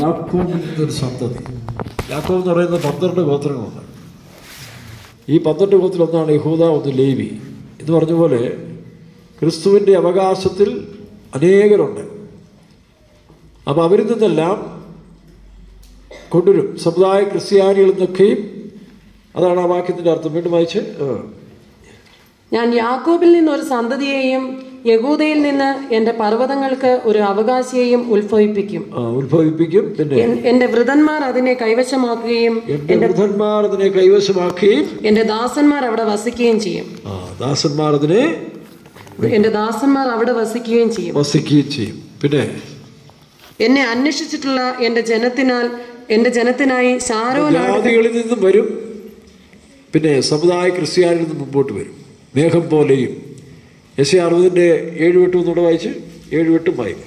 യാക്കോബിൽ നിന്നൊരു സന്തതി യാക്കോബ് എന്ന് പറയുന്ന പന്ത്രണ്ട് ഗോത്രങ്ങളുണ്ട് ഈ പന്ത്രണ്ട് ഗോത്രത്തിൽ ഒന്നാണ് യഹൂദ ഒന്ന് ലേവി എന്ന് പറഞ്ഞ പോലെ ക്രിസ്തുവിൻ്റെ അവകാശത്തിൽ അനേകരുണ്ട് അപ്പോൾ അവരിൽ നിന്നെല്ലാം കൊണ്ടുവരും സമുദായ ക്രിസ്ത്യാനികളിൽ നിന്നൊക്കെയും അതാണ് ആ വാക്യത്തിൻ്റെ അർത്ഥം വീണ്ടും വായിച്ച് ആ. ഞാൻ യാക്കോബിൽ നിന്ന് ഒരു സന്തതിയെയും യഹൂദയിൽ നിന്ന് എന്റെ പർവ്വതങ്ങൾക്ക് ഒരു അവകാശിയെയും ഉത്ഭവിപ്പിക്കും ആ, ഉത്ഭവിപ്പിക്കും പിന്നെ എൻ- എന്റെ വൃതന്മാർ അതിനെ കൈവശമാക്കുകയും എന്റെ വൃദ്ധന്മാർ അതിനെ കൈവശമാക്കുകയും എന്റെ ദാസന്മാർ അവിടെ വസിക്കുകയും ചെയ്യും ആ, ദാസന്മാർ അതിനെ എന്റെ ദാസന്മാർ അവിടെ വസിക്കുകയും ചെയ്യും വസിക്കുകയും ചെയ്യും പിന്നെ എന്നെ അന്വേഷിച്ചിട്ടുള്ള എന്റെ ജനത്തിനാൽ എന്റെ ജനത്തിനായി ശാരോൻ ജാതികളിൽ നിന്നും വരും പിന്നെ സമുദായ ക്രിസ്ത്യാനിൽ നിന്നും മുമ്പോട്ട് വരും മേഘം പോലെയും എസ് അറുപതിൻ്റെ ഏഴ് വെട്ടും ഒന്നുകൂടെ വായിച്ച് ഏഴ് വെട്ടും വായിക്കും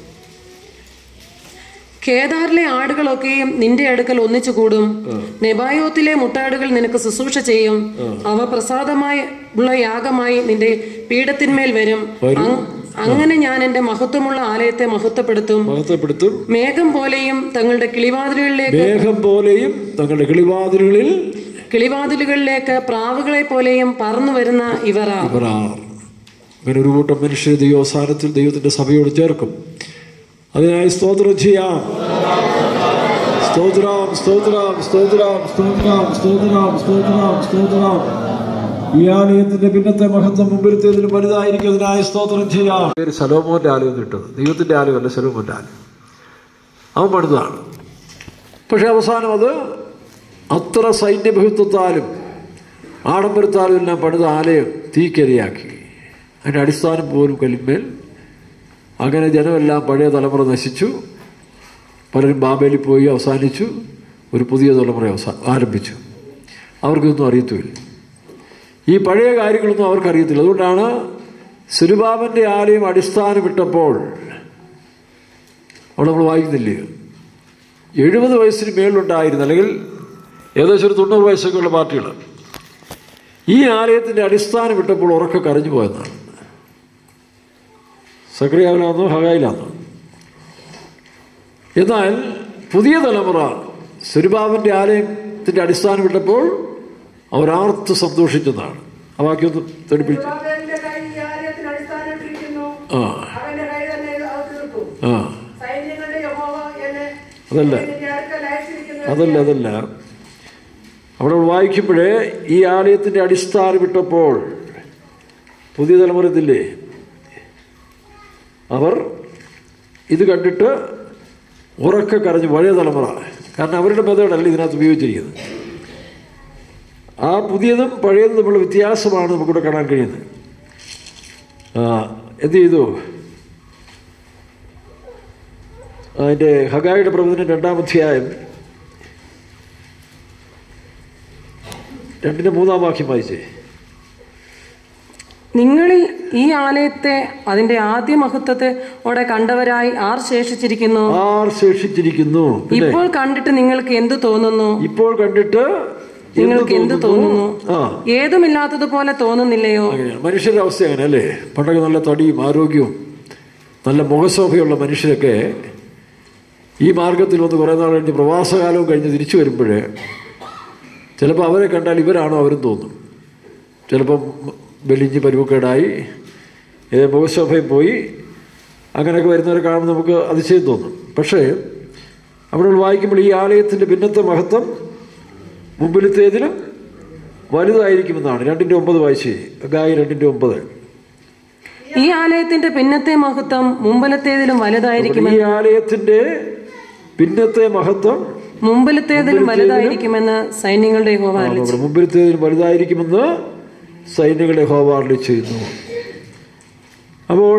കേദാറിലെ ആടുകളൊക്കെയും നിന്റെ അടുക്കൽ ഒന്നിച്ചു കൂടും നെബായോത്തിലെ മുട്ടാടുകൾ നിനക്ക് ശുശ്രൂഷ ചെയ്യും അവ പ്രസാദമായി ഉള്ള യാഗമായി നിന്റെ പീഠത്തിന്മേൽ വരും അങ്- അങ്ങനെ ഞാൻ എന്റെ മഹത്വമുള്ള ആലയത്തെ മഹത്വപ്പെടുത്തും മഹത്വപ്പെടുത്തും മേഘം പോലെയും തങ്ങളുടെ കിളിവാതിലുകളിലേക്ക് മേഘം പോലെയും തങ്ങളുടെ കിളിവാതിലുകളിൽ കിളിവാതിലുകളിലേക്ക് പ്രാവുകളെ പോലെയും പറന്നു വരുന്ന ഇവരാ ഇവരാർ അങ്ങനെ ഒരു കൂട്ടം മനുഷ്യർ ദൈവസാനത്തിൽ ദൈവത്തിന്റെ സഭയോട് ചേർക്കും അതിനായി സ്തോത്രം ചെയ്യാം സ്തോത്രം സ്തോത്രം സ്തോത്രം സ്തോത്രം സ്തോത്രം സ്തോത്രം സ്തോത്രം ഈ ആലയത്തിന്റെ പിന്നത്തെ മഹത്വം മുമ്പിലത്തേതിലും വലുതായിരിക്കുന്നതിനായി സ്തോത്രം ചെയ്യാം പേര് സലോമോന്റെ ആലയം കിട്ടുന്നത് ദൈവത്തിന്റെ ആലയമല്ല സലോമോന്റെ ആലയം അവൻ പണിതാണ് പക്ഷെ അവസാനം അത് അത്ര സൈന്യബഹുത്വത്താലും ആഡംബരത്താലും എല്ലാം പണിത ആലയം തീക്കരിയാക്കി അതിൻ്റെ അടിസ്ഥാനം പോലും കല്ലിന്മേൽ അങ്ങനെ ജനമെല്ലാം പഴയ തലമുറ നശിച്ചു പലരും ബാബേലിൽ പോയി അവസാനിച്ചു ഒരു പുതിയ തലമുറ അവസാ ആരംഭിച്ചു അവർക്കൊന്നും അറിയത്തുമില്ല ഈ പഴയ കാര്യങ്ങളൊന്നും അവർക്ക് അറിയത്തില്ല അതുകൊണ്ടാണ് സുരുബാബൻ്റെ ആലയം അടിസ്ഥാനമിട്ടപ്പോൾ അവിടെ നമ്മൾ വായിക്കുന്നില്ലേ എഴുപത് വയസ്സിന് മേളിലുണ്ടായിരുന്നു അല്ലെങ്കിൽ ഏകദേശം ഒരു തൊണ്ണൂറ് വയസ്സൊക്കെ ഉള്ള പാർട്ടികൾ ഈ ആലയത്തിൻ്റെ അടിസ്ഥാനം ഇട്ടപ്പോൾ ഉറക്കെ കരഞ്ഞു പോയെന്നാണ് സക്രിയാവിലാന്നോ ഹഗായിലാന്നോ എന്നാൽ പുതിയ തലമുറ സുരുബാബൻ്റെ ആലയത്തിൻ്റെ അടിസ്ഥാനം ഇട്ടപ്പോൾ അവർ ആർത്ത് സന്തോഷിച്ചെന്നാണ് ആ വാക്യം ഒന്ന് തെളിപ്പിച്ച് ബാബേലിന്റെ കൈ ഈ ആലയത്തിന് അടിസ്ഥാനമിട്ടിരിക്കുന്നു. ആ അവന്റെ കൈ തന്നെ ഇത് അത് തീർക്കും. ആ സൈന്യങ്ങളുടെ യഹോവ എന്നെ അതല്ല നിന്റെ അടുക്കൽ അയച്ചിരിക്കുന്നു. അതല്ല അതല്ല അവിടെ വായിക്കുമ്പോഴേ ഈ ആലയത്തിൻ്റെ അടിസ്ഥാനം ഇട്ടപ്പോൾ പുതിയ തലമുറ ഇതില്ലേ അവർ ഇത് കണ്ടിട്ട് ഉറക്കെ കരഞ്ഞു പഴയ തലമുറ കാരണം അവരുടെ മെതേഡല്ല ഇതിനകത്ത് ഉപയോഗിച്ചിരിക്കുന്നത് ആ പുതിയതും പഴയതും തമ്മിലുള്ള വ്യത്യാസമാണ് നമുക്കിവിടെ കാണാൻ കഴിയുന്നത് ആ, എന്ത് ചെയ്തു അതിൻ്റെ ഹഗായുടെ പ്രവചനം രണ്ടാം അധ്യായം രണ്ടിൻ്റെ മൂന്നാം വാക്യം വായിച്ചേ നിങ്ങളിൽ ഈ ആലയത്തെ അതിന്റെ ആദ്യ മഹത്വത്തോടെ കണ്ടവരായി ആർ ശേഷിച്ചിരിക്കുന്നു ആർ ശേഷിച്ചിരിക്കുന്നു പിന്നെ ഇപ്പോൾ കണ്ടിട്ട് നിങ്ങൾക്ക് എന്തു തോന്നുന്നു ഇപ്പോൾ കണ്ടിട്ട് എന്ത് നിങ്ങൾക്ക് എന്ത് തോന്നുന്നു ആ ഏതുമില്ലാത്തതുപോലെ തോന്നുന്നില്ലയോ അങ്ങനെയാണ് മനുഷ്യരുടെ അവസ്ഥ അങ്ങനെ അല്ലേ പണ്ടൊക്കെ നല്ല തടിയും ആരോഗ്യവും നല്ല മുഖശോഭയുള്ള മനുഷ്യരൊക്കെ ഈ മാർഗത്തിൽ വന്ന് കുറേ നാൾ കഴിഞ്ഞ് പ്രവാസകാലവും കഴിഞ്ഞ് തിരിച്ചു വരുമ്പോഴേ ചിലപ്പോൾ അവരെ കണ്ടാൽ ഇവരാണോ അവരും തോന്നും ചിലപ്പം വെലിഞ്ഞ് പരുവക്കേടായി ഏ, മുഖശോഭയും പോയി അങ്ങനെയൊക്കെ വരുന്നവരെ കാണുമ്പോൾ നമുക്ക് അതിശയം തോന്നും പക്ഷേ അവിടെ വായിക്കുമ്പോൾ ഈ ആലയത്തിൻ്റെ പിന്നത്തെ മഹത്വം മുമ്പിലത്തേതിലും വലുതായിരിക്കുമെന്നാണ് രണ്ടിൻ്റെ ഒമ്പത് വായിച്ചേ ഗായി രണ്ടിൻ്റെ ഒമ്പത് ഈ ആലയത്തിന്റെ പിന്നത്തെ മഹത്വം മുമ്പിലത്തേതിലും വലുതായിരിക്കും ഈ ആലയത്തിന്റെ പിന്നത്തെ മഹത്വം മുമ്പിലത്തേതിലും വലുതായിരിക്കുമെന്ന് സൈന്യങ്ങളുടെ യഹോവ അരുളി നമ്മുടെ മുമ്പിലത്തേതിലും വലുതായിരിക്കുമെന്ന് സൈന്യങ്ങളെ ഹോവാറിൽ ചെയ്യുന്നു അപ്പോൾ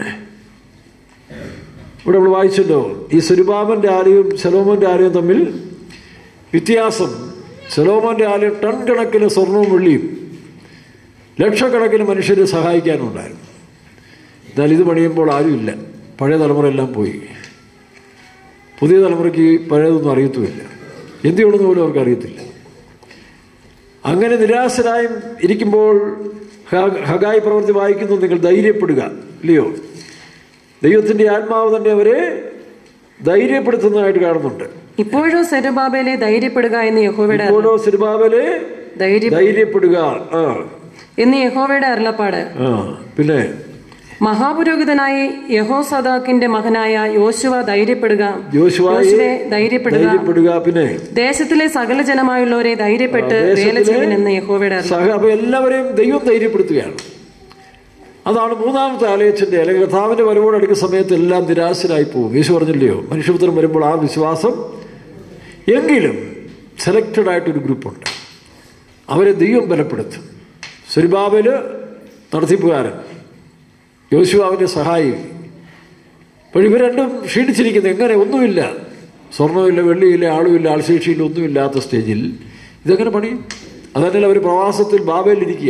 ഇവിടെ നമ്മൾ വായിച്ചല്ലോ ഈ സുരുബാബന്റെ ആലയവും ശലോമോന്റെ ആലയവും തമ്മിൽ വ്യത്യാസം ശലോമോന്റെ ആലയം ടൺ കണക്കിന് സ്വർണവും വെള്ളിയും ലക്ഷക്കണക്കിന് മനുഷ്യരെ സഹായിക്കാനുണ്ടായിരുന്നു എന്നാൽ ഇത് പണിയുമ്പോൾ ആരുമില്ല പഴയ തലമുറയെല്ലാം പോയി പുതിയ തലമുറയ്ക്ക് പഴയതൊന്നും അറിയത്തുമില്ല എന്ത് ചെയ്യണമെന്ന് പോലും അവർക്ക് അറിയത്തില്ല അങ്ങനെ നിരാശരായും ഇരിക്കുമ്പോൾ ഹ- ഹഗായി പ്രവൃത്തി വായിക്കുന്നു നിങ്ങൾ ധൈര്യപ്പെടുക ഇല്ലയോ ദൈവത്തിൻ്റെ ആത്മാവ് തന്നെ അവരെ ധൈര്യപ്പെടുത്തുന്നതായിട്ട് കാണുന്നുണ്ട് ഇപ്പോഴോ സെരുബാബേലെ ധൈര്യപ്പെടുക എന്ന് യഹോവയുടെ അരുള- ഓരോ സിനിമാവില് ധൈര്യ ധൈര്യപ്പെടുക ആ എന്ന് യഹോവയുടെ അരുളപ്പാട് ആ പിന്നെ മഹാപുരോഹിതനായി യഹോസദാക്കിന്റെ മകനായ യോശുവ ധൈര്യപ്പെടുക യോശുവായെ യോശുവേ ധൈര്യപ്പെടുക ധൈര്യപ്പെടുക പിന്നെ ദേശത്തിലെ സകല ജനമായുള്ളവരെ ധൈര്യപ്പെട്ട് വേല ചെയ്യുമെന്ന് യഹോവയുടെ അരുള- സഹ അപ്പൊ എല്ലാവരെയും ദൈവം ധൈര്യപ്പെടുത്തുകയാണ് അതാണ് മൂന്നാമത്തെ ആലയത്തിന്റെ അല്ലെങ്കിൽ കർത്താവിന്റെ വരവോട് അടുക്കുന്ന സമയത്ത് എല്ലാം നിരാശരായി പോകും യേശു പറഞ്ഞില്ലയോ മനുഷ്യപുത്രം വരുമ്പോൾ ആ വിശ്വാസം എങ്കിലും സെലക്റ്റഡ് ആയിട്ടൊരു ഗ്രൂപ്പുണ്ട് അവരെ ദൈവം ബലപ്പെടുത്തും സുരിബാബില് നടത്തിപ്പുകാരൻ യോശുവാവിന്റെ സഹായി അപ്പോൾ ഇവർ രണ്ടും ക്ഷീണിച്ചിരിക്കുന്നത് എങ്ങനെ ഒന്നുമില്ല സ്വർണ്ണമില്ല വെള്ളിയില്ല ആളുമില്ല ആൾശേഷിയില്ല ഒന്നുമില്ലാത്ത സ്റ്റേജിൽ ഇതെങ്ങനെ പണിയും അതല്ല അവർ പ്രവാസത്തിൽ ബാബയിലിരിക്കുക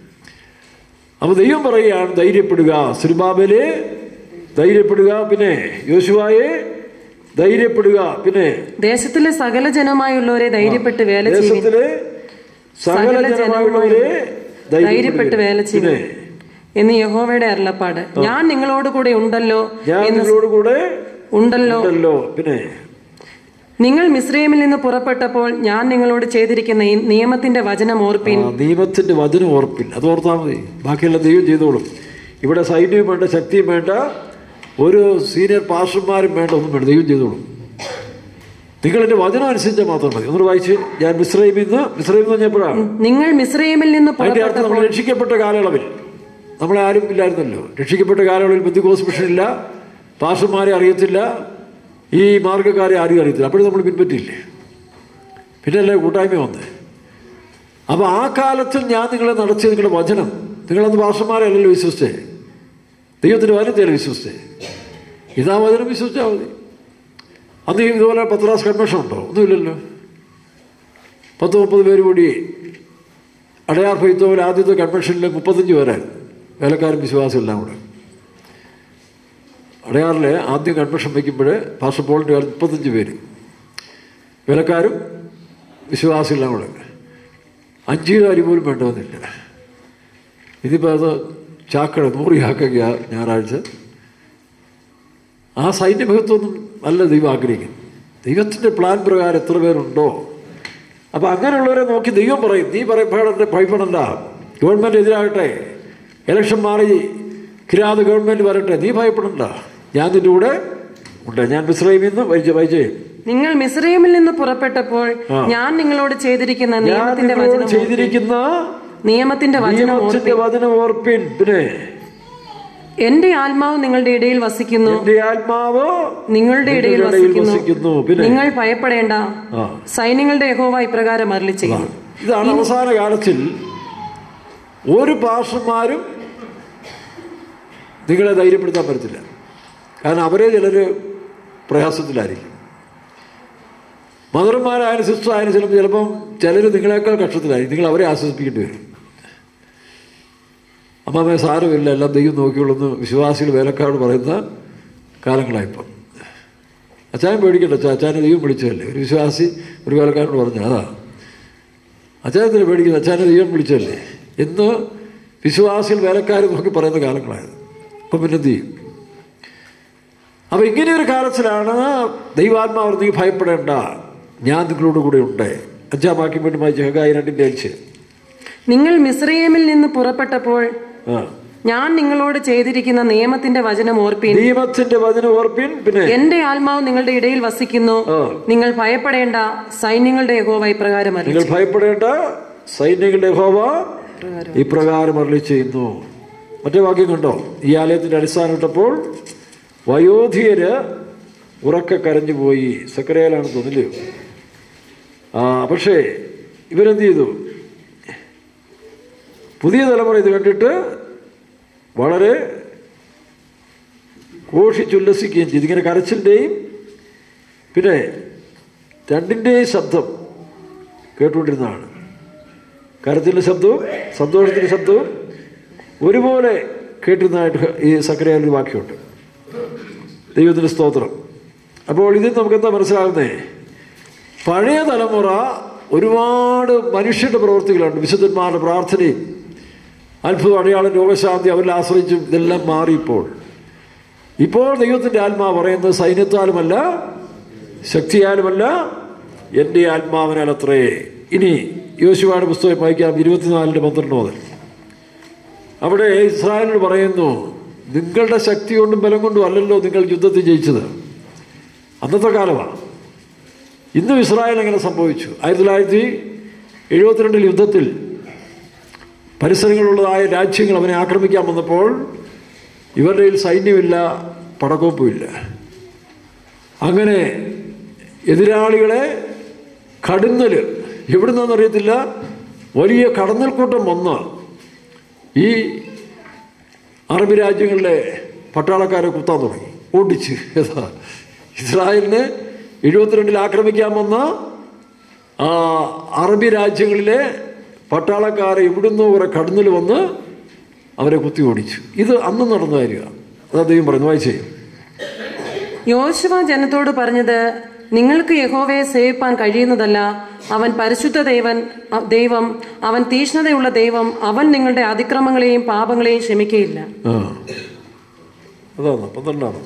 അപ്പോൾ ദൈവം പറയുകയാണ് ധൈര്യപ്പെടുക സുരുബാബലെ ധൈര്യപ്പെടുക പിന്നെ യോശുവായെ ധൈര്യപ്പെടുക പിന്നെ ദേശത്തിലെ സകല ജനമായുള്ളവരെ ധൈര്യപ്പെട്ട് വേല ചെയ്യുവിൻ ദേശത്തിലെ സകല ജനമായുള്ളവരെ ധൈര്യപ്പെട്ട് വേല പിന്നെ ചെയ്യുവിൻ എന്ന് യഹോവയുടെ അരുളപ്പാട് ഞാൻ നിങ്ങളോട് കൂടെ ഉണ്ടല്ലോ ഞാൻ എന്ന് നിങ്ങളോട് കൂടെ ഉണ്ടല്ലോ ഉണ്ടല്ലോ പിന്നെ നിങ്ങൾ മിസ്രൈമിൽ നിന്ന് പുറപ്പെട്ടപ്പോൾ ഞാൻ നിങ്ങളോട് ചെയ്തിരിക്കുന്ന ഈ നിയമത്തിന്റെ വചനം ഓർപ്പിൻ ആ, നിയമത്തിന്റെ വചനം ഓർപ്പില്ല അത് ഓർത്താൽ മതി ബാക്കിയെല്ലാം ദൈവം ചെയ്തോളും ഇവിടെ സൈന്യവും വേണ്ട ശക്തിയും വേണ്ട ഒരു സീനിയർ പാസ്റ്റർമാരും വേണ്ട ഒന്നും വേണ്ട ദൈവം ചെയ്തോളും നിങ്ങൾ എൻ്റെ വചനം അനുസരിച്ചാൽ മാത്രം മതി ഒന്നുകൂടെ വായിച്ച് ഞാൻ മിശ്രൈമിൽ നിന്ന് മിശ്രൈമിൽ നിന്ന് പറഞ്ഞപ്പോഴാണ് നിങ്ങൾ മിസ്രൈമിൽ നിന്ന് അതിന്റെ അർത്ഥം പുറപ്പെട്ടപ്പോൾ നമ്മൾ രക്ഷിക്കപ്പെട്ട കാലയളവിൽ നമ്മളെ ആരും ഇല്ലായിരുന്നല്ലോ രക്ഷിക്കപ്പെട്ട കാലയളവിൽ ബന്ധുക്കോസ് മിഷനില്ല പാസ്റ്റർമാരെ അറിയത്തില്ല ഈ മാർഗ്ഗക്കാരെ ആരും അറിയത്തില്ല അപ്പോഴും നമ്മൾ പിൻപറ്റിയില്ലേ പിന്നെ അല്ലേ കൂട്ടായ്മ വന്ന് അപ്പോൾ ആ കാലത്തിൽ ഞാൻ നിങ്ങളെ നടത്തിയ നിങ്ങളുടെ വചനം നിങ്ങളന്ന് പാസ്റ്റർമാരെ അല്ലല്ലോ വിശ്വസിച്ചേ ദൈവത്തിൻ്റെ വചനത്തെയല്ല വിശ്വസിച്ചേ ഇതാ വചനം വിശ്വസിച്ചാൽ മതി അന്ന് ഈ ഇതുപോലെ പത്രാസ് കൺവെൻഷൻ ഉണ്ടോ ഒന്നുമില്ലല്ലോ പത്ത് മുപ്പത് പേര് കൂടി അടയാർ ഫെയ്ത്തോവിൽ ആദ്യത്തെ കൺവെൻഷനിൽ മുപ്പത്തഞ്ച് പേരായിരുന്നു വേലക്കാരും വിശ്വാസം എല്ലാം കൂടെ അടയാറിലെ ആദ്യം കൺവെൻഷൻ വയ്ക്കുമ്പോൾ പാസ്റ്റർ പോളിൻ്റെ കാലത്ത് മുപ്പത്തഞ്ച് പേര് വേലക്കാരും വിശ്വാസം എല്ലാം കൂടെ അഞ്ച് കിലോ അരി പോലും വേണ്ടവന്നില്ല ഇതിപ്പോൾ അത് ചാക്കട നൂറ് ചാക്കൊക്കെയാ ഞായറാഴ്ച ആ സൈന്യമഹത്വമൊന്നും അല്ല ദൈവം ആഗ്രഹിക്കുന്നു ദൈവത്തിൻ്റെ പ്ലാൻ പ്രകാരം എത്ര പേരുണ്ടോ അപ്പം അങ്ങനെയുള്ളവരെ നോക്കി ദൈവം പറയും നീ പറയപ്പെടേണ്ട ഭയപ്പെടണ്ട ഗവൺമെൻറ് എതിരാകട്ടെ ഇലക്ഷൻ മാറി കിരാത് ഗവൺമെൻറ് വരട്ടെ നീ ഭയപ്പെടണ്ട ഞാൻ നിൻ്റെ കൂടെ ഉണ്ട് ഞാൻ മിശ്രൈമിൽ നിന്ന് വൈജ വൈജയും നിങ്ങൾ മിസ്രൈമിൽ നിന്ന് പുറപ്പെട്ടപ്പോൾ ഞാൻ നിങ്ങളോട് ചെയ്തിരിക്കുന്ന ഞാൻ നിയമത്തിന്റെ നിങ്ങളോട് വചനം ചെയ്തിരിക്കുന്ന നിയമത്തിന്റെ വചനം ഓർപ്പിൻ നിയമത്തിന്റെ വചനം ഓർപ്പിൻ പിന്നെ എന്റെ ആത്മാവ് നിങ്ങളുടെ ഇടയിൽ വസിക്കുന്നു എന്റെ ആത്മാവ് നിങ്ങളുടെ ഇടയിൽ നിങ്ങളുടെ ഇടയിൽ വസിക്കുന്നു വസിക്കുന്നു പിന്നെ നിങ്ങൾ ഭയപ്പെടേണ്ട ആ സൈന്യങ്ങളുടെ യഹോവ ഇപ്രകാരം അരളി ചെയ്യുന്നു ഇതാണ് അവസാന കാലത്തിൽ ഒരു പാർഷന്മാരും നിങ്ങളെ ധൈര്യപ്പെടുത്താൻ പറ്റത്തില്ല കാരണം അവരെ ചിലർ പ്രയാസത്തിലായിരിക്കും മദർമാരായാലും സിസ്റ്റർ ആയാലും ചിലപ്പോൾ ചിലപ്പം ചിലർ നിങ്ങളെക്കാൾ കഷ്ടത്തിലായിരിക്കും നിങ്ങൾ അവരെ ആശ്വസിപ്പിക്കേണ്ടി വരും അമ്മാമേ സാരമില്ല എല്ലാം ദൈവം നോക്കിയുള്ളെന്ന് വിശ്വാസികൾ വേലക്കാരോട് പറയുന്ന കാലങ്ങളായിപ്പം അച്ചായൻ പേടിക്കണ്ട അച്ഛാ അച്ചാനെ ദൈവം വിളിച്ചതല്ലേ ഒരു വിശ്വാസി ഒരു വേലക്കാരനോട് പറഞ്ഞു അതാ അച്ചായത്തിന് പേടിക്കുന്നത് അച്ചാനെ ദൈവം വിളിച്ചതല്ലേ എന്ന് വിശ്വാസികൾ വേലക്കാർ നോക്കി പറയുന്ന കാലങ്ങളായത് അപ്പം പിന്നെ എന്ത് ചെയ്യും അപ്പം ഇങ്ങനെയൊരു കാലത്തിലാണ് ദൈവാത്മാവ് നീ ഭയപ്പെടേണ്ട ഞാൻ നിങ്ങളോട് കൂടെ ഉണ്ട് അഞ്ചാം വാക്യം വേണ്ടി വായിച്ച് ഹെഗായി രണ്ടിൻ്റെ അഞ്ച് നിങ്ങൾ മിസ്രൈമിൽ നിന്ന് പുറപ്പെട്ടപ്പോൾ ആ ഞാൻ നിങ്ങളോട് ചെയ്തിരിക്കുന്ന നിയമത്തിന്റെ വചനം ഓർപ്പിൻ നിയമത്തിന്റെ വചനം ഓർപ്പിൻ പിന്നെ എന്റെ ആത്മാവ് നിങ്ങളുടെ ഇടയിൽ വസിക്കുന്നു ആ. നിങ്ങൾ ഭയപ്പെടേണ്ട സൈന്യങ്ങളുടെ യഹോവ ഇപ്രകാരം അരുളി നിങ്ങൾ ഭയപ്പെടേണ്ട സൈന്യങ്ങളുടെ ഹോവ ഇപ്രകാരം അരളി ചെയ്യുന്നു മറ്റേ വാക്യം കണ്ടോ ഈ ആലയത്തിന്റെ അടിസ്ഥാനം ഇട്ടപ്പോൾ വയോധികര് ഉറക്കെ കരഞ്ഞു പോയി സക്കരയിലാണ് തോന്നില്ലയോ ആ പക്ഷേ ഇവരെന്ത് ചെയ്തു പുതിയ തലമുറ ഇത് കണ്ടിട്ട് വളരെ ഘോഷിച്ചുല്ലസിക്കുകയും ചെയ്തു ഇങ്ങനെ കരച്ചിൻ്റെയും പിന്നെ രണ്ടിൻ്റെയും ശബ്ദം കേട്ടുകൊണ്ടിരുന്നതാണ് കരത്തിൻ്റെ ശബ്ദവും സന്തോഷത്തിൻ്റെ ശബ്ദവും ഒരുപോലെ കേട്ടിരുന്നതായിട്ട് ഈ സക്രിയാലൊരു വാക്യമുണ്ട് ദൈവത്തിൻ്റെ സ്തോത്രം അപ്പോൾ ഇതിൽ നമുക്ക് എന്താ മനസ്സിലാകുന്നേ പഴയ തലമുറ ഒരുപാട് മനുഷ്യരുടെ പ്രവൃത്തികളുണ്ട് വിശുദ്ധന്മാരുടെ പ്രാർത്ഥനയും അത്ഭുത അടയാളം രോഗശാന്തി അവരിൽ ആശ്രയിച്ചും ഇതെല്ലാം മാറിയപ്പോൾ ഇപ്പോൾ ദൈവത്തിൻ്റെ ആത്മാവ് പറയുന്നത് സൈന്യത്താലുമല്ല ശക്തിയാലുമല്ല എൻ്റെ ആത്മാവിനാൽ അത്രേ ഇനി യോശുവയുടെ പുസ്തകം വായിക്കാം ഇരുപത്തിനാലിൻ്റെ പന്ത്രണ്ട് മുതൽ അവിടെ ഇസ്രായേലിനോട് പറയുന്നു നിങ്ങളുടെ ശക്തി കൊണ്ടും ബലം കൊണ്ടും അല്ലല്ലോ നിങ്ങൾ യുദ്ധത്തിൽ ജയിച്ചത് അന്നത്തെ കാലമാണ് ഇന്നും ഇസ്രായേൽ അങ്ങനെ സംഭവിച്ചു ആയിരത്തി തൊള്ളായിരത്തി എഴുപത്തിരണ്ടിൽ യുദ്ധത്തിൽ പരിസരങ്ങളുള്ളതായ രാജ്യങ്ങൾ അവനെ ആക്രമിക്കാൻ വന്നപ്പോൾ ഇവരുടെ കയ്യിൽ സൈന്യമില്ല പടക്കോപ്പുമില്ല അങ്ങനെ എതിരാളികളെ കടുന്നൽ എവിടുന്നറിയത്തില്ല വലിയ കടന്നൽക്കൂട്ടം വന്ന് ഈ അറബി രാജ്യങ്ങളിലെ പട്ടാളക്കാരെ കുത്താൻ തുടങ്ങി ഓടിച്ച് ഏതാ ഇസ്രായേലിനെ എഴുപത്തിരണ്ടിൽ ആക്രമിക്കാൻ വന്ന ആ അറബി രാജ്യങ്ങളിലെ പട്ടാളക്കാരെ ഇവിടുന്ന് കുറെ കടന്നിൽ വന്ന് അവരെ കുത്തി ഓടിച്ചു ഇത് അന്ന് നടന്ന കാര്യമാണ് അത് അദ്ദേഹം പറഞ്ഞു വായിച്ചേ യോശുവ ജനത്തോട് പറഞ്ഞത് നിങ്ങൾക്ക് യഹോവയെ സേവിപ്പാൻ കഴിയുന്നതല്ല അവൻ പരിശുദ്ധ ദൈവൻ അ- ദൈവം അവൻ തീഷ്ണതയുള്ള ദൈവം അവൻ നിങ്ങളുടെ അതിക്രമങ്ങളെയും പാപങ്ങളെയും ക്ഷമിക്കയില്ല ആ അതാണ് പന്ത്രണ്ടാണ്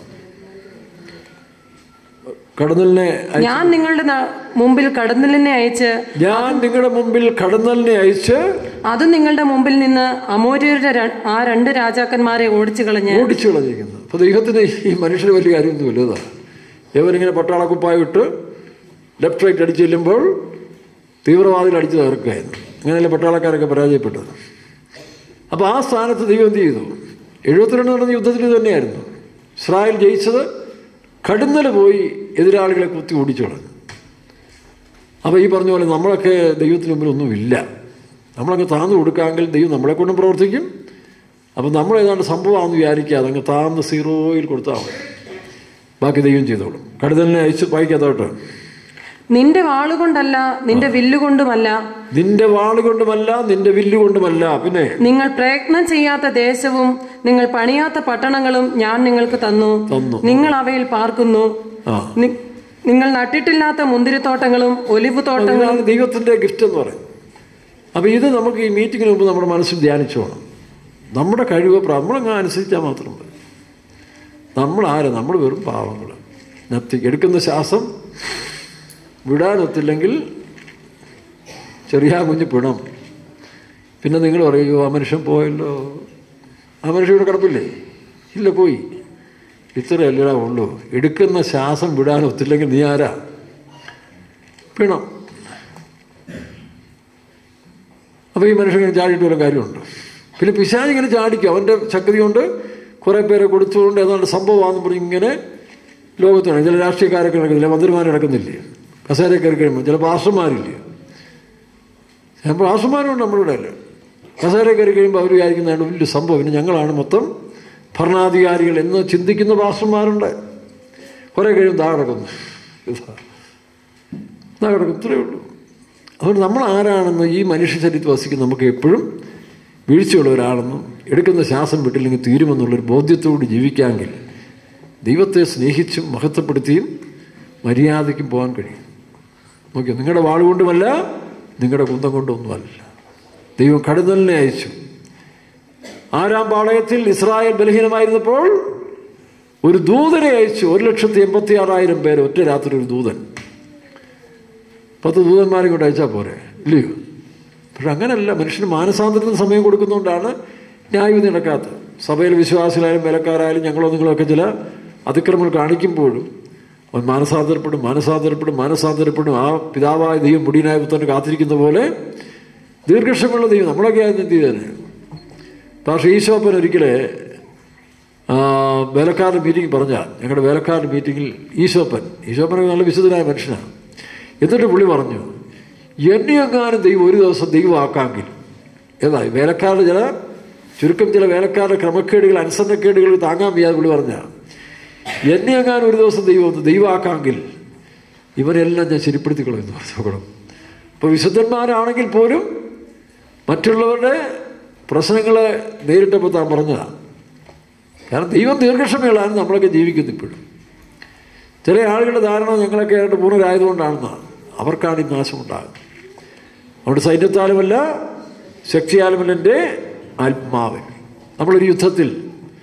കടന്നലിനെ അയ- ഞാൻ നിങ്ങളുടെ ന- മുമ്പിൽ കടന്നലിനെ അയച്ച് ഞാൻ നിങ്ങളുടെ മുമ്പിൽ കടന്നലിനെ അയച്ച് അത് നിങ്ങളുടെ മുമ്പിൽ നിന്ന് അമോര്യരുടെ ര- ആ രണ്ട് രാജാക്കന്മാരെ ഓടിച്ചു കളഞ്ഞ് ഓടിച്ചു കളഞ്ഞിരിക്കുന്നത് അപ്പൊ ദൈവത്തിന് ഈ മനുഷ്യന് വലിയ കാര്യമൊന്നുമില്ല ഇതാ ഇവരിങ്ങനെ പട്ടാളക്കുപ്പായി ഇട്ട് ലെഫ്റ്റ് റൈറ്റ് അടിച്ച് ചെല്ലുമ്പോൾ തീവ്രവാദികൾ അടിച്ച് തകർക്കുകയായിരുന്നു അങ്ങനെയല്ലേ പട്ടാളക്കാരൊക്കെ പരാജയപ്പെട്ടത് അപ്പോൾ ആ സ്ഥാനത്ത് ദൈവം എന്ത് ചെയ്തു എഴുപത്തിരണ്ട് നടന്ന യുദ്ധത്തിൽ ഇത് തന്നെയായിരുന്നു ഇസ്രായേൽ ജയിച്ചത് കടുന്നൽ പോയി എതിരാളികളെ കുത്തി ഓടിച്ചു കളഞ്ഞു അപ്പോൾ ഈ പറഞ്ഞ പോലെ നമ്മളൊക്കെ ദൈവത്തിന് മുമ്പിൽ ഒന്നുമില്ല നമ്മളങ്ങ് താഴ്ന്നു കൊടുക്കാമെങ്കിൽ ദൈവം നമ്മളെ കൊണ്ടും പ്രവർത്തിക്കും അപ്പം നമ്മൾ ഏതാണ്ട് സംഭവമാണെന്ന് വിചാരിക്കാതെ അങ്ങ് താഴ്ന്ന് സീറോയിൽ കൊടുത്താൽ മതി ബാക്കി ദൈവം ചെയ്തോളും കടുതലിനെ അയച്ച് വായിക്കാത്തോട്ട് നിന്റെ വാളുകൊണ്ടല്ല നിന്റെ വില്ലുകൊണ്ടുമല്ല നിന്റെ വാളുകൊണ്ടുമല്ല നിന്റെ വില്ലുകൊണ്ടുമല്ല പിന്നെ നിങ്ങൾ പ്രയത്നം ചെയ്യാത്ത ദേശവും നിങ്ങൾ പണിയാത്ത പട്ടണങ്ങളും ഞാൻ നിങ്ങൾക്ക് തന്നു തന്നു. നിങ്ങൾ അവയിൽ പാർക്കുന്നു ആ നി- നിങ്ങൾ നട്ടിട്ടില്ലാത്ത മുന്തിരിത്തോട്ടങ്ങളും ഒലിവ് തോട്ടങ്ങളും ഇതാണ് ദൈവത്തിൻ്റെ ഗിഫ്റ്റ് എന്ന് പറയും അപ്പോൾ ഇത് നമുക്ക് ഈ മീറ്റിങ്ങിന് മുമ്പ് നമ്മുടെ മനസ്സിൽ ധ്യാനിച്ചു പോകണം നമ്മുടെ കഴിവ് പ്ര- നമ്മളങ്ങ് അനുസരിച്ചാൽ മാത്രം മതി നമ്മൾ ആര് നമ്മൾ വെറും പാവങ്ങൾ നത്തി എടുക്കുന്ന ശ്വാസം വിടാനൊത്തില്ലെങ്കിൽ ചെറിയ കുഞ്ഞ് പിണം പിന്നെ നിങ്ങൾ പറയൂ ആ മനുഷ്യൻ പോയല്ലോ ആ മനുഷ്യൻ ഇവിടെ കിടപ്പില്ലേ ഇല്ല പോയി ഇത്രയല്ലടാ ഉള്ളൂ എടുക്കുന്ന ശ്വാസം വിടാനൊത്തില്ലെങ്കിൽ നീ ആരാ പിണം അപ്പോൾ ഈ മനുഷ്യൻ ഇങ്ങനെ ചാടിയിട്ട് വല്ല കാര്യമുണ്ട് പിന്നെ പിശാജ് ഇങ്ങനെ ചാടിക്കും അവൻ്റെ ശക്തി കൊണ്ട് കുറേ പേരെ കൊടുത്തുകൊണ്ട് ഏതാണ്ട് സംഭവമാണെന്ന് പറഞ്ഞ് ഇങ്ങനെ ലോകത്താണ് ചില രാഷ്ട്രീയക്കാരൊക്കെ നടക്കുന്നില്ല മന്ത്രിമാർ നടക്കുന്നില്ലേ കസേര കയറി കഴിയുമ്പോൾ ചില പാസ്റ്റർമാരില്ലേ ചില പാസ്റ്റർമാരുണ്ട് നമ്മളിവിടെ അല്ലേ കസേര കയറി കഴിയുമ്പോൾ അവർ വിചാരിക്കുന്നതാണ് വലിയ സംഭവം പിന്നെ ഞങ്ങളാണ് മൊത്തം ഭരണാധികാരികൾ എന്ന് ചിന്തിക്കുന്ന പാസ്റ്റർമാരുണ്ട് കുറേ കഴിയുമ്പോൾ താ കിടക്കുന്നു ഇതാ ഇതാ കിടക്കും ഇത്രയേ ഉള്ളൂ അതുകൊണ്ട് നമ്മൾ ആരാണെന്ന് ഈ മനുഷ്യ ശരീരത്തിൽ വസിക്കുന്ന നമുക്ക് എപ്പോഴും വീഴ്ചയുള്ളവരാണെന്നും എടുക്കുന്ന ശ്വാസം വിട്ടില്ലെങ്കിൽ തീരുമെന്നുള്ളൊരു ബോധ്യത്തോട് ജീവിക്കാമെങ്കിൽ ദൈവത്തെ സ്നേഹിച്ചും മഹത്വപ്പെടുത്തിയും മര്യാദയ്ക്കും പോകാൻ കഴിയും നോക്കിയോ നിങ്ങളുടെ വാളുകൊണ്ടുമല്ല നിങ്ങളുടെ കുന്തം കൊണ്ടൊന്നുമല്ല ദൈവം കടുതലിനെ അയച്ചു ആരാം പാളയത്തിൽ ഇസ്രായേൽ ബലഹീനമായിരുന്നപ്പോൾ ഒരു ദൂതനെ അയച്ചു ഒരു ലക്ഷത്തി എൺപത്തി ആറായിരം പേര് ഒറ്റ രാത്രി ഒരു ദൂതൻ പത്ത് ദൂതന്മാരെ കൊണ്ട് അയച്ചാൽ പോരെ ഇല്ലയോ പക്ഷെ അങ്ങനെയല്ല മനുഷ്യന് മാനസാന്തരത്തിന് സമയം കൊടുക്കുന്നതുകൊണ്ടാണ് ന്യായവിധി നടക്കാത്തത് സഭയിൽ വിശ്വാസികളായാലും വിലക്കാരായാലും ഞങ്ങളോ നിങ്ങളൊക്കെ ചില അതിക്രമങ്ങൾ കാണിക്കുമ്പോഴും അവൻ മാനസാന്തരപ്പെടും മാനസാന്തരപ്പെടും മാനസാന്തരപ്പെടും ആ പിതാവായ ദൈവം മുടിയനായ പുത്രന് കാത്തിരിക്കുന്ന പോലെ ദീർഘക്ഷമുള്ള ദൈവം നമ്മളൊക്കെ ആയിരുന്നു എന്ത് ചെയ്തേനെ പക്ഷേ ഈശോപ്പൻ ഒരിക്കലേ ആ, വേലക്കാരുടെ മീറ്റിംഗ് പറഞ്ഞാൽ ഞങ്ങളുടെ വേലക്കാരുടെ മീറ്റിങ്ങിൽ ഈശോപ്പൻ ഈശോപ്പനൊക്കെ നല്ല വിശുദ്ധനായ മനുഷ്യനാണ് എന്നിട്ട് പുള്ളി പറഞ്ഞു എന്നെ എങ്ങാനും ദൈവം ഒരു ദിവസം ദൈവമാക്കാമെങ്കിൽ ഏതാ ഈ വേലക്കാരുടെ ചില ചുരുക്കം ചില വേലക്കാരുടെ ക്രമക്കേടുകൾ അനുസരണക്കേടുകൾ താങ്ങാൻ വയ്യാതെ പുള്ളി പറഞ്ഞ എന്നെ എങ്ങാനും ഒരു ദിവസം ദൈവം ഒന്ന് ദൈവമാക്കാമെങ്കിൽ ഇവരെല്ലാം ഞാൻ ശരിപ്പെടുത്തിക്കൊള്ളുമെന്ന് പറഞ്ഞു നോക്കണം അപ്പോൾ വിശുദ്ധന്മാരാണെങ്കിൽ പോലും മറ്റുള്ളവരുടെ പ്രശ്നങ്ങളെ നേരിട്ടപ്പോൾ താൻ പറഞ്ഞതാണ് കാരണം ദൈവം ദീർഘക്ഷമയുള്ളതാണ് നമ്മളൊക്കെ ജീവിക്കുന്നത് ഇപ്പോഴും ചില ആളുകളുടെ ധാരണ ഞങ്ങളൊക്കെ ആയിട്ട് പൂർണ്ണരായതുകൊണ്ടാണെന്നാണ് അവർക്കാണ് ഈ നാശമുണ്ടാകുന്നത് അവിടെ സൈന്യത്താലുമല്ല ശക്തിയാലുമല്ല എൻ്റെ ആത്മാവിൽ നമ്മളൊരു യുദ്ധത്തിൽ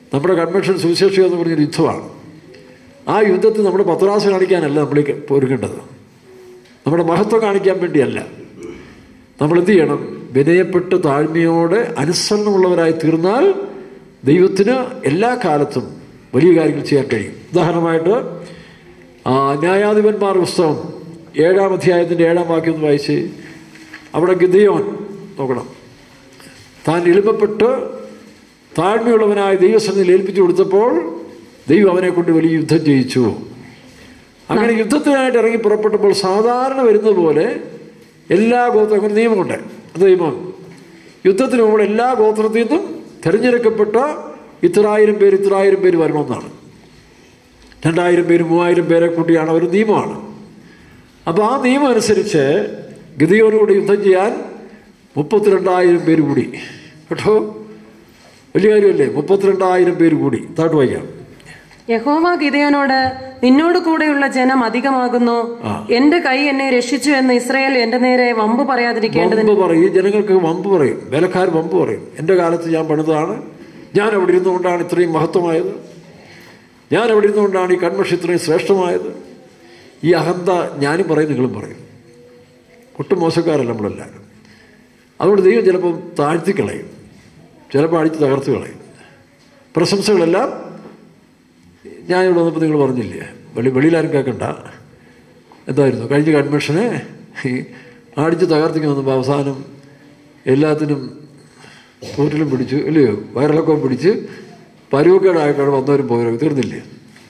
നമ്മുടെ കൺവെൻഷൻ സുവിശേഷം എന്ന് പറഞ്ഞൊരു യുദ്ധമാണ് ആ യുദ്ധത്തിൽ നമ്മുടെ പത്രാസ് കാണിക്കാനല്ല നമ്മൾ ഒരുങ്ങേണ്ടത് നമ്മുടെ മഹത്വം കാണിക്കാൻ വേണ്ടിയല്ല നമ്മൾ എന്ത് ചെയ്യണം വിനയപ്പെട്ട് താഴ്മയോടെ അനുസരണമുള്ളവരായി തീർന്നാൽ ദൈവത്തിന് എല്ലാ കാലത്തും വലിയ കാര്യങ്ങൾ ചെയ്യാൻ കഴിയും ഉദാഹരണമായിട്ട് ആ, ന്യായാധിപന്മാർ പുസ്തകം ഏഴാം അധ്യായത്തിൻ്റെ ഏഴാം വാക്യം ഒന്ന് വായിച്ച് അവിടെ ഗിദയോൻ നോക്കണം താൻ എളുപ്പപ്പെട്ട് താഴ്മയുള്ളവനായ ദൈവസന്നിധിയിൽ ഏൽപ്പിച്ചു കൊടുത്തപ്പോൾ ദൈവം അവനെ കൊണ്ട് വലിയ യുദ്ധം ജയിച്ചു അങ്ങനെ യുദ്ധത്തിനായിട്ട് ഇറങ്ങി പുറപ്പെട്ടപ്പോൾ സാധാരണ വരുന്നത് പോലെ എല്ലാ ഗോത്ര അങ്ങനെ നിയമമുണ്ട് അത് നിയമം യുദ്ധത്തിന് മുമ്പ് എല്ലാ ഗോത്രത്തിൽ നിന്നും തിരഞ്ഞെടുക്കപ്പെട്ട ഇത്രായിരം പേര് ഇത്രായിരം പേര് വരണമെന്നാണ് രണ്ടായിരം പേര് മൂവായിരം പേരെ കൂട്ടിയാണ് ഒരു നിയമമാണ് അപ്പോൾ ആ നിയമം അനുസരിച്ച് ഗതിയോടുകൂടി യുദ്ധം ചെയ്യാൻ മുപ്പത്തിരണ്ടായിരം പേര് കൂടി കേട്ടോ വലിയ കാര്യമല്ലേ മുപ്പത്തിരണ്ടായിരം പേര് കൂടി താട്ട് വായിക്കാം യഹോവ ഗിദയോനോട് നിന്നോട് കൂടെയുള്ള ജനം അധികമാകുന്നു എന്റെ കൈ എന്നെ രക്ഷിച്ചു എന്ന് ഇസ്രായേൽ എന്റെ നേരെ വമ്പ് പറയാതിരിക്കേണ്ടതിന് വമ്പ് പറയും ഈ ജനങ്ങൾക്ക് വമ്പ് പറയും വേലക്കാർ വമ്പ് പറയും എൻ്റെ കാലത്ത് ഞാൻ പണിതാണ് ഞാൻ അവിടെ ഇരുന്നുകൊണ്ടാണ് ഇത്രയും മഹത്വമായത് ഞാൻ അവിടെ ഇരുന്നുകൊണ്ടാണ് ഈ കൺവെൻഷൻ ഇത്രയും ശ്രേഷ്ഠമായത് ഈ അഹന്ത ഞാനും പറയും നിങ്ങളും പറയും ഒട്ടും മോശക്കാരല്ല നമ്മളെല്ലാവരും അതുകൊണ്ട് ദൈവം ചിലപ്പം താഴ്ത്തി കളയും ചിലപ്പോൾ അടിച്ച് തകർത്ത് കളയും പ്രശംസകളെല്ലാം ഞാൻ ഇവിടെ വന്നപ്പോൾ നിങ്ങൾ പറഞ്ഞില്ലേ വെളി വെളിയിലാരും കേൾക്കണ്ട എന്തായിരുന്നു കഴിഞ്ഞ കൺവെൻഷന് ഈ അടിച്ച് തകർത്തിക്ക് വന്നപ്പോൾ അവസാനം എല്ലാത്തിനും തോറ്റിലും പിടിച്ചു ഇല്ലയോ വയറിളക്കവും പിടിച്ച് പരുവക്കേടായിട്ടാണ് വന്നവരും പോയവരും തീർന്നില്ലേ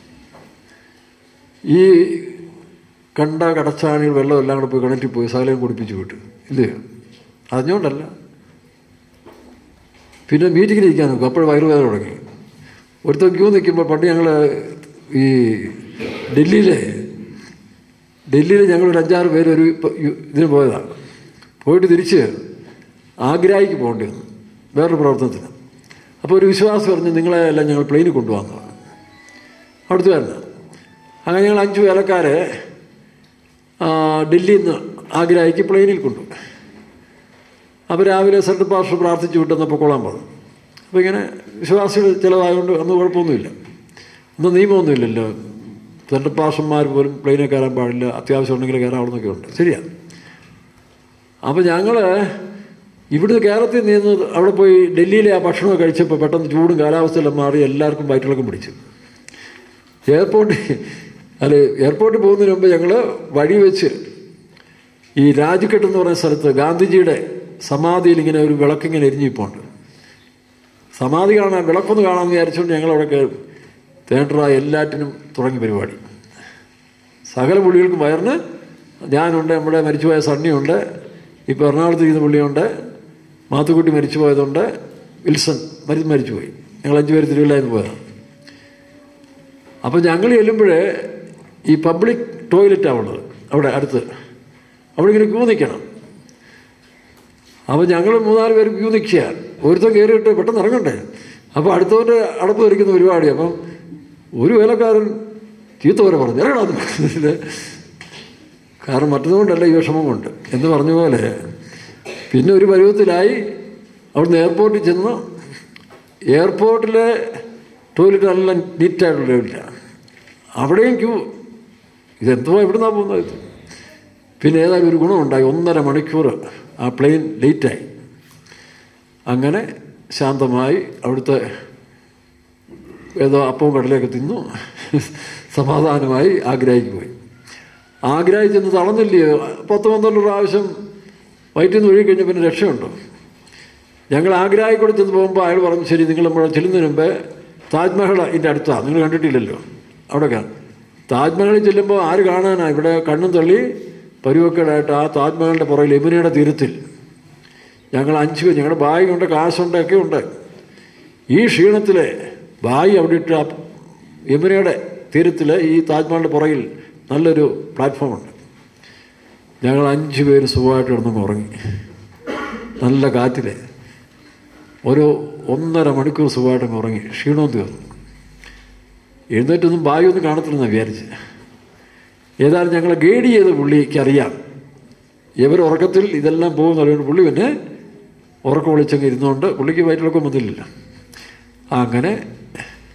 ഈ കണ്ട കടച്ചാണികൾ വെള്ളം എല്ലാം കൂടെ പോയി കിണറ്റിൽ പോയി സകലം കുടിപ്പിച്ചു വിട്ടു ഇല്ലയോ അറിഞ്ഞുകൊണ്ടല്ല പിന്നെ മീറ്റിങ്ങിന് ഇരിക്കാൻ നോക്കും അപ്പോൾ വയറുവേദന തുടങ്ങി ഒരുത്തൻ ക്യൂ നിൽക്കുമ്പോൾ പണ്ട് ഞങ്ങൾ ഈ ഡൽഹിയിലെ ഡൽഹിയിൽ ഞങ്ങളൊരു അഞ്ചാറ് പേര് ഒരു ഇപ്പ- യു- ഇതിന് പോയതാണ് പോയിട്ട് തിരിച്ച് ആഗ്രായിക്ക് പോകേണ്ടി വന്നു വേറൊരു പ്രവർത്തനത്തിന് അപ്പോൾ ഒരു വിശ്വാസം പറഞ്ഞ് നിങ്ങളെ എല്ലാം ഞങ്ങൾ പ്ലെയിനിൽ കൊണ്ടുപോകാമെന്ന് പറഞ്ഞു അവിടുത്തെ തന്നെ അങ്ങനെ ഞങ്ങൾ അഞ്ച് വേലക്കാരെ ആ, ഡൽഹിയിൽ നിന്ന് ആഗ്രായിക്ക് പ്ലെയിനിൽ കൊണ്ടുപോയി അപ്പോൾ രാവിലെ സെൻട്രൽ പാസ്റ്റർ പ്രാർത്ഥിച്ചു വിട്ടെന്ന് പൊക്കോളാൻ പറഞ്ഞു അപ്പോൾ ഇങ്ങനെ വിശ്വാസികൾ ചിലതായതുകൊണ്ട് അന്ന് കുഴപ്പമൊന്നുമില്ല അന്ന് നിയമമൊന്നുമില്ലല്ലോ സെൻട്രൽ പാസ്റ്റർമാർ പോലും പ്ലെയിനിൽ കയറാൻ പാടില്ല അത്യാവശ്യം ഉണ്ടെങ്കിൽ കയറാവുന്നൊക്കെ ഉണ്ട് ശരിയാ അപ്പോൾ ഞങ്ങൾ ഇവിടുന്ന് കേരളത്തിൽ നിന്ന് അവിടെ പോയി ഡൽഹിയിലെ ആ ഭക്ഷണമൊക്കെ കഴിച്ചപ്പോൾ പെട്ടെന്ന് ചൂടും കാലാവസ്ഥയെല്ലാം മാറി എല്ലാവർക്കും വയറ്റിളക്കം പിടിച്ചു എയർപോർട്ടിൽ അല്ല എയർപോർട്ടിൽ പോകുന്നതിന് മുമ്പ് ഞങ്ങൾ വഴി വെച്ച് ഈ രാജ്കെട്ട് എന്ന് പറയുന്ന സ്ഥലത്ത് ഗാന്ധിജിയുടെ സമാധിയിൽ ഇങ്ങനെ ഒരു വിളക്കിങ്ങനെ എരിഞ്ഞിപ്പോണ്ട് സമാധി കാണാൻ വിളക്കൊന്ന് കാണാമെന്ന് വിചാരിച്ചുകൊണ്ട് ഞങ്ങൾ അവിടെ കയറി തേണ്ടറ എല്ലാറ്റിനും തുടങ്ങി പരിപാടി സകല പുള്ളികൾക്കും വയറിന് ഞാനുണ്ട് നമ്മുടെ മരിച്ചുപോയ സണ്ണിയുണ്ട് ഇപ്പോൾ എറണാകുളത്ത് ഇരിക്കുന്ന പുള്ളിയുണ്ട് മാത്തുക്കുട്ടി മരിച്ചു പോയതുണ്ട് വിൽസൺ മരി മരിച്ചുപോയി ഞങ്ങൾ അഞ്ചു പേര് തിരുവല്ലായിൽ നിന്ന് പോയതാണ് അപ്പോൾ ഞങ്ങൾ ചെല്ലുമ്പോഴേ ഈ പബ്ലിക് ടോയ്ലറ്റാണ് ഉള്ളത് അവിടെ അടുത്ത് അവിടെ ഇങ്ങനെ ക്യൂ നിൽക്കണം അപ്പോൾ ഞങ്ങൾ മൂന്നാല് പേര് ക്യൂ നിൽക്കുക ഒരുത്തൻ കയറിയിട്ട് പെട്ടെന്ന് ഇറങ്ങണ്ടേ അപ്പോൾ അടുത്തവൻ്റെ അടപ്പ് ധരിക്കുന്ന പരിപാടി അപ്പം ഒരു വേലക്കാരൻ ചീത്ത വരെ പറഞ്ഞു ഇറങ്ങടാ കാരണം മറ്റൊന്നുകൊണ്ടല്ല ഈ വിഷമം കൊണ്ട് എന്ന് പറഞ്ഞ പോലെ പിന്നെ ഒരു പരുവത്തിലായി അവിടുന്ന് എയർപോർട്ടിൽ ചെന്ന് എയർപോർട്ടിലെ ടോയ്ലറ്റ് നല്ല നീറ്റായിട്ടുള്ള ടോയ്ലറ്റാണ് അവിടെയും ക്യൂ ഇതെന്തുവാ ഇവിടുന്നാണ് പോകുന്നത് ഇത്? പിന്നെ ഏതായാലും ഒരു ഗുണമുണ്ടായി ഒന്നര മണിക്കൂർ ആ പ്ലെയിൻ ലേറ്റായി അങ്ങനെ ശാന്തമായി അവിടുത്തെ ഏതോ അപ്പവും കടലയൊക്കെ തിന്നു സമാധാനമായി ആഗ്രായിക്ക് പോയി ആഗ്രായി ചെന്ന് തളർന്നില്ലയോ പത്ത് പന്ത്രണ്ട് പ്രാവശ്യം വയറ്റിൽ നിന്ന് ഒഴുകി കഴിഞ്ഞാൽ പിന്നെ രക്ഷയുണ്ടോ ഞങ്ങൾ ആഗ്രായി കൂടെ ചെന്ന് പോകുമ്പോൾ അയാൾ പറഞ്ഞു ശരി നിങ്ങൾ നമ്മുടെ ചെല്ലുന്നതിന് മുമ്പേ താജ്മഹൽ ഇതിൻ്റെ അടുത്താണ് നിങ്ങൾ കണ്ടിട്ടില്ലല്ലോ അവിടെ താജ്മഹലിൽ ചെല്ലുമ്പോൾ ആര് കാണാനാ ഇവിടെ കണ്ണും തള്ളി പരുവക്കേടായിട്ട് ആ താജ്മഹലിൻ്റെ പുറകിൽ യമുനയുടെ തീരത്തിൽ ഞങ്ങൾ അഞ്ച് പേര് ഞങ്ങളുടെ ബാഗുണ്ട് കാശുണ്ട് ഒക്കെ ഉണ്ട് ഈ ക്ഷീണത്തിൽ ബായി അവിടെ ഇട്ട് ആ യമുനയുടെ തീരത്തിൽ ഈ താജ്മഹലിൻ്റെ പുറകിൽ നല്ലൊരു പ്ലാറ്റ്ഫോമുണ്ട് ഞങ്ങൾ അഞ്ച് പേര് സുഖമായിട്ട് കിടന്നങ്ങ് ഉറങ്ങി നല്ല കാറ്റിലെ ഒരു ഒന്നര മണിക്കൂർ സുഖമായിട്ടങ്ങ് ഉറങ്ങി ക്ഷീണവും തീർന്നു എഴുന്നേറ്റൊന്നും ബായൊന്നും കാണത്തില്ലെന്നാണ് വിചാരിച്ച് ഏതായാലും ഞങ്ങളെ ഗൈഡ് ചെയ്ത പുള്ളിക്ക് അറിയാം ഇവർ ഉറക്കത്തിൽ ഇതെല്ലാം പോകുന്ന അറിയുന്നത് പുള്ളി പിന്നെ ഉറക്കം വിളിച്ചങ്ങ് ഇരുന്നുകൊണ്ട് പുള്ളിക്ക് വയറ്റിലൊക്കെ വന്നില്ല അങ്ങനെ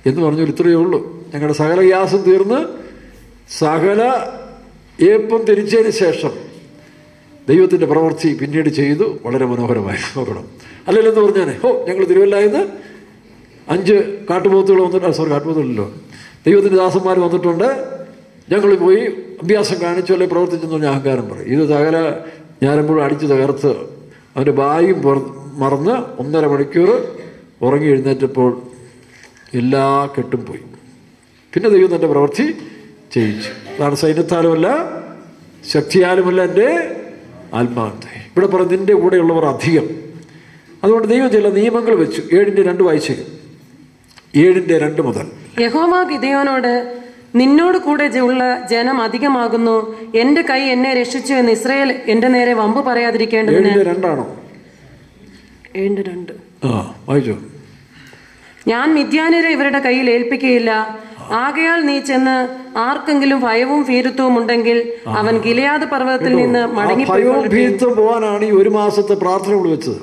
എന്ന് പറഞ്ഞാൽ ഇത്രയേ ഉള്ളൂ ഞങ്ങളുടെ സകല ഗ്യാസും തീർന്ന് സകല ഏപ്പം തിരിച്ചതിന് ശേഷം ദൈവത്തിൻ്റെ പ്രവൃത്തി പിന്നീട് ചെയ്തു വളരെ മനോഹരമായി നോക്കണം അല്ലെങ്കിൽ എന്ന് പറഞ്ഞാൽ ഓ ഞങ്ങൾ തിരുവല്ലായെന്ന് അഞ്ച് കാട്ടുപോത്തുകൾ വന്നിട്ട് സോറി കാട്ടുപോത്തുകളല്ലോ ദൈവത്തിൻ്റെ ദാസന്മാർ വന്നിട്ടുണ്ട് ഞങ്ങൾ പോയി അഭ്യാസം കാണിച്ചു അല്ലെങ്കിൽ പ്രവർത്തിച്ചെന്ന് പറഞ്ഞ അഹങ്കാരം പറയും ഇത് സകല ഞാനെപ്പോഴും അടിച്ചു തകർത്ത് അവൻ്റെ ബായും പുറ- മറന്ന് ഒന്നര മണിക്കൂർ ഉറങ്ങി എഴുന്നേറ്റപ്പോൾ എല്ലാ കെട്ടും പോയി പിന്നെ ദൈവം തൻ്റെ പ്രവൃത്തി ചെയ്യിച്ചു അതാണ് സൈന്യത്താലുമല്ല ശക്തിയാലുമല്ല എൻ്റെ ആത്മാവത്തെ ഇവിടെ പറഞ്ഞ നിൻ്റെ കൂടെയുള്ളവർ അധികം അതുകൊണ്ട് ദൈവം ചില നിയമങ്ങൾ വെച്ചു ഏഴിൻ്റെ രണ്ട് വായിച്ചു ഏഴിൻ്റെ രണ്ട് മുതൽ യഹോവ ഗിദയോനോട് നിന്നോട് കൂടെ ജ- ഉള്ള ജനം അധികമാകുന്നു എന്റെ കൈ എന്നെ രക്ഷിച്ചു എന്ന് ഇസ്രയേൽ എന്റെ നേരെ വമ്പ് പറയാതിരിക്കേണ്ടതിന് ഏഴിൻ്റെ രണ്ടാണോ ഏഴിന്റെ രണ്ട് ആ വായിച്ചോ ഞാൻ മിഥ്യാനരെ ഇവരുടെ കയ്യിൽ ഏൽപ്പിക്കുകയില്ല ആകയാൽ നീ ചെന്ന് ആർക്കെങ്കിലും ഭയവും ഭീരുത്വവും ഉണ്ടെങ്കിൽ അവൻ ഗിലയാദ് പർവ്വതത്തിൽ നിന്ന് ആ മടങ്ങി ഭയവും ഭീത്വം പോകാനാണ് ഈ ഒരു മാസത്തെ പ്രാർത്ഥന വിളിച്ചത്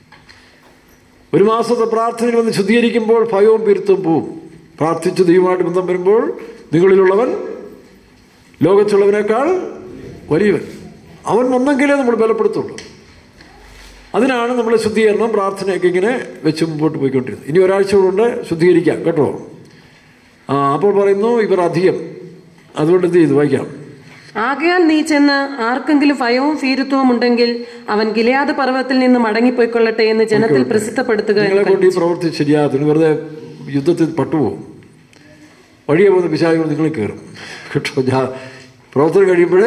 ഒരു മാസത്തെ പ്രാർത്ഥനയിൽ വന്ന് ശുദ്ധീകരിക്കുമ്പോൾ ഭയവും ഭീരുത്വം പോവും പ്രാർത്ഥിച്ച് ദൈവമായിട്ട് ബന്ധം വരുമ്പോൾ നിങ്ങളിലുള്ളവൻ ലോകത്തുള്ളവനേക്കാൾ വലിയവൻ അവൻ വന്നെങ്കിലേ നമ്മൾ ബലപ്പെടുത്തുള്ളൂ അതിനാണ് നമ്മൾ ശുദ്ധീകരണം പ്രാർത്ഥനയൊക്കെ ഇങ്ങനെ വെച്ച് മുമ്പോട്ട് പോയിക്കൊണ്ടിരുന്നത് ഇനി ഒരാഴ്ച കൊണ്ട് ശുദ്ധീകരിക്കാം കേട്ടോ ആ അപ്പോൾ പറയുന്നു ഇവർ അധികം അതുകൊണ്ട് എന്ത് ചെയ്തു വായിക്കാം ആകയാൽ നീ ചെന്ന് ആർക്കെങ്കിലും ഭയവും ഭീരുത്വവും ഉണ്ടെങ്കിൽ അവൻ ഗിലയാദ് പർവ്വതത്തിൽ നിന്ന് മടങ്ങിപ്പോയിക്കൊള്ളട്ടെ എന്ന് ജനത്തിൽ പ്രസിദ്ധപ്പെടുത്തുക നിങ്ങളെ കൊണ്ട് ഈ പ്രവൃത്തി ശരിയാകത്തില്ല വെറുതെ യുദ്ധത്തിൽ പട്ടുപോകും വഴിയെ പോകുന്ന പിശാചുകൾ നിങ്ങൾ കയറും കേട്ടോ ഞാൻ പ്രവർത്തനം കഴിയുമ്പോൾ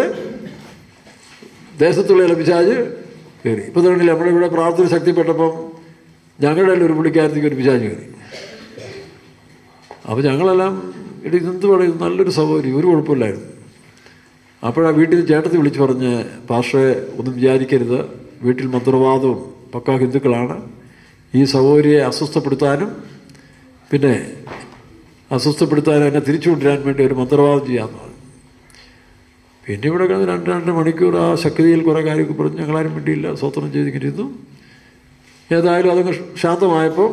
ദേശത്തുള്ള ചില പിശാജ് കയറി ഇപ്പം തന്നെ നമ്മുടെ ഇവിടെ പ്രാർത്ഥന ശക്തിപ്പെട്ടപ്പം ഞങ്ങളുടെ കയ്യിൽ ഒരു പുള്ളിക്കാരത്തേക്ക് ഒരു പിശാജ് കയറി അപ്പോൾ ഞങ്ങളെല്ലാം ഇടി ഇതെന്ത് പറയും നല്ലൊരു സൗകര്യം ഒരു കുഴപ്പമില്ലായിരുന്നു അപ്പോഴാ വീട്ടിൽ നിന്ന് ചേട്ടത്തി വിളിച്ച് പറഞ്ഞ് പാഷയെ ഒന്നും വിചാരിക്കരുത് വീട്ടിൽ മന്ത്രവാദവും പക്ക ഹിന്ദുക്കളാണ് ഈ സഹോദരിയെ അസ്വസ്ഥപ്പെടുത്താനും പിന്നെ അസ്വസ്ഥപ്പെടുത്താനും എന്നെ തിരിച്ചു കൊണ്ടുവരാൻ വേണ്ടി ഒരു മന്ത്രവാദം ചെയ്യാമെന്ന് പറഞ്ഞു പിന്നെ ഇവിടെ കിടന്ന് രണ്ട് രണ്ട് മണിക്കൂർ ആ ശക്തിയിൽ കുറേ കാര്യമൊക്കെ പറഞ്ഞ് ഞങ്ങളാരും വേണ്ടിയില്ല സ്വത്രം ചെയ്തിങ്ങനെ ഇരുന്നു ഏതായാലും അതങ്ങ് ശാന്തമായപ്പോൾ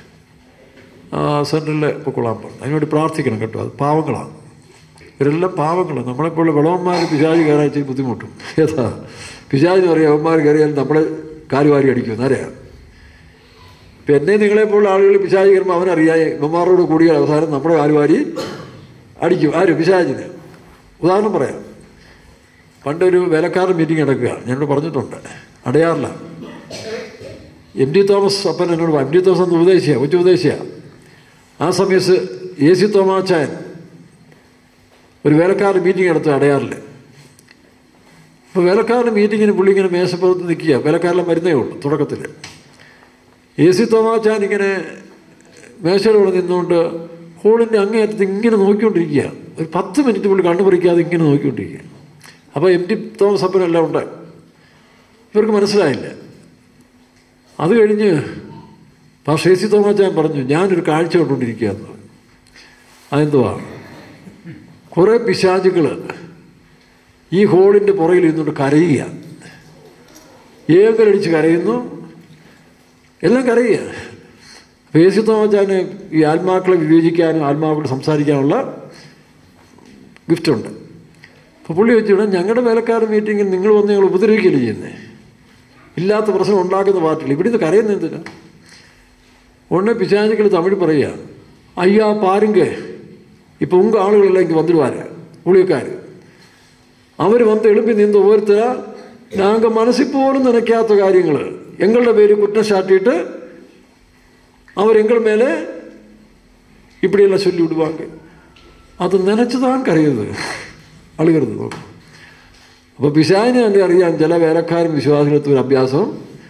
സെൻറ്ററിൽ പൊക്കൊള്ളാൻ പറഞ്ഞു അതിനുവേണ്ടി പ്രാർത്ഥിക്കണം കേട്ടോ അത് പാവങ്ങളാണ് ഇവരെല്ലാം പാവങ്ങളാണ് നമ്മളെപ്പോലുള്ള വിളവന്മാർ പിശാജ് കയറാൻ ഇച്ചിരി ബുദ്ധിമുട്ടും ഏതാ പിശാജിന് അറിയാം അവന്മാർ കയറിയാൽ നമ്മളെ കാലുവാരി അടിക്കും അറിയാം ഇപ്പം എന്നെ നിങ്ങളെപ്പോലുള്ള ആളുകൾ പിശാജ് കയറുമ്പോൾ അവനറിയാം ഇവന്മാരോട് കൂടിയ അവസാനം നമ്മുടെ കാലുവാരി അടിക്കും ആര് പിശാജിന് ഉദാഹരണം പറയാം പണ്ടൊരു വേലക്കാരൻ മീറ്റിംഗ് നടക്കുക ഞാനിവിടെ പറഞ്ഞിട്ടുണ്ട് അടയാറില്ല എം ഡി തോമസ് അപ്പൻ എന്നോട് എം ഡി തോമസ് എന്ന് ഉപദേശിയ ഉച്ച ഉപദേശിയ ആ സമയത്ത് എ സി തോമാച്ചായൻ ഒരു വേലക്കാരൻ മീറ്റിംഗ് നടത്തുക അടയാറിൽ അപ്പോൾ വേലക്കാരൻ്റെ മീറ്റിങ്ങിന് പുള്ളി ഇങ്ങനെ മേശപ്പുറത്ത് നിൽക്കുക വേലക്കാരെല്ലാം വരുന്നേ ഉള്ളൂ തുടക്കത്തിൽ എ സി തോമാച്ചാൻ ഇങ്ങനെ മേശയുടെ കൂടെ നിന്നുകൊണ്ട് ഹോളിൻ്റെ അങ്ങേയറ്റത്ത് ഇങ്ങനെ നോക്കിക്കൊണ്ടിരിക്കുക ഒരു പത്ത് മിനിറ്റ് പുള്ളി കണ്ടുപറിക്കാതെ ഇങ്ങനെ നോക്കിക്കൊണ്ടിരിക്കുക അപ്പോൾ എം ടി തോമസ് അപ്പനെല്ലാം ഉണ്ട് ഇവർക്ക് മനസ്സിലായില്ല അത് കഴിഞ്ഞ് പക്ഷേ എ സി തോമാച്ചാൻ പറഞ്ഞു ഞാനൊരു കാഴ്ച കണ്ടുകൊണ്ടിരിക്കുക എന്ന് പറഞ്ഞു അതെന്തുവാ കുറേ പിശാചുകൾ ഈ ഹോളിൻ്റെ പുറകിൽ ഇരുന്നുകൊണ്ട് കരയുക ഏകലടിച്ച് കരയുന്നു എല്ലാം കരയുക അപ്പോൾ യേശു തോമച്ചാന് ഈ ആത്മാക്കളെ വിവേചിക്കാനും ആത്മാക്കളോട് സംസാരിക്കാനുള്ള ഗിഫ്റ്റുണ്ട് അപ്പോൾ പുള്ളി വെച്ചിവിടെ ഞങ്ങളുടെ വേലക്കാരൻ മീറ്റിങ്ങിൽ നിങ്ങൾ വന്ന് ഞങ്ങൾ ഉപദ്രവിക്കുകയല്ലേ ചെയ്യുന്നത് ഇല്ലാത്ത പ്രശ്നം ഉണ്ടാക്കുന്ന പാർട്ടികൾ ഇവിടെ നിന്ന് കരയുന്നത് എന്തിനാ ഉടനെ പിശാചുക്കൾ തമിഴ് പറയുക അയ്യാ പാരുങ്ക இப்போ உங்கள் ஆளுகளெல்லாம் இங்கே வந்துடுவார் ஊழியக்கார் அவர் வந்து எழுப்பி நின்ற ஒவ்வொருத்தரா நாங்கள் மனசு போலும் நினைக்காத കാര്യങ്ങൾ எங்களோட பேர் குற்றம் சாட்டிட்டு அவர் எங்கள் மேலே இப்படியெல்லாம் சொல்லி விடுவாங்க അത് നനച്ചു താൻ കരയുന്നത് അളുകരുത് നോക്കും അപ്പോൾ പിശാവിനെ തന്നെ അറിയാം ചില വേലക്കാരും വിശ്വാസികളെത്തും ഒരു അഭ്യാസം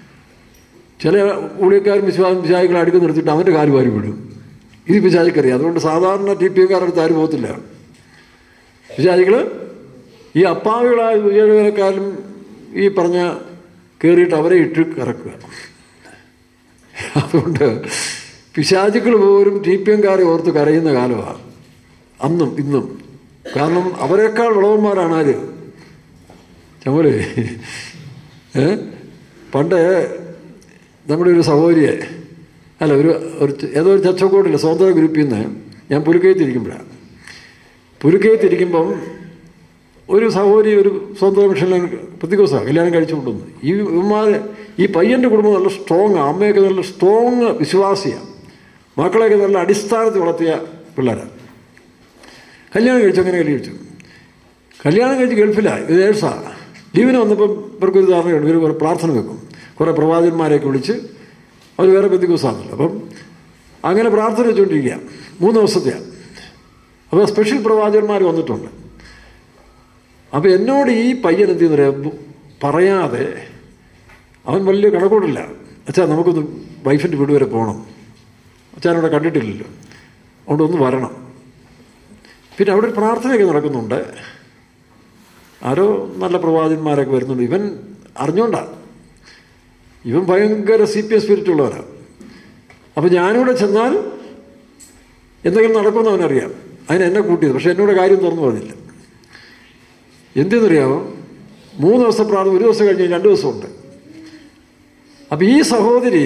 ചില ഊഴിയക്കാരും വിശ്വാസം പിശാചികളെ അടുക്ക് നിർത്തിയിട്ട് അവൻ്റെ കാല് വാരി വിടും ഇത് പിശാചിക്കറിയാം അതുകൊണ്ട് സാധാരണ ടി പി കാരുടെ ആരും പോകത്തില്ല പിശാചികൾ ഈ അപ്പാവികളായ വിജയവേലക്കാരും ഈ പറഞ്ഞ കയറിയിട്ട് അവരെ ഇട്ട് കറക്കുക അതുകൊണ്ട് പിശാചുക്കൾ പോലും ടി പി എംകാരെ ഓർത്ത് കരയുന്ന കാലമാണ് അന്നും ഇന്നും കാരണം അവരെക്കാൾ വിളവന്മാരാണ് ആര് ചമ്മല് ഏ പണ്ട് നമ്മുടെ ഒരു സഹോദരിയെ അല്ല ഒരു ഒരു ഏതോ ഒരു ചച്ചക്കോട്ടില്ല സ്വതന്ത്ര ഗ്രൂപ്പിൽ നിന്ന് ഞാൻ പുലുക്കയത്തിരിക്കുമ്പോഴാണ് പുലുക്കയത്തിരിക്കുമ്പം ഒരു സഹോദരി ഒരു സ്വന്തം മിഷനിൽ പ്രതികോസാണ് കല്യാണം കഴിച്ചു കൊണ്ടുവന്നു ഈ ഇവന്മാർ ഈ പയ്യൻ്റെ കുടുംബം നല്ല സ്ട്രോങ് അമ്മയൊക്കെ നല്ല സ്ട്രോങ് വിശ്വാസിയാണ് മക്കളെയൊക്കെ നല്ല അടിസ്ഥാനത്തിൽ വളർത്തിയ പിള്ളേരാണ് കല്യാണം കഴിച്ചു അങ്ങനെ കല്യാണം കഴിച്ചു കല്യാണം കഴിച്ച് ഗൾഫിലാണ് ഇത് ഏഴ്സാണ് ലീവിന് വന്നപ്പം ഇവർക്കൊരു ധാരണയുണ്ട് ഇവർ കുറേ പ്രാർത്ഥന വെക്കും കുറേ പ്രവാചകന്മാരെയൊക്കെ വിളിച്ച് അവർ വേറെ ബന്ധുക്കോസാണല്ലോ അപ്പം അങ്ങനെ പ്രാർത്ഥന വെച്ചുകൊണ്ടിരിക്കുക മൂന്ന് ദിവസത്തെയാണ് അപ്പോൾ സ്പെഷ്യൽ പ്രവാചകന്മാർ വന്നിട്ടുണ്ട് അപ്പോൾ എന്നോട് ഈ പയ്യൻ എന്ത് ചെയ്യുന്ന പറയാതെ അവൻ വലിയ കണക്കൂടില്ല അച്ഛാ നമുക്കൊന്ന് വൈഫിൻ്റെ വീട് വരെ പോകണം അച്ഛനവിടെ കണ്ടിട്ടില്ലല്ലോ അതുകൊണ്ട് ഒന്ന് വരണം പിന്നെ അവിടെ ഒരു പ്രാർത്ഥനയൊക്കെ നടക്കുന്നുണ്ട് ആരോ നല്ല പ്രവാചകന്മാരൊക്കെ വരുന്നുണ്ട് ഇവൻ അറിഞ്ഞോണ്ടാണ് ഇവൻ ഭയങ്കര സി പി എസ് സ്പിരിറ്റ് ഉള്ളവരാണ് അപ്പം ഞാനിവിടെ ചെന്നാൽ എന്തെങ്കിലും നടക്കുമെന്ന് അവനറിയാം അതിന് എന്നെ കൂട്ടിയത് പക്ഷെ എന്നോട് കാര്യം തുറന്നു പറഞ്ഞില്ല എന്തെന്നറിയാമോ മൂന്ന് ദിവസം പ്രാർത്ഥന ഒരു ദിവസം കഴിഞ്ഞ് രണ്ട് ദിവസമുണ്ട് അപ്പം ഈ സഹോദരി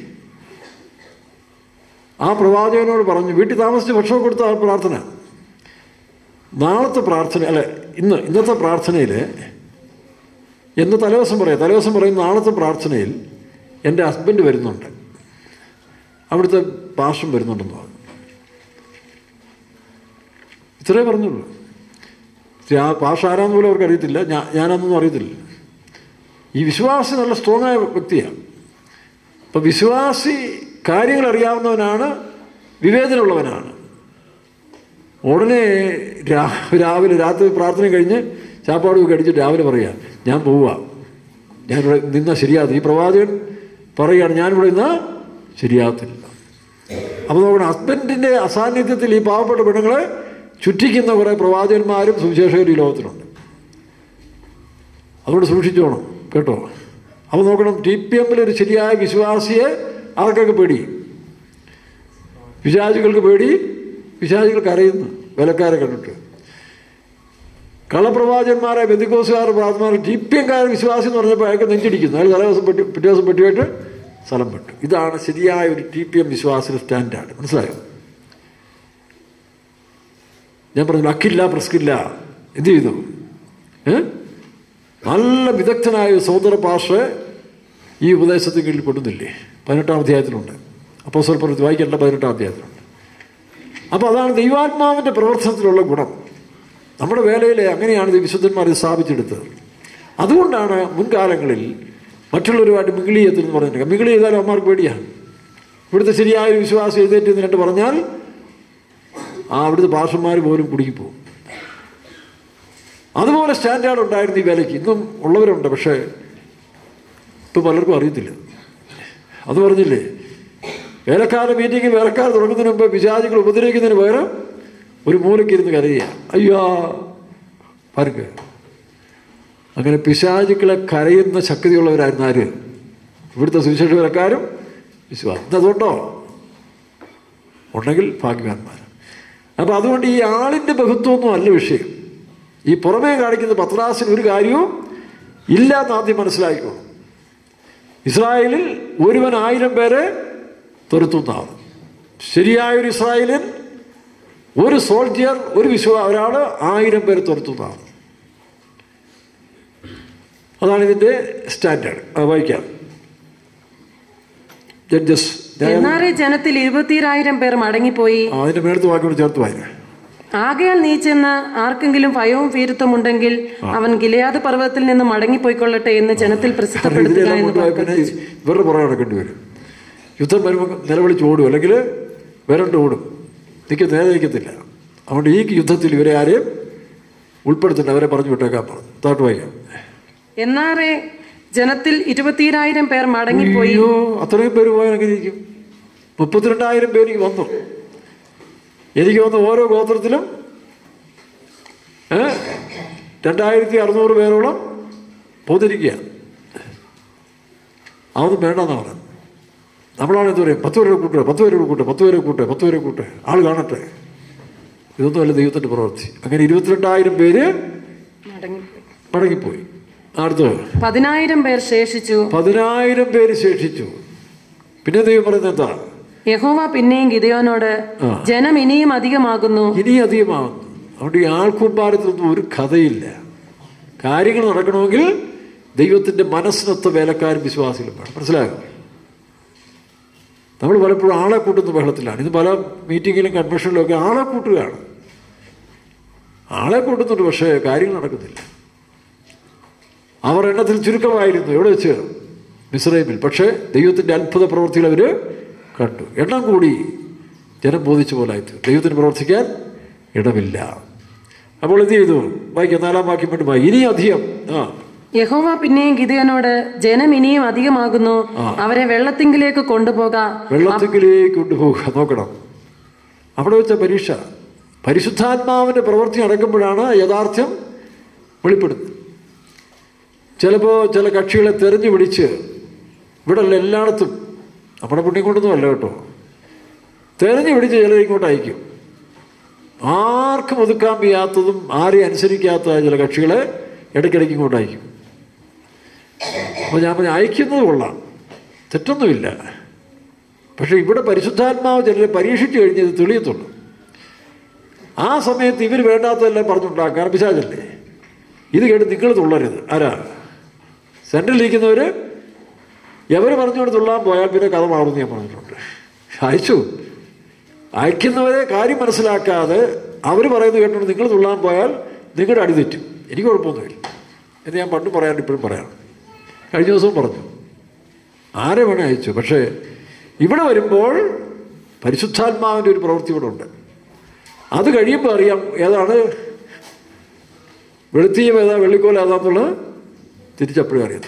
ആ പ്രവാചകനോട് പറഞ്ഞു വീട്ടിൽ താമസിച്ച് ഭക്ഷണം കൊടുത്ത ആ പ്രാർത്ഥന നാളത്തെ പ്രാർത്ഥന അല്ല ഇന്ന് ഇന്നത്തെ പ്രാർത്ഥനയിൽ എന്ന് തലേദിവസം പറയാം തലേദിവസം പറയും നാളത്തെ പ്രാർത്ഥനയിൽ എൻ്റെ ഹസ്ബൻഡ് വരുന്നുണ്ട് അവിടുത്തെ പാഷം വരുന്നുണ്ടെന്ന് പറഞ്ഞു ഇത്രേ പറഞ്ഞുള്ളൂ ആ പാഷ ആരാന്ന് പോലും അവർക്ക് അറിയത്തില്ല ഞാൻ ഞാനതൊന്നും അറിയത്തില്ല ഈ വിശ്വാസി നല്ല സ്ട്രോങ് ആയ വ്യക്തിയാണ് അപ്പം വിശ്വാസി കാര്യങ്ങൾ അറിയാവുന്നവനാണ് വിവേചനമുള്ളവനാണ് ഉടനെ രാ- രാവിലെ രാത്രി പ്രാർത്ഥന കഴിഞ്ഞ് ചാപ്പാട് കഴിച്ചിട്ട് രാവിലെ പറയുക ഞാൻ പോവുക ഞാനിവിടെ നിന്നാൽ ശരിയാകത്തില്ല ഈ പ്രവാചകൻ പറയുകയാണ് ഞാനിവിടെ നിന്നാൽ ശരിയാകത്തില്ല അപ്പോൾ നോക്കണം ഹസ്ബൻഡിൻ്റെ അസാന്നിധ്യത്തിൽ ഈ പാവപ്പെട്ട പെണ്ണുങ്ങളെ ചുറ്റിക്കുന്ന കുറേ പ്രവാചകന്മാരും സുവിശേഷകരും ഈ ലോകത്തിലുണ്ട് അതുകൊണ്ട് സൂക്ഷിച്ചോണം കേട്ടോ അപ്പോൾ നോക്കണം ടി പി എമ്മിലൊരു ശരിയായ വിശ്വാസിയെ ആർക്കൊക്കെ പേടി പിശാചുകൾക്ക് പേടി പിശാചുകൾക്ക് അറിയുന്നു വിലക്കാരെ കണ്ടിട്ട് കള്ളപ്രവാചന്മാരെ ബന്ധുക്കോസുകാർ പ്രാർത്ഥന ടി പി എംകാരൻ വിശ്വാസി എന്ന് പറഞ്ഞപ്പോൾ അയാൾക്ക് നെഞ്ചിടിക്കുന്നു അയാൾ തലേ ദിവസം പെട്ടി പിറ്റേ ദിവസം പെട്ടിയായിട്ട് സ്ഥലം പെട്ടു ഇതാണ് ശരിയായ ഒരു ടി പി എം വിശ്വാസിയുടെ സ്റ്റാൻഡാർഡ് മനസ്സിലായോ ഞാൻ പറഞ്ഞു അക്കില്ല പ്രസ്കില്ല എന്ത് ചെയ്തു ഏ നല്ല വിദഗ്ധനായ ഒരു സഹോദര പാഷ ഈ ഉപദേശത്തിന് കീഴിൽ പെടുന്നില്ലേ പതിനെട്ടാം അധ്യായത്തിലുണ്ട് അപ്പോൾ സ്വൽപ്പുറത്ത് വായിക്കേണ്ട പതിനെട്ടാം അധ്യായത്തിലുണ്ട് അപ്പോൾ അതാണ് ദൈവാത്മാവിൻ്റെ പ്രവർത്തനത്തിലുള്ള ഗുണം നമ്മുടെ വേലയിലെ അങ്ങനെയാണ് ഇത് വിശുദ്ധന്മാർ ഇത് സ്ഥാപിച്ചെടുത്തത് അതുകൊണ്ടാണ് മുൻകാലങ്ങളിൽ മറ്റുള്ളവരുമായിട്ട് മിങ്കിളി ചെയ്തെന്ന് പറഞ്ഞിട്ടുണ്ട് മിങ്കിളി ചെയ്താലും അമ്മമാർക്ക് പേടിയാണ് ഇവിടുത്തെ ശരിയായ ഒരു വിശ്വാസം എഴുന്നേറ്റ് എന്നിട്ട് പറഞ്ഞാൽ ആ അവിടുത്തെ പാഷന്മാർ പോലും കുടുങ്ങിപ്പോവും അതുപോലെ സ്റ്റാൻഡേർഡ് ഉണ്ടായിരുന്നു ഈ വിലയ്ക്ക് ഇന്നും ഉള്ളവരുണ്ട് പക്ഷേ ഇപ്പം പലർക്കും അറിയത്തില്ല അത് പറഞ്ഞില്ലേ വേലക്കാല മീറ്റിംഗ് വേലക്കാർ തുടങ്ങുന്നതിന് മുമ്പ് പിശാചികൾ ഉപദ്രവിക്കുന്നതിന് പകരം ഒരു മൂലയ്ക്കിരുന്ന് കരയുക അയ്യോ പാർക്ക് അങ്ങനെ പിശാചുക്കളെ കരയുന്ന ശക്തിയുള്ളവരായിരുന്നു ആര് ഇവിടുത്തെ സുവിശേഷ വേലക്കാരും വിശ്വാസം അതുകൊണ്ടോ ഉണ്ടെങ്കിൽ ഭാഗ്യവാന്മാർ അപ്പോൾ അതുകൊണ്ട് ഈ ആളിൻ്റെ ബഹുത്വമൊന്നും അല്ല വിഷയം ഈ പുറമേ കാണിക്കുന്ന പത്രാസിന് ഒരു കാര്യവും ഇല്ലാന്ന് ആദ്യം മനസ്സിലാക്കിക്കോ ഇസ്രായേലിൽ ഒരുവൻ ആയിരം പേരെ തുരത്തുന്നതാണ് ശരിയായൊരു ഇസ്രായേലിൽ ഒരു സോൾജിയർ ഒരു വിശ്വ ഒരാൾ ആയിരം പേരെ തുരത്തുന്നതാണ് അതാണ് ഇതിൻ്റെ സ്റ്റാൻഡേർഡ് അത് വായിക്കാം ജഡ്ജസ് എന്നാറേ ജനത്തിൽ ഇരുപത്തിരായിരം പേർ മടങ്ങിപ്പോയി അതിൻ്റെ മേടത്ത് വാക്കിയോട് ചേർത്ത് വായിക്കാം ആകയാൽ നീ ചെന്ന് ആർക്കെങ്കിലും ഭയവും ഭീരുത്വം ഉണ്ടെങ്കിൽ അവൻ ഗിലയാദ് പർവ്വതത്തിൽ നിന്ന് മടങ്ങിപ്പോയിക്കൊള്ളട്ടെ എന്ന് ജനത്തിൽ പ്രസിദ്ധപ്പെടുത്തുക ഇതിലെല്ലാം എന്ന് കൊണ്ടുപോയി പിന്നെ ഇവരുടെ പുറകെ നടക്കേണ്ടി വരും യുദ്ധം വരുമ്പോൾ നിലവിളിച്ച് ഓടും അല്ലെങ്കിൽ വരണ്ട് ഓടും നിൽക്ക നേരെ നിൽക്കത്തില്ല അതുകൊണ്ട് ഈ യുദ്ധത്തിൽ ഇവരെ ആരെയും ഉൾപ്പെടുത്തണ്ട അവരെ പറഞ്ഞു വിട്ടേക്കാൻ പറഞ്ഞു താട്ട് വായിക്കാം എന്നാറേ ജനത്തിൽ ഇരുപത്തിരായിരം പേർ മടങ്ങിപ്പോയി അയ്യോ അത്രയും പേര് പോയാൽ എങ്ങനെ ഇരിക്കും മുപ്പത്തിരണ്ടായിരം പേര് എനിക്ക് വന്നു എനിക്ക് വന്ന് ഓരോ ഗോത്രത്തിലും ഏ രണ്ടായിരത്തി അറുന്നൂറ് പേരോളം പോതിരിക്കുക അതൊന്നും വേണ്ടെന്നാണ് പറയുന്നത് നമ്മളാണ് എന്ത് പറയും പത്ത് പേരെ കൂട്ടുക പത്ത് പേരെ കൂട്ടുക പത്ത് പേരെ കൂട്ടുക പത്ത് പേരെ കൂട്ടുക ആൾ കാണട്ടെ ഇതൊന്നും അല്ല ദൈവത്തിൻ്റെ പ്രവൃത്തി അങ്ങനെ ഇരുപത്തിരണ്ടായിരം പേര് മടങ്ങിപ്പോയി മടങ്ങിപ്പോയി അടുത്ത് പതിനായിരം പേർ ശേഷിച്ചു പതിനായിരം പേര് ശേഷിച്ചു പിന്നെ ദൈവം പറയുന്നത് എന്താ യഹോവ പിന്നെയും ഗിദയോനോട് ജനം ഇനിയും അധികമാകുന്നു ഇനി അധികമാകുന്നു അതുകൊണ്ട് ഈ ആൾക്കൂമ്പാരത്തിലൊന്നും ഒരു കഥയില്ല കാര്യങ്ങൾ നടക്കണമെങ്കിൽ ദൈവത്തിന്റെ മനസ്സിനൊത്ത വേലക്കാരും വിശ്വാസികളും വേണം മനസ്സിലാകും നമ്മൾ പലപ്പോഴും ആളെ കൂട്ടുന്ന ബഹളത്തിലാണ് ഇത് പല മീറ്റിങ്ങിലും കൺവെൻഷനിലും ഒക്കെ ആളെ കൂട്ടുകയാണ് ആളെ കൂട്ടുന്നുണ്ട് പക്ഷേ കാര്യങ്ങൾ നടക്കുന്നില്ല അവർ എണ്ണത്തിൽ ചുരുക്കമായിരുന്നു എവിടെ വെച്ച് മിസ്രൈമിൽ പക്ഷേ ദൈവത്തിൻ്റെ അത്ഭുത പ്രവൃത്തികൾ അവർ കണ്ടു എണ്ണം കൂടി ജനം ബോധിച്ച പോലായിത്തു ദൈവത്തിന് പ്രവർത്തിക്കാൻ ഇടമില്ല അപ്പോൾ എന്ത് ചെയ്തു വായിക്കാം നാലാം വാക്യം വേണ്ടി വായി ഇനി അധികം ആ യഹോവ പിന്നെയും ഗിദയോനോട് ജനം ഇനിയും അധികമാകുന്നു അവരെ വെള്ളത്തിങ്കിലേക്ക് കൊണ്ടുപോക വെള്ളത്തിലേക്ക് കൊണ്ടുപോകുക നോക്കണം അവിടെ വെച്ച പരീക്ഷ പരിശുദ്ധാത്മാവിൻ്റെ പ്രവൃത്തി നടക്കുമ്പോഴാണ് യഥാർത്ഥ്യം വെളിപ്പെടുന്നത് ചിലപ്പോൾ ചില കക്ഷികളെ തെരഞ്ഞു പിടിച്ച് ഇവിടെ അല്ല എല്ലായിടത്തും നമ്മുടെ പുണ്യം കൊണ്ടൊന്നും അല്ല കേട്ടോ തെരഞ്ഞു പിടിച്ച് ചിലരെ ഇങ്ങോട്ട് അയക്കും ആർക്കും ഒതുക്കാൻ വയ്യാത്തതും ആരെയും അനുസരിക്കാത്ത ചില കക്ഷികളെ ഇടയ്ക്കിടയ്ക്ക് ഇങ്ങോട്ട് അയക്കും അപ്പോൾ ഞാൻ പറഞ്ഞു അയക്കുന്നത് കൊള്ളാം തെറ്റൊന്നുമില്ല പക്ഷേ ഇവിടെ പരിശുദ്ധാത്മാവ് ചിലരെ പരീക്ഷിച്ചു കഴിഞ്ഞത് തെളിയത്തുള്ളൂ ആ സമയത്ത് ഇവർ വേണ്ടാത്തതെല്ലാം പറഞ്ഞുണ്ടാക്കും കാരണം പിശാചല്ലേ ഇത് കേട്ട് നിങ്ങൾ തുള്ളരുത് ആരാ സെൻട്രൽ ഇരിക്കുന്നവർ എവർ പറഞ്ഞുകൊണ്ട് തുള്ളാൻ പോയാൽ പിന്നെ കഥ മാറുമെന്ന് ഞാൻ പറഞ്ഞിട്ടുണ്ട് അയച്ചു അയക്കുന്നവരെ കാര്യം മനസ്സിലാക്കാതെ അവർ പറയുന്നത് കേട്ടോണ്ട് നിങ്ങൾ തുള്ളാൻ പോയാൽ നിങ്ങളുടെ അടി തെറ്റും എനിക്ക് കുഴപ്പമൊന്നുമില്ല എന്ന് ഞാൻ പണ്ട് പറയാണ്ട് ഇപ്പോഴും പറയാം കഴിഞ്ഞ ദിവസവും പറഞ്ഞു ആരെ വേണേ അയച്ചു പക്ഷേ ഇവിടെ വരുമ്പോൾ പരിശുദ്ധാത്മാവിൻ്റെ ഒരു പ്രവൃത്തി ഇവിടെ ഉണ്ട് അത് കഴിയുമ്പോൾ അറിയാം ഏതാണ് വെളുത്തീയം ഏതാ വെള്ളിക്കോല ഏതാന്നുള്ളത് തിരിച്ചപ്പോഴും അറിയത്തുള്ളൂ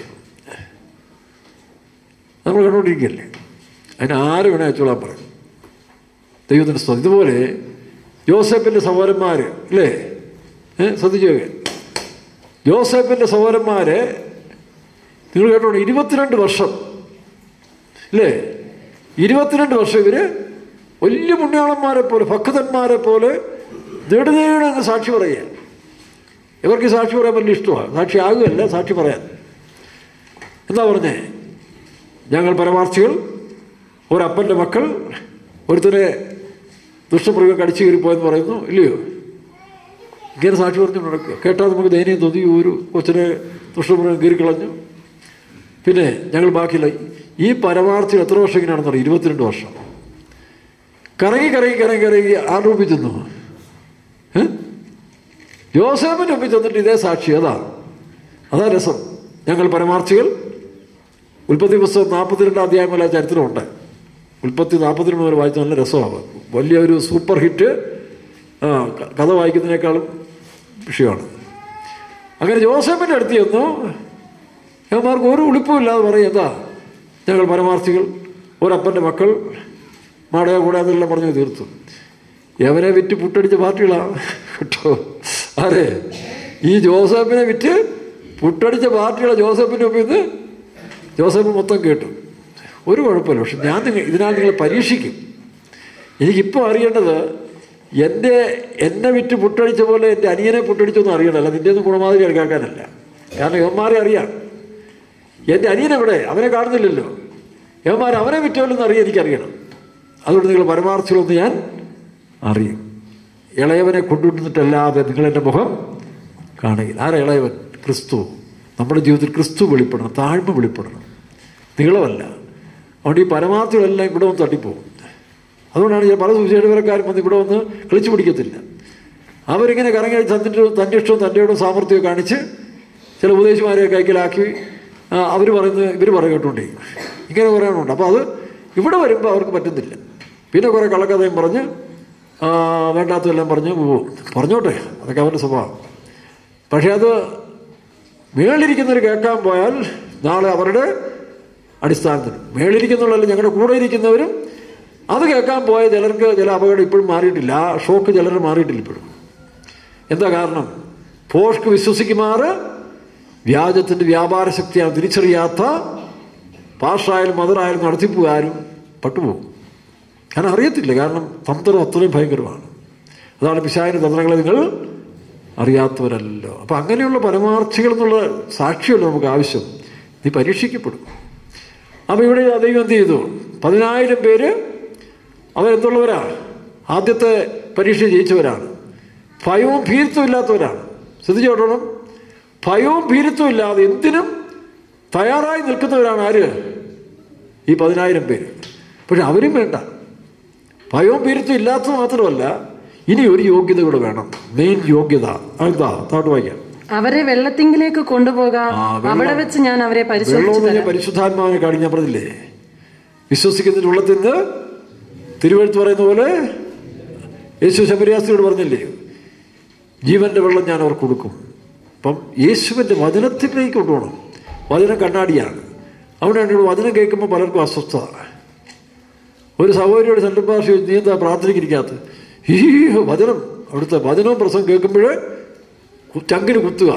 നമ്മൾ കണ്ടുകൊണ്ടിരിക്കുകയല്ലേ അതിന് ആര് വേണേ അയച്ചോളാൻ പറയും ദൈവത്തിൻ്റെ സ്തുതി ഇതുപോലെ ജോസഫിൻ്റെ സഹോദരന്മാർ അല്ലേ ഏഹ് ശ്രദ്ധിച്ചു നോക്കുക ജോസഫിൻ്റെ സഹോദരന്മാരെ നിങ്ങൾ കേട്ടോണ്ട് ഇരുപത്തിരണ്ട് വർഷം അല്ലേ ഇരുപത്തിരണ്ട് വർഷം ഇവര് വലിയ പുണ്യാളന്മാരെ പോലെ ഭക്തന്മാരെ പോലെ നെടുനേടങ്ങ് സാക്ഷി പറയുക ഇവർക്ക് ഈ സാക്ഷി പറയാൻ വലിയ ഇഷ്ടമാണ് സാക്ഷി ആകുകയല്ല സാക്ഷി പറയാൻ എന്താ പറഞ്ഞേ ഞങ്ങൾ പരമാർത്ഥികൾ ഒരപ്പൻ്റെ മക്കൾ ഒരുത്തരെ ദുഷ്ടമൃഗം കടിച്ചു കയറിപ്പോയെന്ന് പറയുന്നു ഇല്ലയോ ഇങ്ങനെ സാക്ഷി പറഞ്ഞു നടക്കുക കേട്ടാൽ നമുക്ക് ദയനീയം തോന്നി ഒരു കൊച്ചിനെ ദുഷ്ടമൃഗം കയറിക്കളഞ്ഞു പിന്നെ ഞങ്ങൾ ബാക്കിയില്ല ഈ പരമാർത്ഥി എത്ര വർഷം ഇങ്ങനെയാണെന്ന് പറയും ഇരുപത്തിരണ്ട് വർഷം കറങ്ങി കറങ്ങി കറങ്ങി കറങ്ങി ആരുടെ ചെന്നു ഏ? യോസേഫിൻ്റെ ഒപ്പിൽ ചെന്നിട്ട് ഇതേ സാക്ഷി അതാ അതാ രസം ഞങ്ങൾ പരമാർത്ഥികൾ ഉൽപ്പത്തി പുസ്തകം നാൽപ്പത്തിരണ്ടാം അധ്യായം പോലെ ചരിത്രമുണ്ട് ഉൽപ്പത്തി നാൽപ്പത്തിരണ്ട് മുതൽ വായിച്ച നല്ല രസമാണ് വലിയ ഒരു സൂപ്പർ ഹിറ്റ് ആ ക- കഥ വായിക്കുന്നതിനേക്കാളും വിഷയമാണ് അങ്ങനെ ജോസഫിൻ്റെ അടുത്ത് ചെന്നു ഞങ്ങൾക്ക് ഒരു ഉളിപ്പുമില്ലാതെ പറയും എന്താ ഞങ്ങൾ പരമാർത്ഥികൾ ഒരപ്പൻ്റെ മക്കൾ മാടയോ കൂടെ അതെല്ലാം പറഞ്ഞു തീർത്തു എവരെ വിറ്റ് പുട്ടടിച്ച പാർട്ടികളാണ് കേട്ടോ ആരെ ഈ ജോസഫിനെ വിറ്റ് പുട്ടടിച്ച പാർട്ടികളെ ജോസഫിൻ്റെ ഒപ്പം ഇന്ന് ജോസഫ് മൊത്തം കേട്ടു ഒരു കുഴപ്പമില്ല പക്ഷെ ഞാൻ നിങ്ങൾ ഇതിനാൽ നിങ്ങൾ പരീക്ഷിക്കും എനിക്കിപ്പോൾ അറിയേണ്ടത് എൻ്റെ എന്നെ വിറ്റ് പുട്ടടിച്ച പോലെ എൻ്റെ അനിയനെ പുട്ടടിച്ചൊന്നും അറിയണമല്ല നിൻ്റെ ഒന്നും ഗുണമാതിരി കേൾക്കാനല്ല കാരണം യവന്മാരെ അറിയാം എൻ്റെ അനിയനെവിടെ അവനെ കാണുന്നില്ലല്ലോ യവന്മാർ അവനെ വിറ്റവല്ലെന്ന് അറിയാൻ എനിക്കറിയണം അതുകൊണ്ട് നിങ്ങൾ പരമാർത്ഥികളൊന്ന് ഞാൻ അറിയും ഇളയവനെ കൊണ്ടുവന്നിട്ടല്ലാതെ നിങ്ങൾ എൻ്റെ മുഖം കാണുകയില്ല ആരാ ഇളയവൻ ക്രിസ്തു നമ്മുടെ ജീവിതത്തിൽ ക്രിസ്തു വെളിപ്പെടണം താഴ്മ വെളിപ്പെടണം നീളമല്ല അതുകൊണ്ട് ഈ പരമാർത്ഥികളെല്ലാം ഇവിടെ വന്ന് തട്ടിപ്പോകും അതുകൊണ്ടാണ് ഞാൻ പല സുവിശേഷകരക്കാരും വന്ന് ഇവിടെ വന്ന് കളിച്ചു പിടിക്കത്തില്ല അവരിങ്ങനെ കറങ്ങി തന്നിട്ട് തൻ്റെ ഇഷ്ടവും തൻ്റെ ഇടവും സാമർഥ്യവും കാണിച്ച് ചില ഉപദേശിമാരെ കൈക്കലാക്കി അവർ പറയുന്നത് ഇവർ പറയും കേട്ടോണ്ടേ ഇങ്ങനെ പറയാനുണ്ട് അപ്പോൾ അത് ഇവിടെ വരുമ്പോൾ അവർക്ക് പറ്റുന്നില്ല പിന്നെ കുറേ കള്ളക്കഥയും പറഞ്ഞ് ആ, വേണ്ടാത്തതെല്ലാം പറഞ്ഞ് പോകും പറഞ്ഞോട്ടെ അതൊക്കെ അവരുടെ സ്വഭാവം പക്ഷേ അത് മേളിരിക്കുന്നവർ കേൾക്കാൻ പോയാൽ നാളെ അവരുടെ അടിസ്ഥാനത്തിൽ മേളിരിക്കുന്നുള്ളതല്ല ഞങ്ങളുടെ കൂടെ ഇരിക്കുന്നവരും അത് കേൾക്കാൻ പോയ ചിലർക്ക് ചില അപകടം ഇപ്പോഴും മാറിയിട്ടില്ല ആ ഷോക്ക് ചിലർ മാറിയിട്ടില്ല ഇപ്പോഴും എന്താ കാരണം പോഷ്ക്ക് വിശ്വസിക്കുമാറ് വ്യാജത്തിൻ്റെ വ്യാപാര ശക്തിയാണ് തിരിച്ചറിയാത്ത പാഷായാലും മദറായാലും നടത്തിപ്പുകാരും പട്ടുപോകും കാരണം അറിയത്തില്ല കാരണം തന്ത്രം അത്രയും ഭയങ്കരമാണ് അതാണ് പിശാചിൻ്റെ തന്ത്രങ്ങളെ നിങ്ങൾ അറിയാത്തവരല്ലോ അപ്പം അങ്ങനെയുള്ള പരമാർത്ഥികൾ എന്നുള്ള സാക്ഷിയല്ല നമുക്ക് ആവശ്യം നീ പരീക്ഷിക്കപ്പെടും അപ്പം ഇവിടെ ദൈവം എന്ത് ചെയ്തു പതിനായിരം പേര് അവരെന്തുള്ളവരാ ആദ്യത്തെ പരീക്ഷ ജയിച്ചവരാണ് ഭയവും ഭീരുത്വം ഇല്ലാത്തവരാണ് ശ്രദ്ധിച്ചു കേട്ടോണം ഭയവും ഭീരുത്വം ഇല്ലാതെ എന്തിനും തയ്യാറായി നിൽക്കുന്നവരാണ് ആര് ഈ പതിനായിരം പേര് പക്ഷെ അവരും വേണ്ട ഭയവും ഭീരുത്വം ഇല്ലാത്തത് മാത്രമല്ല ഇനി ഒരു യോഗ്യത കൂടെ വേണം മെയിൻ യോഗ്യത എന്താ താട്ട് വായിക്കാം അവരെ വെള്ളത്തിങ്കിലേക്ക് കൊണ്ടുപോകാം ആ, വെള്ളം- അവിടെ വെച്ച് ഞാൻ അവരെ പരിശോധിച്ചു വെള്ളമെന്ന് തരാം ഞാൻ പരിശുദ്ധാത്മാവിനെ കാണിക്കാൻ ഞാൻ പറഞ്ഞില്ലേ വിശ്വസിക്കുന്നതിന് ഉള്ളത്തിന് തിരുവഴുത്ത് പറയുന്ന പോലെ യേശു ശബരിയാസിയോട് പറഞ്ഞില്ലേ ജീവന്റെ വെള്ളം ഞാൻ അവർക്ക് കൊടുക്കും അപ്പം യേശുവിൻ്റെ വചനത്തിലേക്ക് കൊണ്ടുപോകണം വചനം കണ്ണാടിയാണ് അവിടെ എന്നോട് വചനം കേൾക്കുമ്പോൾ പലർക്കും അസ്വസ്ഥത ഒരു സഹോദരിയോട് സെൻട്രൽ ഭാഷ നീ എന്താ പ്രാർത്ഥനയ്ക്കിരിക്കാത്ത ഈ വചനം അവിടുത്തെ വചനവും പ്രസംഗം കേൾക്കുമ്പോൾ ചങ്കിന് കുത്തുക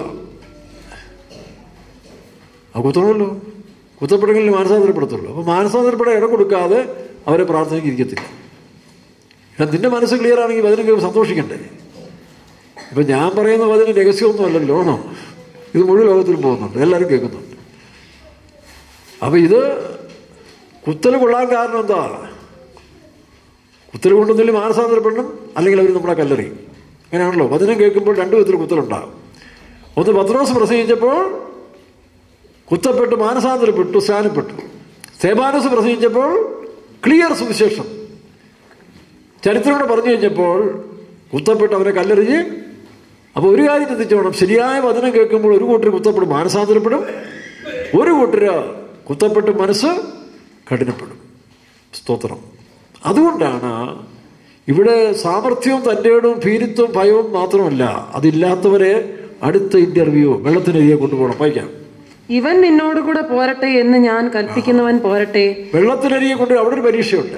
ആ കുത്തണമല്ലോ കുത്തപ്പെടുമെങ്കിൽ മാനസാന്തരപ്പെടുത്തുള്ളൂ അപ്പോൾ മാനസാന്തരപ്പെടാൻ ഇടം കൊടുക്കാതെ അവരെ പ്രാർത്ഥനയ്ക്ക് ഇരിക്കത്തില്ല കാരണം നിന്റെ മനസ്സ് ക്ലിയർ ആണെങ്കിൽ വചനം കേൾക്കുമ്പോൾ സന്തോഷിക്കണ്ടേ ഇപ്പം ഞാൻ പറയുന്ന വചനം രഹസ്യമൊന്നും അല്ലല്ലോ ആണോ ഇത് മുഴുവൻ ലോകത്തിലും പോകുന്നുണ്ട് എല്ലാവരും കേൾക്കുന്നുണ്ട് അപ്പം ഇത് കുത്തൽ കൊള്ളാൻ കാരണം എന്താ കുത്തൽ കൊണ്ടൊന്നില്ല മാനസാന്തരപ്പെടണം അല്ലെങ്കിൽ അവർ നമ്മളെ കല്ലെറിയും അങ്ങനെയാണല്ലോ വചനം കേൾക്കുമ്പോൾ രണ്ടു വിധത്തിൽ കുത്തലുണ്ടാകും ഒന്ന് പത്രോസ് പ്രസംഗിച്ചപ്പോൾ കുത്തപ്പെട്ട് മാനസാന്തരപ്പെട്ടു സ്നാനപ്പെട്ടു സേബാനസ് പ്രസംഗിച്ചപ്പോൾ ക്ലിയർ സുവിശേഷം ചരിത്രം കൂടെ പറഞ്ഞു കഴിഞ്ഞപ്പോൾ കുത്തപ്പെട്ട് അവരെ കല്ലെറിഞ്ഞ് അപ്പോൾ ഒരു കാര്യം ചിന്തിച്ചോണം ശരിയായ വചനം കേൾക്കുമ്പോൾ ഒരു കൂട്ടർ കുത്തപ്പെടും മാനസാന്തരപ്പെടും ഒരു കൂട്ടർ കുത്തപ്പെട്ട് മനസ്സ് കഠിനപ്പെടും സ്തോത്രം അതുകൊണ്ടാണ് ഇവിടെ സാമർഥ്യവും തൻ്റെയോടും ഭീരുത്വവും ഭയവും മാത്രമല്ല അതില്ലാത്തവരെ അടുത്ത ഇന്റർവ്യൂ വെള്ളത്തിനെതിരെ കൊണ്ടുപോകണം വായിക്കാം ഇവൻ നിന്നോടുകൂടെ പോരട്ടെ എന്ന് ഞാൻ കൽപ്പിക്കുന്നവൻ പോരട്ടെ വെള്ളത്തിനരികെ കൊണ്ട് അവിടെ ഒരു പരീക്ഷയുണ്ട്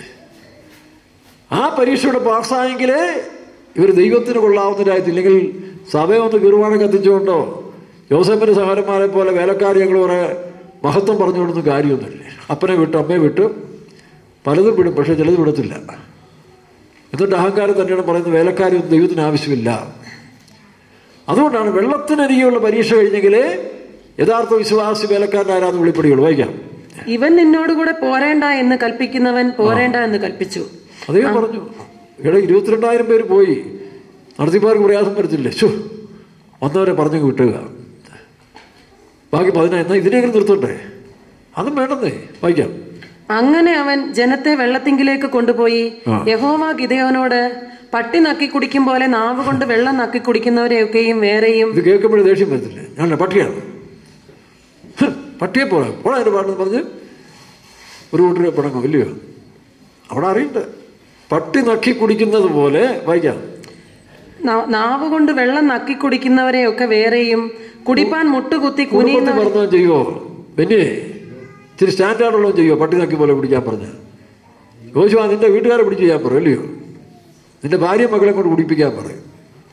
ആ പരീക്ഷയുടെ പാസ്സായെങ്കിലേ ഇവർ ദൈവത്തിന് കൊള്ളാവുന്നവരായിട്ടില്ലെങ്കിൽ സഭയൊന്ന് ഗുരുവാണ് കത്തിച്ചുകൊണ്ടോ ജോസഫിന്റെ സഹോദരന്മാരെ പോലെ വേലക്കാർ ഞങ്ങൾ കുറെ മഹത്വം പറഞ്ഞുകൊണ്ടൊന്നും കാര്യമൊന്നുമില്ല അപ്പനെ വിട്ടു അമ്മയെ വിട്ടു പലതും വിടും പക്ഷേ ചിലത് വിടത്തില്ല എന്നിട്ട് അഹങ്കാരം തന്നെയാണ് പറയുന്നത് വേലക്കാരൊന്നും ദൈവത്തിന് ആവശ്യമില്ല അതുകൊണ്ടാണ് വെള്ളത്തിനരികെയുള്ള പരീക്ഷ കഴിഞ്ഞെങ്കിലേ യഥാർത്ഥ വിശ്വാസി വേലക്കാരനാരാന്ന് വെളിപ്പെടുകയുള്ളൂ വായിക്കാം ഇവൻ നിന്നോടുകൂടെ പോരേണ്ട എന്ന് കൽപ്പിക്കുന്നവൻ പോരേണ്ട എന്ന് കൽപ്പിച്ചു അതേ പറഞ്ഞു ഇവിടെ ഇരുപത്തിരണ്ടായിരം പേര് പോയി നടത്തിപ്പാർക്ക് പ്രയാസം വരത്തില്ലേ ശോ വന്നവരെ പറഞ്ഞു വിട്ടുക ബാക്കി പതിനായിരം എന്നാൽ ഇതിനെങ്കിലും നിർത്തണ്ടേ അതും വേണ്ടെന്നേ വായിക്കാം അങ്ങനെ അവൻ ജനത്തെ വെള്ളത്തിങ്കിലേക്ക് കൊണ്ടുപോയി ആ. യഹോവ ഗിദയോനോട് പട്ടി നക്കി കുടിക്കും പോലെ നാവ് കൊണ്ട് വെള്ളം നക്കി കുടിക്കുന്നവരെയൊക്കെയും വേറെയും ഇത് കേൾക്കുമ്പോഴേ ദേഷ്യം വരത്തില്ലേ ഞാൻ പട്ടിയാണ് ഹ്, പട്ടിയെ പോലെ പോടാ എൻ്റെ പാടെന്ന് പറഞ്ഞ് ഒരു കൂട്ടർ പടങ്ങും ഇല്ലയോ അവിടെ അറിയണ്ടേ പട്ടി നക്കി കുടിക്കുന്നത് പോലെ വായിക്കാം ന- നാവ് കൊണ്ട് വെള്ളം നക്കി കുടിക്കുന്നവരെയൊക്കെ വേറെയും കുടിപ്പാൻ മുട്ടുകുത്തി കുടുംബത്തിൽ കുനിയുന്ന പറഞ്ഞാൽ ചെയ്യുമോ പിന്നെ ഇച്ചിരി സ്റ്റാൻഡേർഡുള്ളതും ചെയ്യുമോ പട്ടി നക്കി പോലെ കുടിക്കാൻ പറഞ്ഞ യോശുവാ നിന്റെ വീട്ടുകാരെ പിടിച്ച് ചെയ്യാൻ പറയും അല്ലയോ നിന്റെ ഭാര്യ മകളെ കൊണ്ട് കുടിപ്പിക്കാൻ പറയും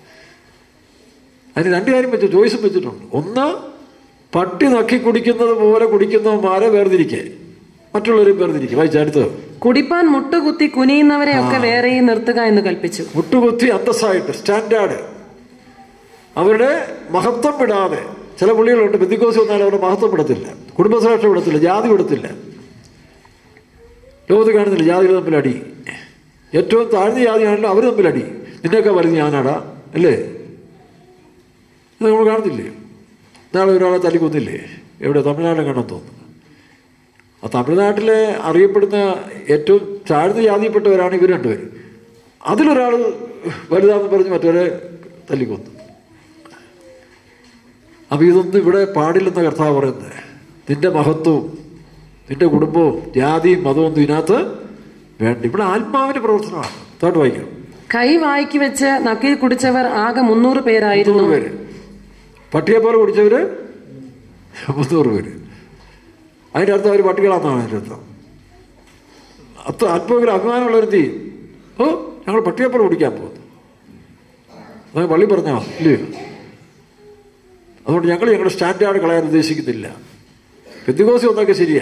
അതിന് രണ്ട് കാര്യം വെച്ചു ചോയ്സും വെച്ചിട്ടുണ്ട് ഒന്ന് പട്ടി നക്കി കുടിക്കുന്നത് പോലെ കുടിക്കുന്നവന്മാരെ വേർതിരിക്കേ മറ്റുള്ളവരും വേർതിരിക്കുക വായിച്ചടുത്ത് കുടിപ്പാൻ മുട്ടുകുത്തി കുനിയുന്നവരെയൊക്കെ വേറെയും നിർത്തുക എന്ന് കൽപ്പിച്ചു മുട്ടുകുത്തി അന്തസ്സായിട്ട് സ്റ്റാൻഡേർഡ് അവരുടെ മഹത്വം വിടാതെ ചില പുള്ളികളുണ്ട് ബന്ധിക്കോസ് വന്നാൽ അവരുടെ മഹത്വം വിടത്തില്ല കുടുംബശ്രേഷ്ഠ വിടത്തില്ല ജാതി വിടത്തില്ല ലോകത്ത് കാണുന്നില്ല ജാതികൾ തമ്മിൽ അടി ഏറ്റവും താഴ്ന്ന ജാതിയാണല്ലോ അവർ തമ്മിൽ അടി നിന്നെയൊക്കെ വലുത് ഞാനാടാ അല്ലേ ഇത് നമ്മൾ കാണുന്നില്ലേ നാളെ ഒരാളെ തല്ലിക്കൊന്നില്ലേ എവിടെ തമിഴ്നാട്ടിലെ കാണാൻ തോന്നുന്നു ആ തമിഴ്നാട്ടിലെ അറിയപ്പെടുന്ന ഏറ്റവും താഴ്ന്ന ജാതിയിൽപ്പെട്ടവരാണ് ഇവർ രണ്ടുപേരും അതിലൊരാൾ വലുതാന്ന് പറഞ്ഞ് മറ്റവരെ തല്ലിക്കൊന്നു അപ്പം ഇതൊന്നും ഇവിടെ പാടില്ലെന്ന കർത്താവ് പറയുന്നത് നിന്റെ മഹത്വവും നിന്റെ കുടുംബവും ജാതിയും മതവും ഒന്നും ഇതിനകത്ത് വേണ്ട ഇവിടെ ആത്മാവിന്റെ പ്രവർത്തനമാണ് തോട്ട് വായിക്കാം കൈ വായിക്ക് വെച്ച് നക്കി കുടിച്ചവർ ആകെ മുന്നൂറ് പേരായിരുന്നു മുന്നൂറ് പേര് പട്ടിയെ പോലെ കുടിച്ചവര് മുന്നൂറ് പേര് അതിൻ്റെ അർത്ഥം അവർ പട്ടികളാണെന്നാണ് അതിൻ്റെ അർത്ഥം അത്ര അല്പമെങ്കിലും അഭിമാനമുള്ളവർ ചെയ്യും ഓ ഞങ്ങൾ പട്ടിയെ പോലെ കുടിക്കാൻ പോകുന്നു അത് പള്ളി പറഞ്ഞാൽ മതി, ഇല്ലയോ അതുകൊണ്ട് ഞങ്ങൾ ഞങ്ങളുടെ സ്റ്റാൻഡേർഡ് കളയാൻ ഉദ്ദേശിക്കുന്നില്ല പെന്തികോസി ഒന്നൊക്കെ ശരിയാ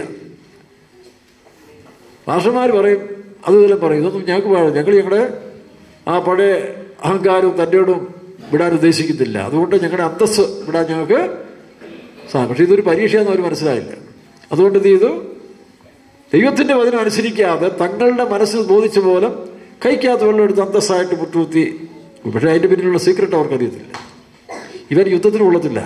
ഭാഷമാർ പറയും അത് ഇതിലും പറയും ഇതൊന്നും ഞങ്ങൾക്ക് വേണം ഞങ്ങൾ ഞങ്ങളുടെ ആ പഴയ അഹങ്കാരവും തൻ്റെയോടും വിടാൻ ഉദ്ദേശിക്കുന്നില്ല അതുകൊണ്ട് ഞങ്ങളുടെ അന്തസ് വിടാൻ ഞങ്ങൾക്ക് സാ പക്ഷേ ഇതൊരു പരീക്ഷയെന്ന് അവർ മനസ്സിലായില്ല അതുകൊണ്ട് എന്ത് ചെയ്തു ദൈവത്തിന്റെ വചനം അനുസരിക്കാതെ തങ്ങളുടെ മനസ്സിൽ ബോധിച്ച പോലെ കൈക്കകത്ത് വെള്ളം എടുത്ത് അന്തസ്സായിട്ട് മുട്ടുകുത്തി പക്ഷെ അതിന്റെ പിന്നിലുള്ള സീക്രട്ട് അവർക്കറിയത്തില്ല ഇവർ യുദ്ധത്തിന് കൊള്ളത്തില്ല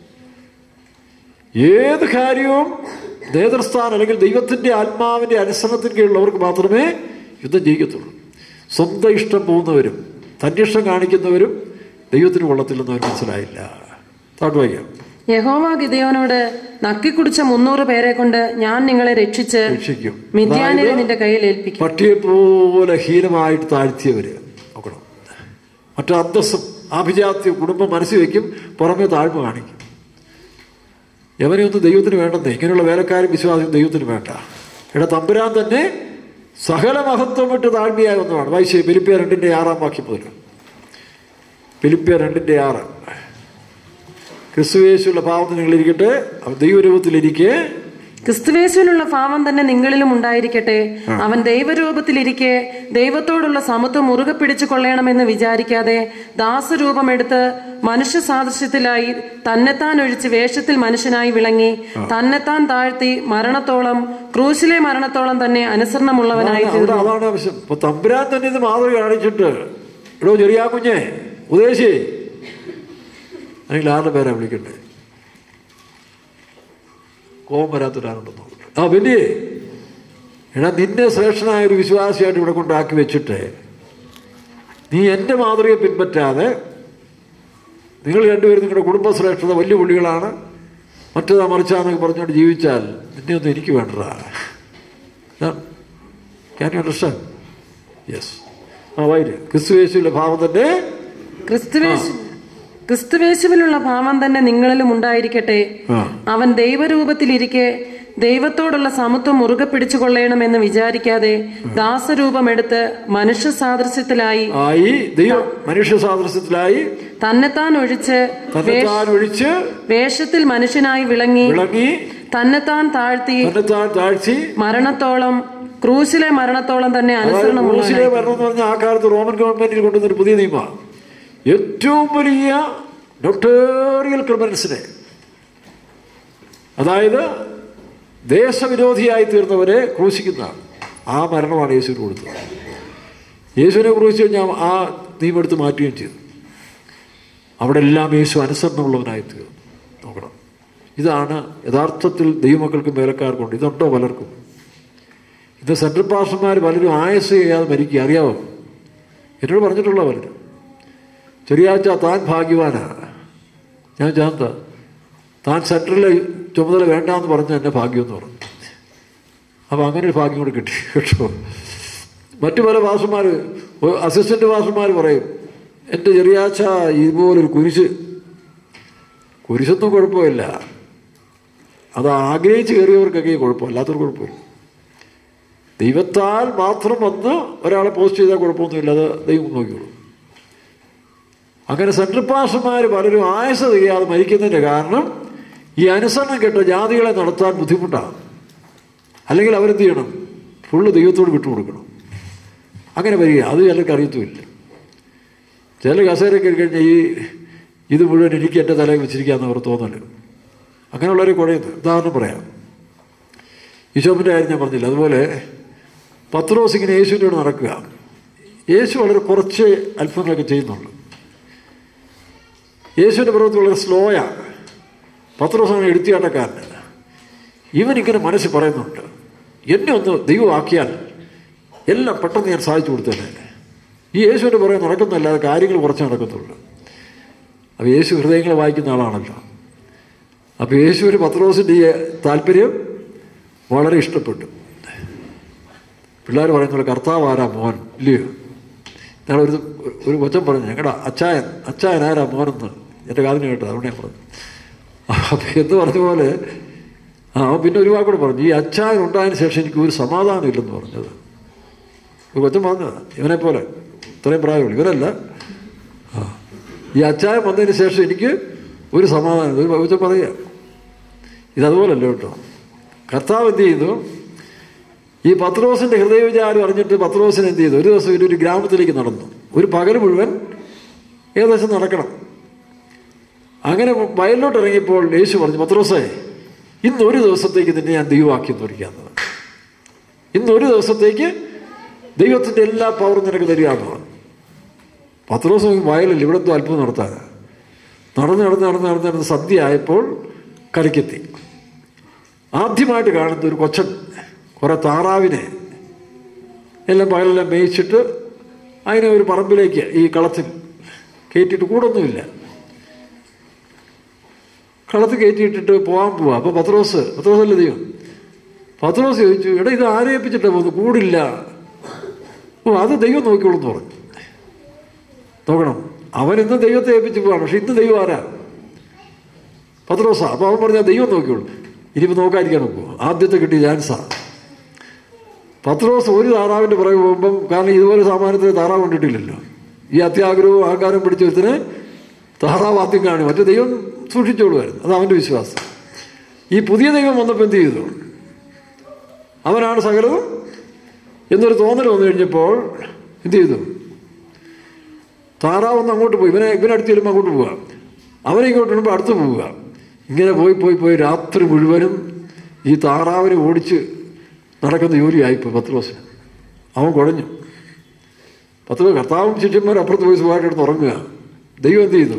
ഏത് കാര്യവും നേതൃസ്ഥാനം അല്ലെങ്കിൽ ദൈവത്തിന്റെ ആത്മാവിന്റെ അനുസരണത്തിന് കീഴിലുള്ളവർക്ക് മാത്രമേ യുദ്ധം ജയിക്കത്തുള്ളൂ സ്വന്തം ഇഷ്ടം പോകുന്നവരും തന്റെ ഇഷ്ടം കാണിക്കുന്നവരും ദൈവത്തിന് കൊള്ളത്തില്ലെന്ന് അവർ മനസ്സിലായില്ല താട്ട് വായിക്കാം യഹോവ ഗിദയോനോട് നക്കിക്കുടിച്ച മുന്നൂറ് പേരെ കൊണ്ട് ഞാൻ നിങ്ങളെ രക്ഷിച്ച് രക്ഷിക്കും മിഥ്യാനിനെ നിന്റെ കയ്യിൽ ഏൽപ്പിക്കും പട്ടിയെ പോലെ ഹീനമായിട്ട് താഴ്ത്തിയവര് നോക്കണം മറ്റു അന്തസ്സും ആഭിജാത്യം കുടുംബം മനസ്സിൽ വയ്ക്കും പുറമെ താഴ്മ കാണിക്കും എവനെയൊന്നും ദൈവത്തിന് വേണ്ടെന്നേ ഇങ്ങനെയുള്ള വേലക്കാരും വിശ്വാസം ദൈവത്തിന് വേണ്ട ഇവിടെ തമ്പുരാൻ തന്നെ സകല മഹത്വം വിട്ട് താഴ്മയായ ഒന്നുമാണ് വായിച്ചേ ഫിലിപ്പിയ രണ്ടിന്റെ ആറാം വാക്യം മുതൽ ഫിലിപ്പിയ രണ്ടിന്റെ ആറ് ക്രിസ്തുവേശുള്ള ഭാവത്തിൽ നിങ്ങളിരിക്കട്ടെ അവൻ ദൈവരൂപത്തിലിരിക്കെ ക്രിസ്തുവേശുവിനുള്ള ഭാവം തന്നെ നിങ്ങളിലും ഉണ്ടായിരിക്കട്ടെ അവൻ ദൈവരൂപത്തിലിരിക്കെ ദൈവത്തോടുള്ള സമത്വം മുറുകെ പിടിച്ചു കൊള്ളണമെന്ന് വിചാരിക്കാതെ ദാസരൂപമെടുത്ത് മനുഷ്യ സാദൃശ്യത്തിലായി തന്നെത്താൻ ഒഴിച്ച് വേഷത്തിൽ മനുഷ്യനായി വിളങ്ങി തന്നെത്താൻ താഴ്ത്തി മരണത്തോളം ക്രൂശിലെ മരണത്തോളം തന്നെ അനുസരണമുള്ളവനായി അവിടെ അതാണ് ആവശ്യം ഇപ്പൊ തമ്പുരാൻ തന്നെ ഇത് മാതൃക കാണിച്ചിട്ട് എടോ ചെറിയ കുഞ്ഞെ ഉദ്ദേശി അല്ലെങ്കിൽ ആരുടെ പേരാ വിളിക്കണ്ടേ കോപം വരാത്തൊരാളുണ്ടെന്നോ ആ വലിയ എടാ നിന്നെ ശ്രേഷ്ഠനായ ഒരു വിശ്വാസിയായിട്ട് ഇവിടെ കൊണ്ടാക്കി വെച്ചിട്ട് നീ എൻ്റെ മാതൃകയെ പിൻപറ്റാതെ നിങ്ങൾ രണ്ടുപേരും നിങ്ങളുടെ കുടുംബ ശ്രേഷ്ഠത വലിയ പുള്ളികളാണ് മറ്റേതാ മറിച്ചാന്നൊക്കെ പറഞ്ഞുകൊണ്ട് ജീവിച്ചാൽ നിന്നെ ഒന്നും എനിക്ക് വേണ്ടടാ ക്യാൻ യു അണ്ടർസ്റ്റാൻഡ് യെസ് ആ വൈര് ക്രിസ്തുവേശുവിലെ ഭാവം തന്നെ ക്രിസ്തുവേശു ക്രിസ്തുവേശുവിലുള്ള ഭാവം തന്നെ നിങ്ങളിലും ഉണ്ടായിരിക്കട്ടെ ആ അവൻ ദൈവരൂപത്തിലിരിക്കെ ദൈവത്തോടുള്ള സമത്വം മുറുകെ പിടിച്ചു കൊള്ളണമെന്ന് വിചാരിക്കാതെ ദാസരൂപമെടുത്ത് മനുഷ്യ സാദൃശ്യത്തിലായി ആയി ദൈവം മനുഷ്യ സാദൃശ്യത്തിലായി തന്നെത്താൻ ഒഴിച്ച് തന്നെത്താൻ ഒഴിച്ച് വേഷത്തിൽ മനുഷ്യനായി വിളങ്ങി വിളങ്ങി തന്നെത്താൻ താഴ്ത്തി തന്നെത്താൻ താഴ്ചി മരണത്തോളം ക്രൂശിലെ മരണത്തോളം തന്നെ അതായത് അനുസരണമുള്ള ക്രൂശിലെ മരണം എന്ന് പറഞ്ഞാൽ ആ കാലത്ത് റോമൻ ഗവൺമെന്റിൽ കൊണ്ടുവന്നൊരു പുതിയ നിയമമാണ് ഏറ്റവും വലിയ നൊട്ടേറിയൽ ക്രിമിനൽസിനെ അതായത് ദേശവിരോധിയായി തീർന്നവരെ ക്രൂശിക്കുന്നതാണ് ആ മരണമാണ് യേശുവിന് കൊടുത്തത് യേശുവിനെ ക്രൂശിച്ച് കഴിഞ്ഞാൽ ആ നിയമം എടുത്ത് മാറ്റുകയും ചെയ്തു അവിടെ എല്ലാം യേശു അനുസരണമുള്ളവനായി തീർന്നു നോക്കണം ഇതാണ് യഥാർത്ഥത്തിൽ ദൈവമക്കൾക്ക് മേലക്കാർക്കുണ്ട് ഇതുണ്ടോ പലർക്കും ഇത് സെൻട്രൽ പാസ്റ്റർമാർ പലരും ആയസ് ചെയ്യാതെ മരിക്കുക അറിയാമോ എന്നോട് പറഞ്ഞിട്ടുള്ള പലരും ചെറിയാച്ച താൻ ഭാഗ്യവാനാണ് ഞാൻ ചാന്ത താൻ സെൻട്രലിലെ ചുമതല വേണ്ടാന്ന് പറഞ്ഞ എന്നെ ഭാഗ്യമെന്ന് പറഞ്ഞു അപ്പോൾ അങ്ങനെ ഒരു ഭാഗ്യം കൂടി കിട്ടി കേട്ടോ മറ്റു പല പാസ്റ്റർമാർ അസിസ്റ്റന്റ് പാസ്റ്റർമാർ പറയും എൻ്റെ ചെറിയാച്ച ഇതുപോലൊരു കുരിശ് കുരിശൊന്നും കുഴപ്പമില്ല അത് ആഗ്രഹിച്ച് കയറിയവർക്കൊക്കെ കുഴപ്പം അല്ലാത്തൊരു കുഴപ്പമില്ല ദൈവത്താൽ മാത്രം വന്ന് ഒരാളെ പോസ്റ്റ് ചെയ്താൽ കുഴപ്പമൊന്നുമില്ല അത് ദൈവം നോക്കിയോളൂ അങ്ങനെ സെൻട്രൽ പാസ്റ്റർമാർ പലരും ആയസ തികയാതെ മരിക്കുന്നതിൻ്റെ കാരണം ഈ അനുസരണം കെട്ട ജാതികളെ നടത്താൻ ബുദ്ധിമുട്ടാണ് അല്ലെങ്കിൽ അവരെന്ത് ചെയ്യണം ഫുള്ള് ദൈവത്തോട് വിട്ടുകൊടുക്കണം അങ്ങനെ വരിക അത് ചിലർക്ക് അറിയത്തുമില്ല ചില കസേരയൊക്കെ കഴിഞ്ഞാൽ ഈ ഇത് മുഴുവൻ എനിക്ക് എൻ്റെ തലയിൽ വെച്ചിരിക്കാമെന്ന് അവർ തോന്നല് അങ്ങനെയുള്ളവരെ കുഴയുന്നു ഉദാഹരണം പറയാം ഈശോപ്പിൻ്റെ കാര്യം ഞാൻ പറഞ്ഞില്ല അതുപോലെ പത്രോസ് ഇങ്ങനെ യേശുവിൻ്റെ കൂടെ നടക്കുക യേശു വളരെ കുറച്ച് അത്ഭുതങ്ങളൊക്കെ ചെയ്യുന്നുള്ളൂ യേശുവിൻ്റെ പ്രവൃത്തി വളരെ സ്ലോയാണ് പത്രോസ് അങ്ങനെ എടുത്തിയാട്ടക്കാരന് ഇവനിങ്ങനെ മനസ്സിൽ പറയുന്നുണ്ട് എന്നെ ഒന്ന് ദൈവമാക്കിയാൽ എല്ലാം പെട്ടെന്ന് ഞാൻ സാധിച്ചു കൊടുത്തേനെ ഈ യേശുവിൻ്റെ പുറകെ നടക്കുന്നല്ലാതെ കാര്യങ്ങൾ കുറച്ച് നടക്കത്തുള്ളൂ അപ്പോൾ യേശു ഹൃദയങ്ങളെ വായിക്കുന്ന ആളാണല്ലോ അപ്പോൾ യേശുവിന് പത്രോസിൻ്റെ ഈ താല്പര്യം വളരെ ഇഷ്ടപ്പെട്ടു പിള്ളേർ പറയുന്നത് കർത്താവ് ആരാ മോൻ ഇല്ലയോ ഞങ്ങൾ ഒരു ഒരു കൊച്ചൻ പറഞ്ഞു ഞങ്ങളുടെ അച്ചായൻ അച്ചായൻ ആരാ മോനെന്ന് എൻ്റെ കാതിന് കേട്ടത് അതുകൊണ്ട് ഞാൻ പറഞ്ഞു അപ്പം എന്ന് പറഞ്ഞ പോലെ ആ അവൻ പിന്നെ ഒരു വാക്കൂടെ പറഞ്ഞു ഈ അച്ചായൻ ഉണ്ടായതിന് ശേഷം എനിക്ക് ഒരു സമാധാനം ഇല്ലെന്ന് പറഞ്ഞത് ഒരു കൊച്ചൻ പറഞ്ഞതാണ് ഇവനെ പോലെ ഇത്രയും പ്രായമുള്ളൂ ഇവരല്ല ആ ഈ അച്ചായൻ വന്നതിന് ശേഷം എനിക്ക് ഒരു സമാധാനം ഒരു കൊച്ചൻ പറയുക ഇതതുപോലല്ല കേട്ടോ കർത്താവ് എന്ത് ചെയ്തു ഈ പത്രോസിന്റെ ഹൃദയവിചാരം അറിഞ്ഞിട്ട് പത്രോസിന് എന്ത് ചെയ്തു ഒരു ദിവസം ഒരു ഒരു ഗ്രാമത്തിലേക്ക് നടന്നു ഒരു പകൽ മുഴുവൻ ഏകദേശം നടക്കണം അങ്ങനെ വയലിലോട്ട് ഇറങ്ങിയപ്പോൾ യേശു പറഞ്ഞു പത്രോസേ ഇന്ന് ഒരു ദിവസത്തേക്ക് നിന്നെ ഞാൻ ദൈവമാക്കി എന്ന് പറയാന്നത് ഇന്ന് ഒരു ദിവസത്തേക്ക് ദൈവത്തിൻ്റെ എല്ലാ പവറും നിനക്ക് തരികയെന്ന് പറഞ്ഞു പത്ത് ദിവസം വയലിൽ ഇവിടെ എന്തോ അത്ഭുതം നടത്താൻ നടന്ന് നടന്ന് നടന്ന് നടന്ന് നടന്ന് സദ്യ ആയപ്പോൾ കരയ്ക്കെത്തി ആദ്യമായിട്ട് കാണുന്ന ഒരു കൊച്ചൻ കുറേ താറാവിനെ എല്ലാം പകലെല്ലാം മേയിച്ചിട്ട് അതിനെ ഒരു പറമ്പിലേക്ക് ഈ കളത്തിൽ കയറ്റിയിട്ട് കൂടൊന്നുമില്ല കളത്തിൽ കയറ്റിയിട്ടിട്ട് പോകാൻ പോവാ അപ്പോൾ പത്രോസ് പത്രോസല്ലേ ദൈവം പത്രോസ് ചോദിച്ചു എടാ ഇത് ആരെ ഏൽപ്പിച്ചിട്ടാ പോകുന്നു കൂടില്ല ഓ അത് ദൈവം നോക്കിക്കോളും എന്ന് പറഞ്ഞു നോക്കണം അവൻ ഇന്ന് ദൈവത്തെ ഏൽപ്പിച്ച് പോവാണ് പക്ഷെ ഇന്ന് ദൈവം ആരാ പത്രോസാ അപ്പോൾ അവൻ പറഞ്ഞാൽ ദൈവം നോക്കിക്കോളും ഇനിയിപ്പോൾ നോക്കാതിരിക്കാൻ നോക്കുമോ ആദ്യത്തെ കിട്ടിയ ചാൻസാ പത്രോസ് ഒരു താറാവിൻ്റെ പുറകെ പോകുമ്പം കാരണം ഇതുപോലെ സാമാന്യത്തിൽ താറാവ് കണ്ടിട്ടില്ലല്ലോ ഈ അത്യാഗ്രഹവും അഹങ്കാരം പിടിച്ച ഒരുത്തിന് താറാവ് ആദ്യം കാണും മറ്റേ ദൈവം സൂക്ഷിച്ചോളുമായിരുന്നു അത് അവൻ്റെ വിശ്വാസം ഈ പുതിയ ദൈവം വന്നപ്പോൾ എന്ത് ചെയ്തു അവനാണ് സകലവും എന്നൊരു തോന്നൽ വന്നു കഴിഞ്ഞപ്പോൾ എന്ത് ചെയ്തു താറാവ് ഒന്ന് അങ്ങോട്ട് പോയി ഇവനെ ഇവനടുത്ത് ചെല്ലുമ്പോൾ അങ്ങോട്ട് പോവുക അവനെ ഇങ്ങോട്ട് വരുമ്പോൾ അടുത്ത് പോവുക ഇങ്ങനെ പോയി പോയി പോയി രാത്രി മുഴുവനും ഈ താറാവിനെ ഓടിച്ച് നടക്കുന്ന ജോലിയായിപ്പോൾ പത്ത് ദിവസം അവൻ കുഴഞ്ഞു പത്ത് കർത്താവും ശിഷ്യന്മാർ അപ്പുറത്ത് പോയി സുഖമായിട്ട് എടുത്ത് ഉറങ്ങുക ദൈവം എന്ത് ചെയ്തു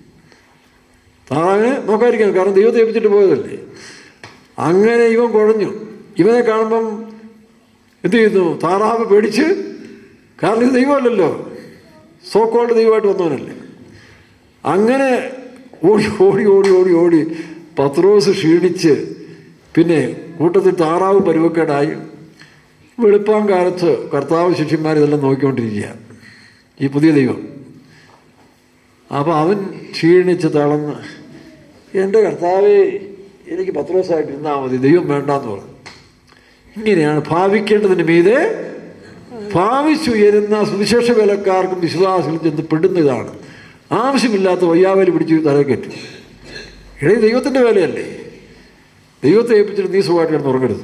താറാവിനെ നോക്കാതിരിക്കാൻ കാരണം ദൈവത്തെ ഏൽപ്പിച്ചിട്ട് പോയതല്ലേ അങ്ങനെ ഇവൻ കുഴഞ്ഞു ഇവനെ കാണുമ്പം എന്ത് ചെയ്യുന്നു താറാവ് പേടിച്ച് കാരണം ഇത് ദൈവമല്ലല്ലോ സോക്കോൾഡ് ദൈവമായിട്ട് വന്നവനല്ലേ അങ്ങനെ ഓടി ഓടി ഓടി ഓടി ഓടി പത്രോസ് ക്ഷീണിച്ച് പിന്നെ കൂട്ടത്തിൽ താറാവ് പരുവക്കേടായി വെളുപ്പാൻ കാലത്ത് കർത്താവ് ശിഷ്യന്മാർ ഇതെല്ലാം നോക്കിക്കൊണ്ടിരിക്കുക ഈ പുതിയ ദൈവം അപ്പോൾ അവൻ ക്ഷീണിച്ച് തളർന്ന് എൻ്റെ കർത്താവേ എനിക്ക് പത്രോസായിട്ട് ഇരുന്നാൽ മതി ദൈവം വേണ്ടാന്ന് പറഞ്ഞു ഇങ്ങനെയാണ് ഭാവിക്കേണ്ടതിന് മീതെ ഭാവിച്ചുയരുന്ന സുവിശേഷ വേലക്കാർക്കും വിശ്വാസികളും ചെന്ന് പെടുന്ന ഇതാണ് ആവശ്യമില്ലാത്ത വയ്യാവലി പിടിച്ച് തല കയറ്റും ഇടേ ദൈവത്തിൻ്റെ വേലയല്ലേ ദൈവത്തെ ഏൽപ്പിച്ചിട്ട് നീ സുഖമായിട്ട് കിടന്ന് ഉറങ്ങരുത്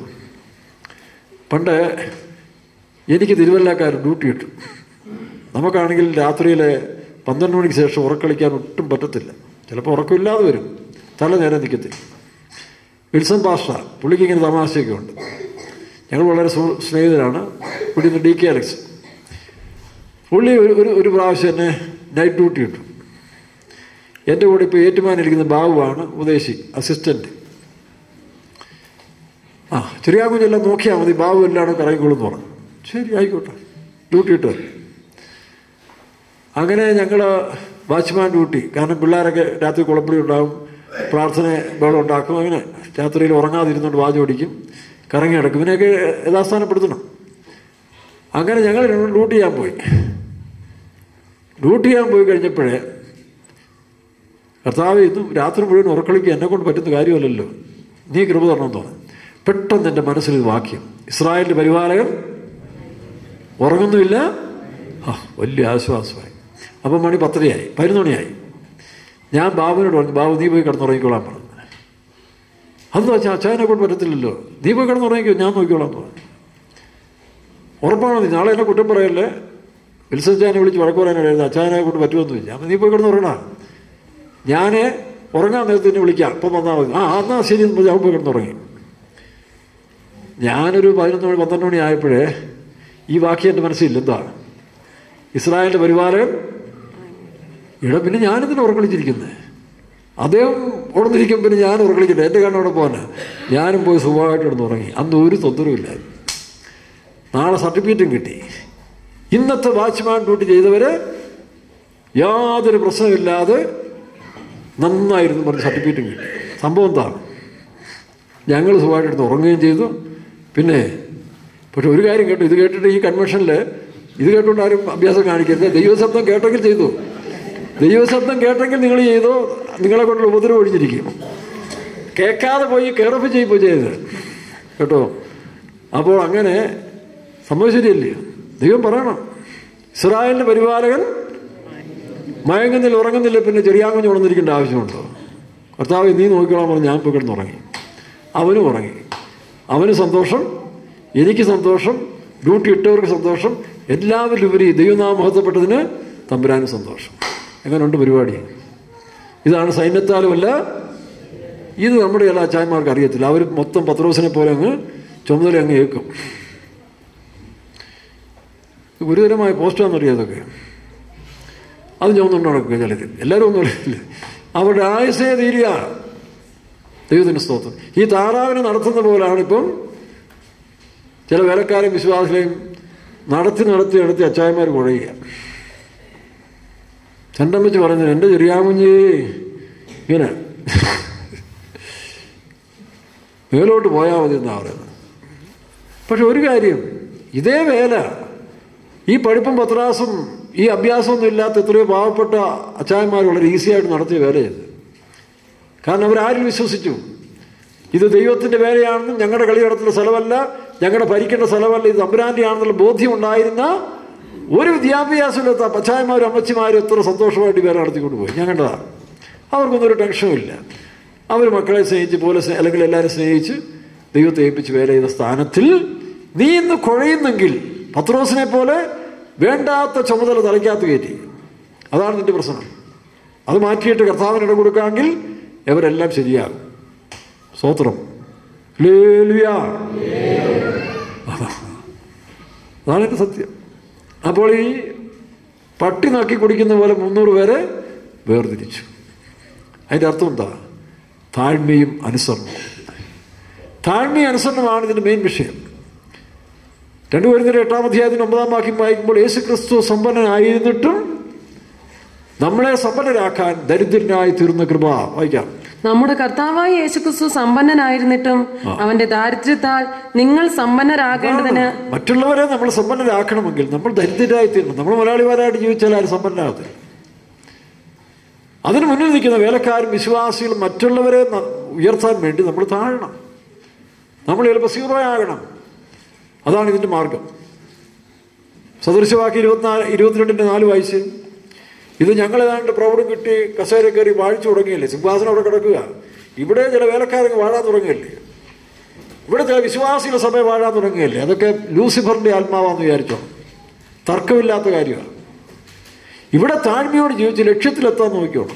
പണ്ട് എനിക്ക് തിരുവല്ലക്കാർ ഡ്യൂട്ടി കിട്ടും നമുക്കാണെങ്കിൽ രാത്രിയിൽ പന്ത്രണ്ട് മണിക്ക് ശേഷം ഉറക്കളിക്കാൻ ഒട്ടും പറ്റത്തില്ല ചിലപ്പോൾ ഉറക്കമില്ലാതെ വരും തല നേരെ നിൽക്കത്തില്ല വിൽസൺ പാസ്റ്റ പുള്ളിക്ക് ഇങ്ങനെ തമാശയൊക്കെ ഉണ്ട് ഞങ്ങൾ വളരെ സു- സ്നേഹിതരാണ് പുള്ളി ഇന്ന് ഡി കെ അലക്സ് പുള്ളി ഒരു ഒരു ഒരു പ്രാവശ്യം എന്നെ നൈറ്റ് ഡ്യൂട്ടി കിട്ടും എൻ്റെ കൂടെ ഇപ്പോൾ ഏറ്റുമാനിരിക്കുന്ന ബാബുവാണ് ഉപദേശി അസിസ്റ്റൻറ്റ് ആ ചെറിയ കുഞ്ഞെല്ലാം നോക്കിയാൽ മതി ബാബു എല്ലാം കറങ്ങിക്കോളും എന്ന് പറഞ്ഞു ശരി ആയിക്കോട്ടെ ഡ്യൂട്ടി ഇട്ട് വരും അങ്ങനെ ഞങ്ങൾ വാച്ച്മാൻ ഡ്യൂട്ടി കാരണം പിള്ളേരൊക്കെ രാത്രി കുളപ്പടി ഉണ്ടാകും പ്രാർത്ഥന ബഹളം ഉണ്ടാക്കും അങ്ങനെ രാത്രിയിൽ ഉറങ്ങാതിരുന്നുകൊണ്ട് വാച് ഓടിക്കും കറങ്ങി കിടക്കും ഇവനെയൊക്കെ യഥാസ്ഥാനപ്പെടുത്തണം അങ്ങനെ ഞങ്ങൾ രണ്ടും ഡ്യൂട്ടി ചെയ്യാൻ പോയി ഡ്യൂട്ടി ചെയ്യാൻ പോയി കഴിഞ്ഞപ്പോഴേ കർത്താവ് ഇന്നും രാത്രി മുഴുവൻ ഉറക്കളിക്കുക എന്നെ കൊണ്ട് പറ്റുന്ന കാര്യമല്ലല്ലോ നീ കൃപ തരണമെന്ന് പറഞ്ഞു പെട്ടെന്ന് എൻ്റെ മനസ്സിൽ ഇത് വാക്യം ഇസ്രായേലിൻ്റെ പരിപാലകൻ ഉറങ്ങുന്നുമില്ല ആ വലിയ ആശ്വാസമായി അപ്പം മണി പത്തരയായി പതിനൊന്ന് മണിയായി ഞാൻ ബാബുവിനോട് പറഞ്ഞു ബാബു നീ പോയി കിടന്നുറങ്ങിക്കോളാൻ പറഞ്ഞു അന്ന് വെച്ചാൽ അച്ചായനെ കൊണ്ട് പറ്റത്തില്ലല്ലോ നീ പോയി കിടന്നുറങ്ങിക്കോ ഞാൻ നോക്കിക്കോളാം എന്ന് പറഞ്ഞു ഉറപ്പാണോ നീ നാളെ എന്നെ കുറ്റം പറയല്ലേ വിൽസൺ ചാനെ വിളിച്ച് വഴക്ക് പറയാനായിരുന്നു അച്ചായനെ കൊണ്ട് പറ്റുമെന്ന് ചോദിച്ചു അപ്പം നീ പോയി കിടന്നുറങ്ങണ ഞാൻ ഉറങ്ങാൻ നേരത്തെ എന്നെ വിളിക്കാം ഇപ്പം വന്നാൽ മതി ആ എന്നാൽ ശരി എന്ന് പറഞ്ഞ് അവൻ പോയി കിടന്നുറങ്ങി ഞാനൊരു പതിനൊന്ന് മണി പന്ത്രണ്ട് മണി ആയപ്പോഴേ ഈ വാക്യം എൻ്റെ മനസ്സിൽ എന്താ ഇസ്രായേലിൻ്റെ പരിപാലകൻ ഇവിടെ പിന്നെ ഞാനിതിന് ഉറക്കളിച്ചിരിക്കുന്നത് അദ്ദേഹം ഉണർന്നിരിക്കും പിന്നെ ഞാൻ ഉറക്കളിക്കട്ടെ എൻ്റെ കണ്ണോടെ പോകാൻ ഞാനും പോയി സുഖമായിട്ട് കിടന്ന് ഉറങ്ങി അന്ന് ഒരു തൊന്തരവുമില്ലായിരുന്നു നാളെ സർട്ടിഫിക്കറ്റും കിട്ടി ഇന്നത്തെ വാച്ച്മാൻ ഡ്യൂട്ടി ചെയ്തവർ യാതൊരു പ്രശ്നമില്ലാതെ നന്നായിരുന്നു പറഞ്ഞ് സർട്ടിഫിക്കറ്റും കിട്ടി സംഭവം എന്താണ് ഞങ്ങൾ സുഖമായിട്ട് എടുത്ത് ഉറങ്ങുകയും ചെയ്തു പിന്നെ പക്ഷെ ഒരു കാര്യം കേട്ടു ഇത് കേട്ടിട്ട് ഈ കൺവെൻഷനിൽ ഇത് കേട്ടുകൊണ്ട് ആരും അഭ്യാസം കാണിക്കരുത് ദൈവശബ്ദം കേട്ടെങ്കിൽ ചെയ്തു ദൈവശബ്ദം കേട്ടെങ്കിൽ നിങ്ങൾ ചെയ്തു നിങ്ങളെ കൊണ്ടുള്ള ഉപദ്രവം ഒഴിഞ്ഞിരിക്കും കേൾക്കാതെ പോയി കയറപ്പ് ചെയ്യിപ്പോ ചെയ്ത് കേട്ടോ അപ്പോൾ അങ്ങനെ സംഭവം ശരിയല്ലേ ദൈവം പറയണം ഇസ്രായേലിൻ്റെ പരിപാലകൻ മയങ്ങുന്നില്ല ഉറങ്ങുന്നില്ല പിന്നെ ചെറിയാങ്കുഞ്ഞ് ഉണർന്നിരിക്കേണ്ട ആവശ്യമുണ്ടോ കർത്താവ് നീ നോക്കിക്കോളാൻ പറഞ്ഞ് ഞാൻ പോയി കിടന്നുറങ്ങി അവനും ഉറങ്ങി അവന് സന്തോഷം എനിക്ക് സന്തോഷം ഡ്യൂട്ടി ഇട്ടവർക്ക് സന്തോഷം എല്ലാവരിലും ഉപരി ദൈവനാമം മഹത്വപ്പെട്ടതിന് തമ്പുരാനും സന്തോഷം എങ്ങനെയുണ്ട് പരിപാടി ഇതാണ് സൈന്യത്താലുമല്ല ഇത് നമ്മുടെ എല്ലാ അച്ചായന്മാർക്ക് അറിയത്തില്ല അവർ മൊത്തം പത്രോസിനെ പോലെ അങ്ങ് ചുമതല അങ്ങ് ഏൽക്കും ഗുരുതരമായ പോസ്റ്റാണെന്നറിയാം അതൊക്കെ അത് ചുമന്നുകൊണ്ട് നടക്കുക ചിലർ എല്ലാവരും ഒന്നും അറിയില്ല അവരുടെ ആയുസേ തീരുക ദൈവത്തിന് സ്തോത്രം ഈ താറാവിനെ നടത്തുന്ന പോലാണ് ഇപ്പം ചില വേലക്കാരും വിശ്വാസികളെയും നടത്തി നടത്തി നടത്തി അച്ചായന്മാർ കുഴയുക ചണ്ടമ്മച്ച് പറഞ്ഞു എൻ്റെ ചെറിയാമുഞ്ഞി ഇങ്ങനെ മേലോട്ട് പോയാൽ മതി എന്നാണ് പറയുന്നത് പക്ഷെ ഒരു കാര്യം ഇതേ വേല ഈ പഠിപ്പും പത്രാസും ഈ അഭ്യാസമൊന്നും ഇല്ലാത്ത എത്രയോ പാവപ്പെട്ട അച്ചായന്മാർ വളരെ ഈസിയായിട്ട് നടത്തിയ വേല ചെയ്ത് കാരണം അവരാരിൽ വിശ്വസിച്ചു ഇത് ദൈവത്തിൻ്റെ വേലയാണെന്നും ഞങ്ങളുടെ കളി നടത്തുന്ന സ്ഥലമല്ല ഞങ്ങളുടെ ഭരിക്കേണ്ട സ്ഥലമല്ല ഇത് തമ്പുരാൻ്റെ ആണെന്നുള്ള ബോധ്യം ഉണ്ടായിരുന്ന ഒരു വിദ്യാഭ്യാസമില്ലാത്ത പച്ചായന്മാരും അമ്മച്ചിമാരും എത്ര സന്തോഷമായിട്ട് ഈ വേല നടത്തിക്കൊണ്ട് പോയി ഞാൻ കണ്ടതാണ് അവർക്കൊന്നും ഒരു ടെൻഷനും ഇല്ല അവർ മക്കളെ സ്നേഹിച്ച് പോലെ സ്നേ- അല്ലെങ്കിൽ എല്ലാവരും സ്നേഹിച്ച് ദൈവത്തെ ഏൽപ്പിച്ച് വേല ചെയ്ത സ്ഥാനത്തിൽ നീ ഇന്ന് കുഴയുന്നെങ്കിൽ പത്രോസിനെ പോലെ വേണ്ടാത്ത ചുമതല തലയ്ക്കകത്ത് കയറ്റി അതാണ് നിന്റെ പ്രശ്നം അത് മാറ്റിയിട്ട് കർത്താവിന് ഇട കൊടുക്കാമെങ്കിൽ ഇവരെല്ലാം ശരിയാകും സ്തോത്രം ഹല്ലേലൂയ. അതാണ് എൻ്റെ സത്യം അപ്പോൾ ഈ പട്ടി നക്കി കുടിക്കുന്ന പോലെ മുന്നൂറ് പേരെ വേർതിരിച്ചു അതിൻ്റെ അർത്ഥം എന്താ താഴ്മയും അനുസരണവും താഴ്മയും അനുസരണമാണ് ഇതിൻ്റെ മെയിൻ വിഷയം രണ്ടു പേരുന്നൊരു എട്ടാം അധ്യായത്തിന് ഒമ്പതാം വാക്യം വായിക്കുമ്പോൾ യേശു ക്രിസ്തു സമ്പന്നനായിരുന്നിട്ടും നമ്മളെ സമ്പന്നരാക്കാൻ ദരിദ്രനായി തീർന്ന കൃപ വായിക്കാം നമ്മുടെ കർത്താവായ യേശുക്രിസ്തു സമ്പന്നനായിരുന്നിട്ടും അവന്റെ ദാരിദ്ര്യത്താൽ നിങ്ങൾ സമ്പന്നരാകേണ്ടതിന് മറ്റുള്ളവരെ നമ്മൾ സമ്പന്നരാക്കണമെങ്കിൽ നമ്മൾ ദരിദ്രരായി തീരണം നമ്മൾ മലയാളിമാരായിട്ട് ജീവിച്ചാൽ ആരും സമ്പന്നരാകത്തില്ല അതിന് മുന്നിൽ നിൽക്കുന്ന വേലക്കാരും വിശ്വാസികളും മറ്റുള്ളവരെ ന- ഉയർത്താൻ വേണ്ടി നമ്മൾ താഴണം നമ്മൾ ചിലപ്പോൾ സീറോ ആകണം അതാണ് ഇതിൻ്റെ മാർഗം സദൃശവാക്യം ഇരുപത്തിനാല് ഇരുപത്തിരണ്ടിൻ്റെ നാല് വായിച്ച് ഇത് ഞങ്ങൾ ഏതാണ്ട് പ്രൗഢം കിട്ടി കസേര കയറി വാഴിച്ചു തുടങ്ങിയല്ലേ സിംഹാസനം അവിടെ കിടക്കുക ഇവിടെ ചില വേലക്കാരൊക്കെ വാഴാൻ തുടങ്ങിയല്ലേ ഇവിടെ ചില വിശ്വാസികൾ സഭ വാഴാൻ തുടങ്ങിയല്ലേ അതൊക്കെ ലൂസിഫറിന്റെ ആത്മാവാന്ന് വിചാരിച്ചോ തർക്കമില്ലാത്ത കാര്യമാണ് ഇവിടെ താഴ്മയോട് ജീവിച്ച് ലക്ഷ്യത്തിലെത്താൻ നോക്കിയോണം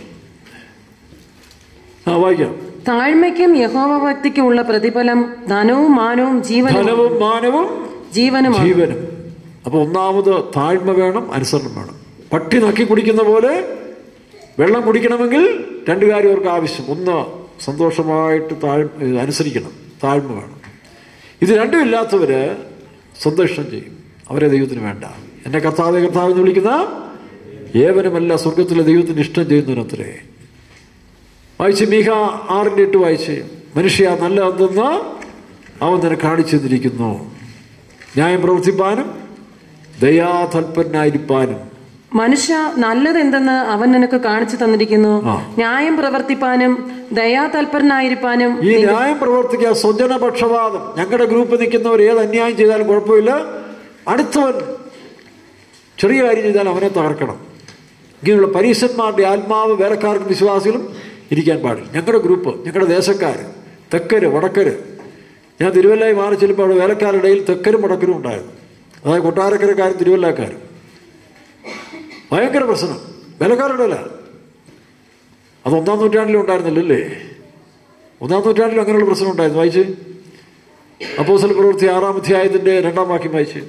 ആ വായിക്കാം താഴ്മയ്ക്കും യഹോവ ഭക്തിക്കും ഉള്ള പ്രതിഫലം ധനവും മാനവും ജീവനും ധനവും മാനവും ജീവനുമാണ് ജീവനും അപ്പൊ ഒന്നാമത് താഴ്മ വേണം അനുസരണം വേണം പട്ടി നക്കി കുടിക്കുന്ന പോലെ വെള്ളം കുടിക്കണമെങ്കിൽ രണ്ട് കാര്യം അവർക്ക് ആവശ്യം ഒന്ന് സന്തോഷമായിട്ട് താഴ് അനുസരിക്കണം താഴ്മ വേണം ഇത് രണ്ടും ഇല്ലാത്തവര് സന്തോഷം ചെയ്യും അവരെ ദൈവത്തിന് വേണ്ട എന്നെ കർത്താവെ കർത്താവ് എന്ന് വിളിക്കുന്ന ഏവനുമല്ല സ്വർഗത്തിലെ ദൈവത്തിന് ഇഷ്ടം ചെയ്യുന്നതിനത്രേ വായിച്ച് മീഹ ആറിൻ്റെ എട്ട് വായിച്ച് മനുഷ്യ നല്ല എന്തെന്ന് അവൻ നിന്നെ കാണിച്ചു തന്നിരിക്കുന്നു ന്യായം പ്രവർത്തിപ്പാനും ദയാതൽപരനായിരിക്കാനും മനുഷ്യ നല്ലതെന്തെന്ന് അവൻ നിനക്ക് കാണിച്ചു തന്നിരിക്കുന്നു ആ. ന്യായം പ്രവർത്തിപ്പാനും ദയാതൽപരനായിരിക്കാനും ഈ ന്യായം പ്രവർത്തിക്കുക സ്വജനപക്ഷപാതം ഞങ്ങളുടെ ഗ്രൂപ്പ് നിൽക്കുന്നവർ ഏത് അന്യായം ചെയ്താലും കുഴപ്പമില്ല അടുത്തവൻ ചെറിയ കാര്യം ചെയ്താൽ അവനെ തകർക്കണം ഇങ്ങനെയുള്ള പരീശന്മാരുടെ ആത്മാവ് വേലക്കാർക്കും വിശ്വാസികളും ഇരിക്കാൻ പാടില്ല ഞങ്ങളുടെ ഗ്രൂപ്പ് ഞങ്ങളുടെ ദേശക്കാർ തെക്കര് വടക്കര് ഞാൻ തിരുവല്ലായി മാറി ചെല്ലുമ്പോൾ അവിടെ വേലക്കാരുടെ ഇടയിൽ തെക്കരും വടക്കരും ഉണ്ടായിരുന്നു അതായത് കൊട്ടാരക്കരക്കാരും തിരുവല്ലക്കാരും ഭയങ്കര പ്രശ്നം വേലക്കാരുടെ അല്ല അത് ഒന്നാം നൂറ്റാണ്ടിലും ഉണ്ടായിരുന്നില്ലല്ലേ ഒന്നാം നൂറ്റാണ്ടിൽ അങ്ങനെയുള്ള പ്രശ്നം ഉണ്ടായിരുന്നു വായിച്ച് അപ്പോസൽ പ്രവൃത്തി ആറാം അധ്യായത്തിന്റെ രണ്ടാം വാക്യം വായിച്ച്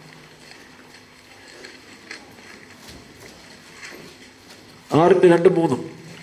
ആറിന്റെ രണ്ടും മൂന്നും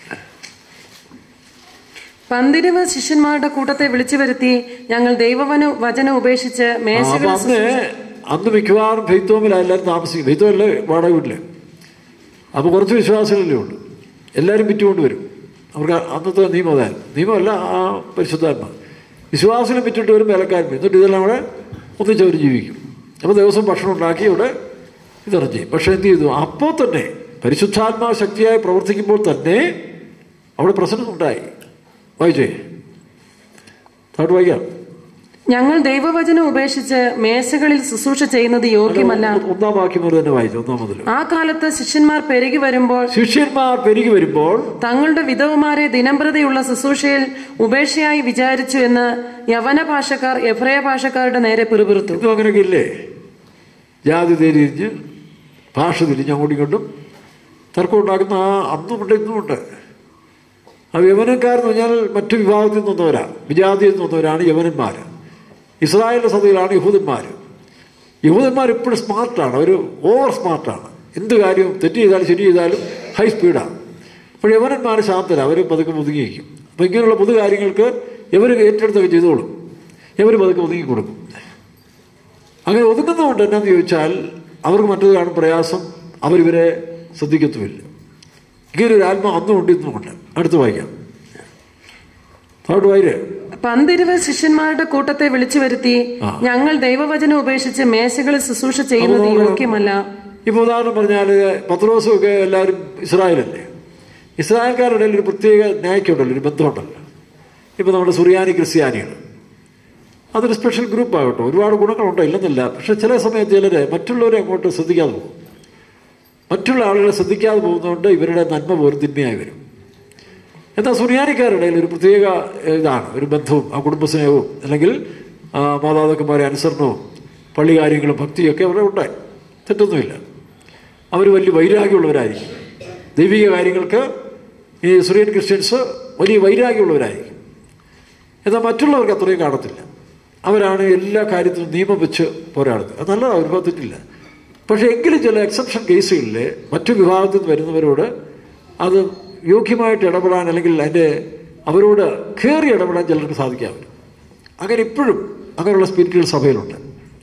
പന്തിരുവ് ശിഷ്യന്മാരുടെ കൂട്ടത്തെ വിളിച്ചു വരുത്തി ഞങ്ങൾ ദൈവവന വചനം ഉപേക്ഷിച്ച് ആ, അപ്പൊ മേശകൾ അന്ന് അന്ന് മിക്കവാറും ഫെയ്ത്തോമിലാണ് എല്ലാവരും താമസിക്കും ഫെയ്ത്തോമല്ലേ വാടക വീട്ടില് അപ്പോൾ കുറച്ച് വിശ്വാസികളല്ലേ ഉള്ളൂ എല്ലാവരും വിറ്റുകൊണ്ട് വരും അവർക്ക് അന്നത്തെ നിയമം അതായിരുന്നു നിയമമല്ല ആ പരിശുദ്ധാത്മ വിശ്വാസികളും വിറ്റിട്ട് വരും വേലക്കാരും വരും. എന്നിട്ട് ഇതെല്ലാം കൂടെ ഒന്നിച്ചവർ ജീവിക്കും അപ്പോൾ ദിവസം ഭക്ഷണം ഉണ്ടാക്കി ഇവിടെ ഇതെല്ലാം ചെയ്യും പക്ഷേ എന്ത് ചെയ്തു അപ്പോൾ തന്നെ പരിശുദ്ധാത്മാ ശക്തിയായി പ്രവർത്തിക്കുമ്പോൾ തന്നെ അവിടെ പ്രശ്നം ഉണ്ടായി വായിച്ചേ താട്ട് വായിക്കാം ഞങ്ങൾ ദൈവവചനം ഉപേക്ഷിച്ച് മേശകളിൽ ശുശ്രൂഷ ചെയ്യുന്നത് യോഗ്യമല്ല ഒന്നാം വാക്യം മുതൽ തന്നെ വായിച്ചു ഒന്നാം മുതൽ ആ കാലത്ത് ശിഷ്യന്മാർ പെരുകി വരുമ്പോൾ ശിഷ്യന്മാർ പെരുകി വരുമ്പോൾ തങ്ങളുടെ വിധവമാരെ ദിനംപ്രതിയുള്ള ശുശ്രൂഷയിൽ ഉപേക്ഷയായി വിചാരിച്ചു എന്ന് യവന ഭാഷക്കാർ എഫ്രയ ഭാഷക്കാരുടെ നേരെ പിറുപിറുത്തു ഇതും അങ്ങനെയൊക്കെ ഇല്ലേ ജാതി തിരിഞ്ഞ് ഭാഷ തിരിഞ്ഞ് അങ്ങോട്ടും ഇങ്ങോട്ടും തർക്കം ഉണ്ടാക്കുന്ന ആ അന്നുമുണ്ട് ഇന്നുമുണ്ട് ആ യവനക്കാരെന്ന് പറഞ്ഞാൽ മറ്റു വിഭാഗത്തിൽ നിന്ന് വന്നവരാ വിജാതിയിൽ നിന്ന് വന്നവരാണ് യവനന്മാർ ഇസ്രായേലിൻ്റെ സഭയിലാണ് യഹൂദന്മാർ യഹൂദന്മാർ ഇപ്പോഴും സ്മാർട്ടാണ് അവർ ഓവർ സ്മാർട്ടാണ് എന്ത് കാര്യവും തെറ്റ് ചെയ്താലും ശരി ചെയ്താലും ഹൈ സ്പീഡാണ് അപ്പോൾ യവനന്മാർ ശാന്തര അവർ പതുക്കെ ഒതുങ്ങിയിരിക്കും അപ്പോൾ ഇങ്ങനെയുള്ള പൊതു കാര്യങ്ങൾക്ക് ഇവർ ഏറ്റെടുത്തൊക്കെ ചെയ്തോളും ഇവർ പതുക്കെ ഒതുങ്ങി കൊടുക്കും അങ്ങനെ ഒതുങ്ങുന്നതുകൊണ്ട് എന്നാന്ന് ചോദിച്ചാൽ അവർക്ക് മറ്റത് കാണും പ്രയാസം അവരിവരെ ശ്രദ്ധിക്കത്തുമില്ല ഇങ്ങനെ ഒരു ആത്മ അന്നും ഉണ്ട് ഇന്നും ഉണ്ട് അടുത്ത് വായിക്കാം അവിടെ വായിര് പന്തിരുവ ശിഷ്യന്മാരുടെ കൂട്ടത്തെ വിളിച്ചു വരുത്തി ഞങ്ങൾ ദൈവവചനം ഉപേക്ഷിച്ച് മേശകളിൽ ശുശ്രൂഷ ചെയ്യുന്നത് യോഗ്യമല്ല ഇപ്പോൾ ഉദാഹരണം പറഞ്ഞാൽ പത്രോസും ഒക്കെ എല്ലാവരും ഇസ്രായേലല്ലേ ഇസ്രായേൽക്കാരുടെ ഇടയിൽ ഒരു പ്രത്യേക ന്യായക്കുണ്ടല്ലോ ഒരു ബന്ധമുണ്ടല്ലോ ഇപ്പോൾ നമ്മുടെ സുറിയാനി ക്രിസ്ത്യാനികൾ അതൊരു സ്പെഷ്യൽ ഗ്രൂപ്പ് ആകട്ടെ ഒരുപാട് ഗുണങ്ങളുണ്ടോ ഇല്ലെന്നില്ല പക്ഷെ ചില സമയത്ത് ചിലർ മറ്റുള്ളവരെ അങ്ങോട്ട് ശ്രദ്ധിക്കാതെ പോകും മറ്റുള്ള ആളുകളെ ശ്രദ്ധിക്കാതെ പോകുന്നതുകൊണ്ട് ഇവരുടെ നന്മ പോലും തിന്മയായി വരും എന്നാൽ സുറിയാനിക്കാരുടെ ഇടയിൽ ഒരു പ്രത്യേക ഇതാണ് ഒരു ബന്ധവും ആ കുടുംബസ്നേഹവും അല്ലെങ്കിൽ ആ, മാതാപിതാക്കന്മാരെ അനുസരണവും പള്ളി കാര്യങ്ങളും ഭക്തിയൊക്കെ അവരുടെ ഉണ്ടായി തെറ്റൊന്നുമില്ല അവർ വലിയ വൈരാഗ്യമുള്ളവരായിരിക്കും ദൈവിക കാര്യങ്ങൾക്ക് ഈ സുറിയൻ ക്രിസ്ത്യൻസ് വലിയ വൈരാഗ്യമുള്ളവരായിരിക്കും എന്നാൽ മറ്റുള്ളവർക്ക് അത്രയും കാണത്തില്ല അവരാണ് എല്ലാ കാര്യത്തിലും നിയമം വെച്ച് പോരാടുന്നത് അത് നല്ലതാണ് ഒരു ഭാഗത്തിട്ടില്ല പക്ഷേ എങ്കിലും ചില എക്സെപ്ഷൻ കേസുകളിൽ മറ്റു വിഭാഗത്തിൽ നിന്ന് വരുന്നവരോട് അത് യോഗ്യമായിട്ട് ഇടപെടാൻ അല്ലെങ്കിൽ അതിൻ്റെ അവരോട് കയറി ഇടപെടാൻ ചിലർക്ക് സാധിക്കാവില്ല അങ്ങനെ ഇപ്പോഴും അങ്ങനെയുള്ള സ്പിരിറ്റുകൾ സഭയിലുണ്ട്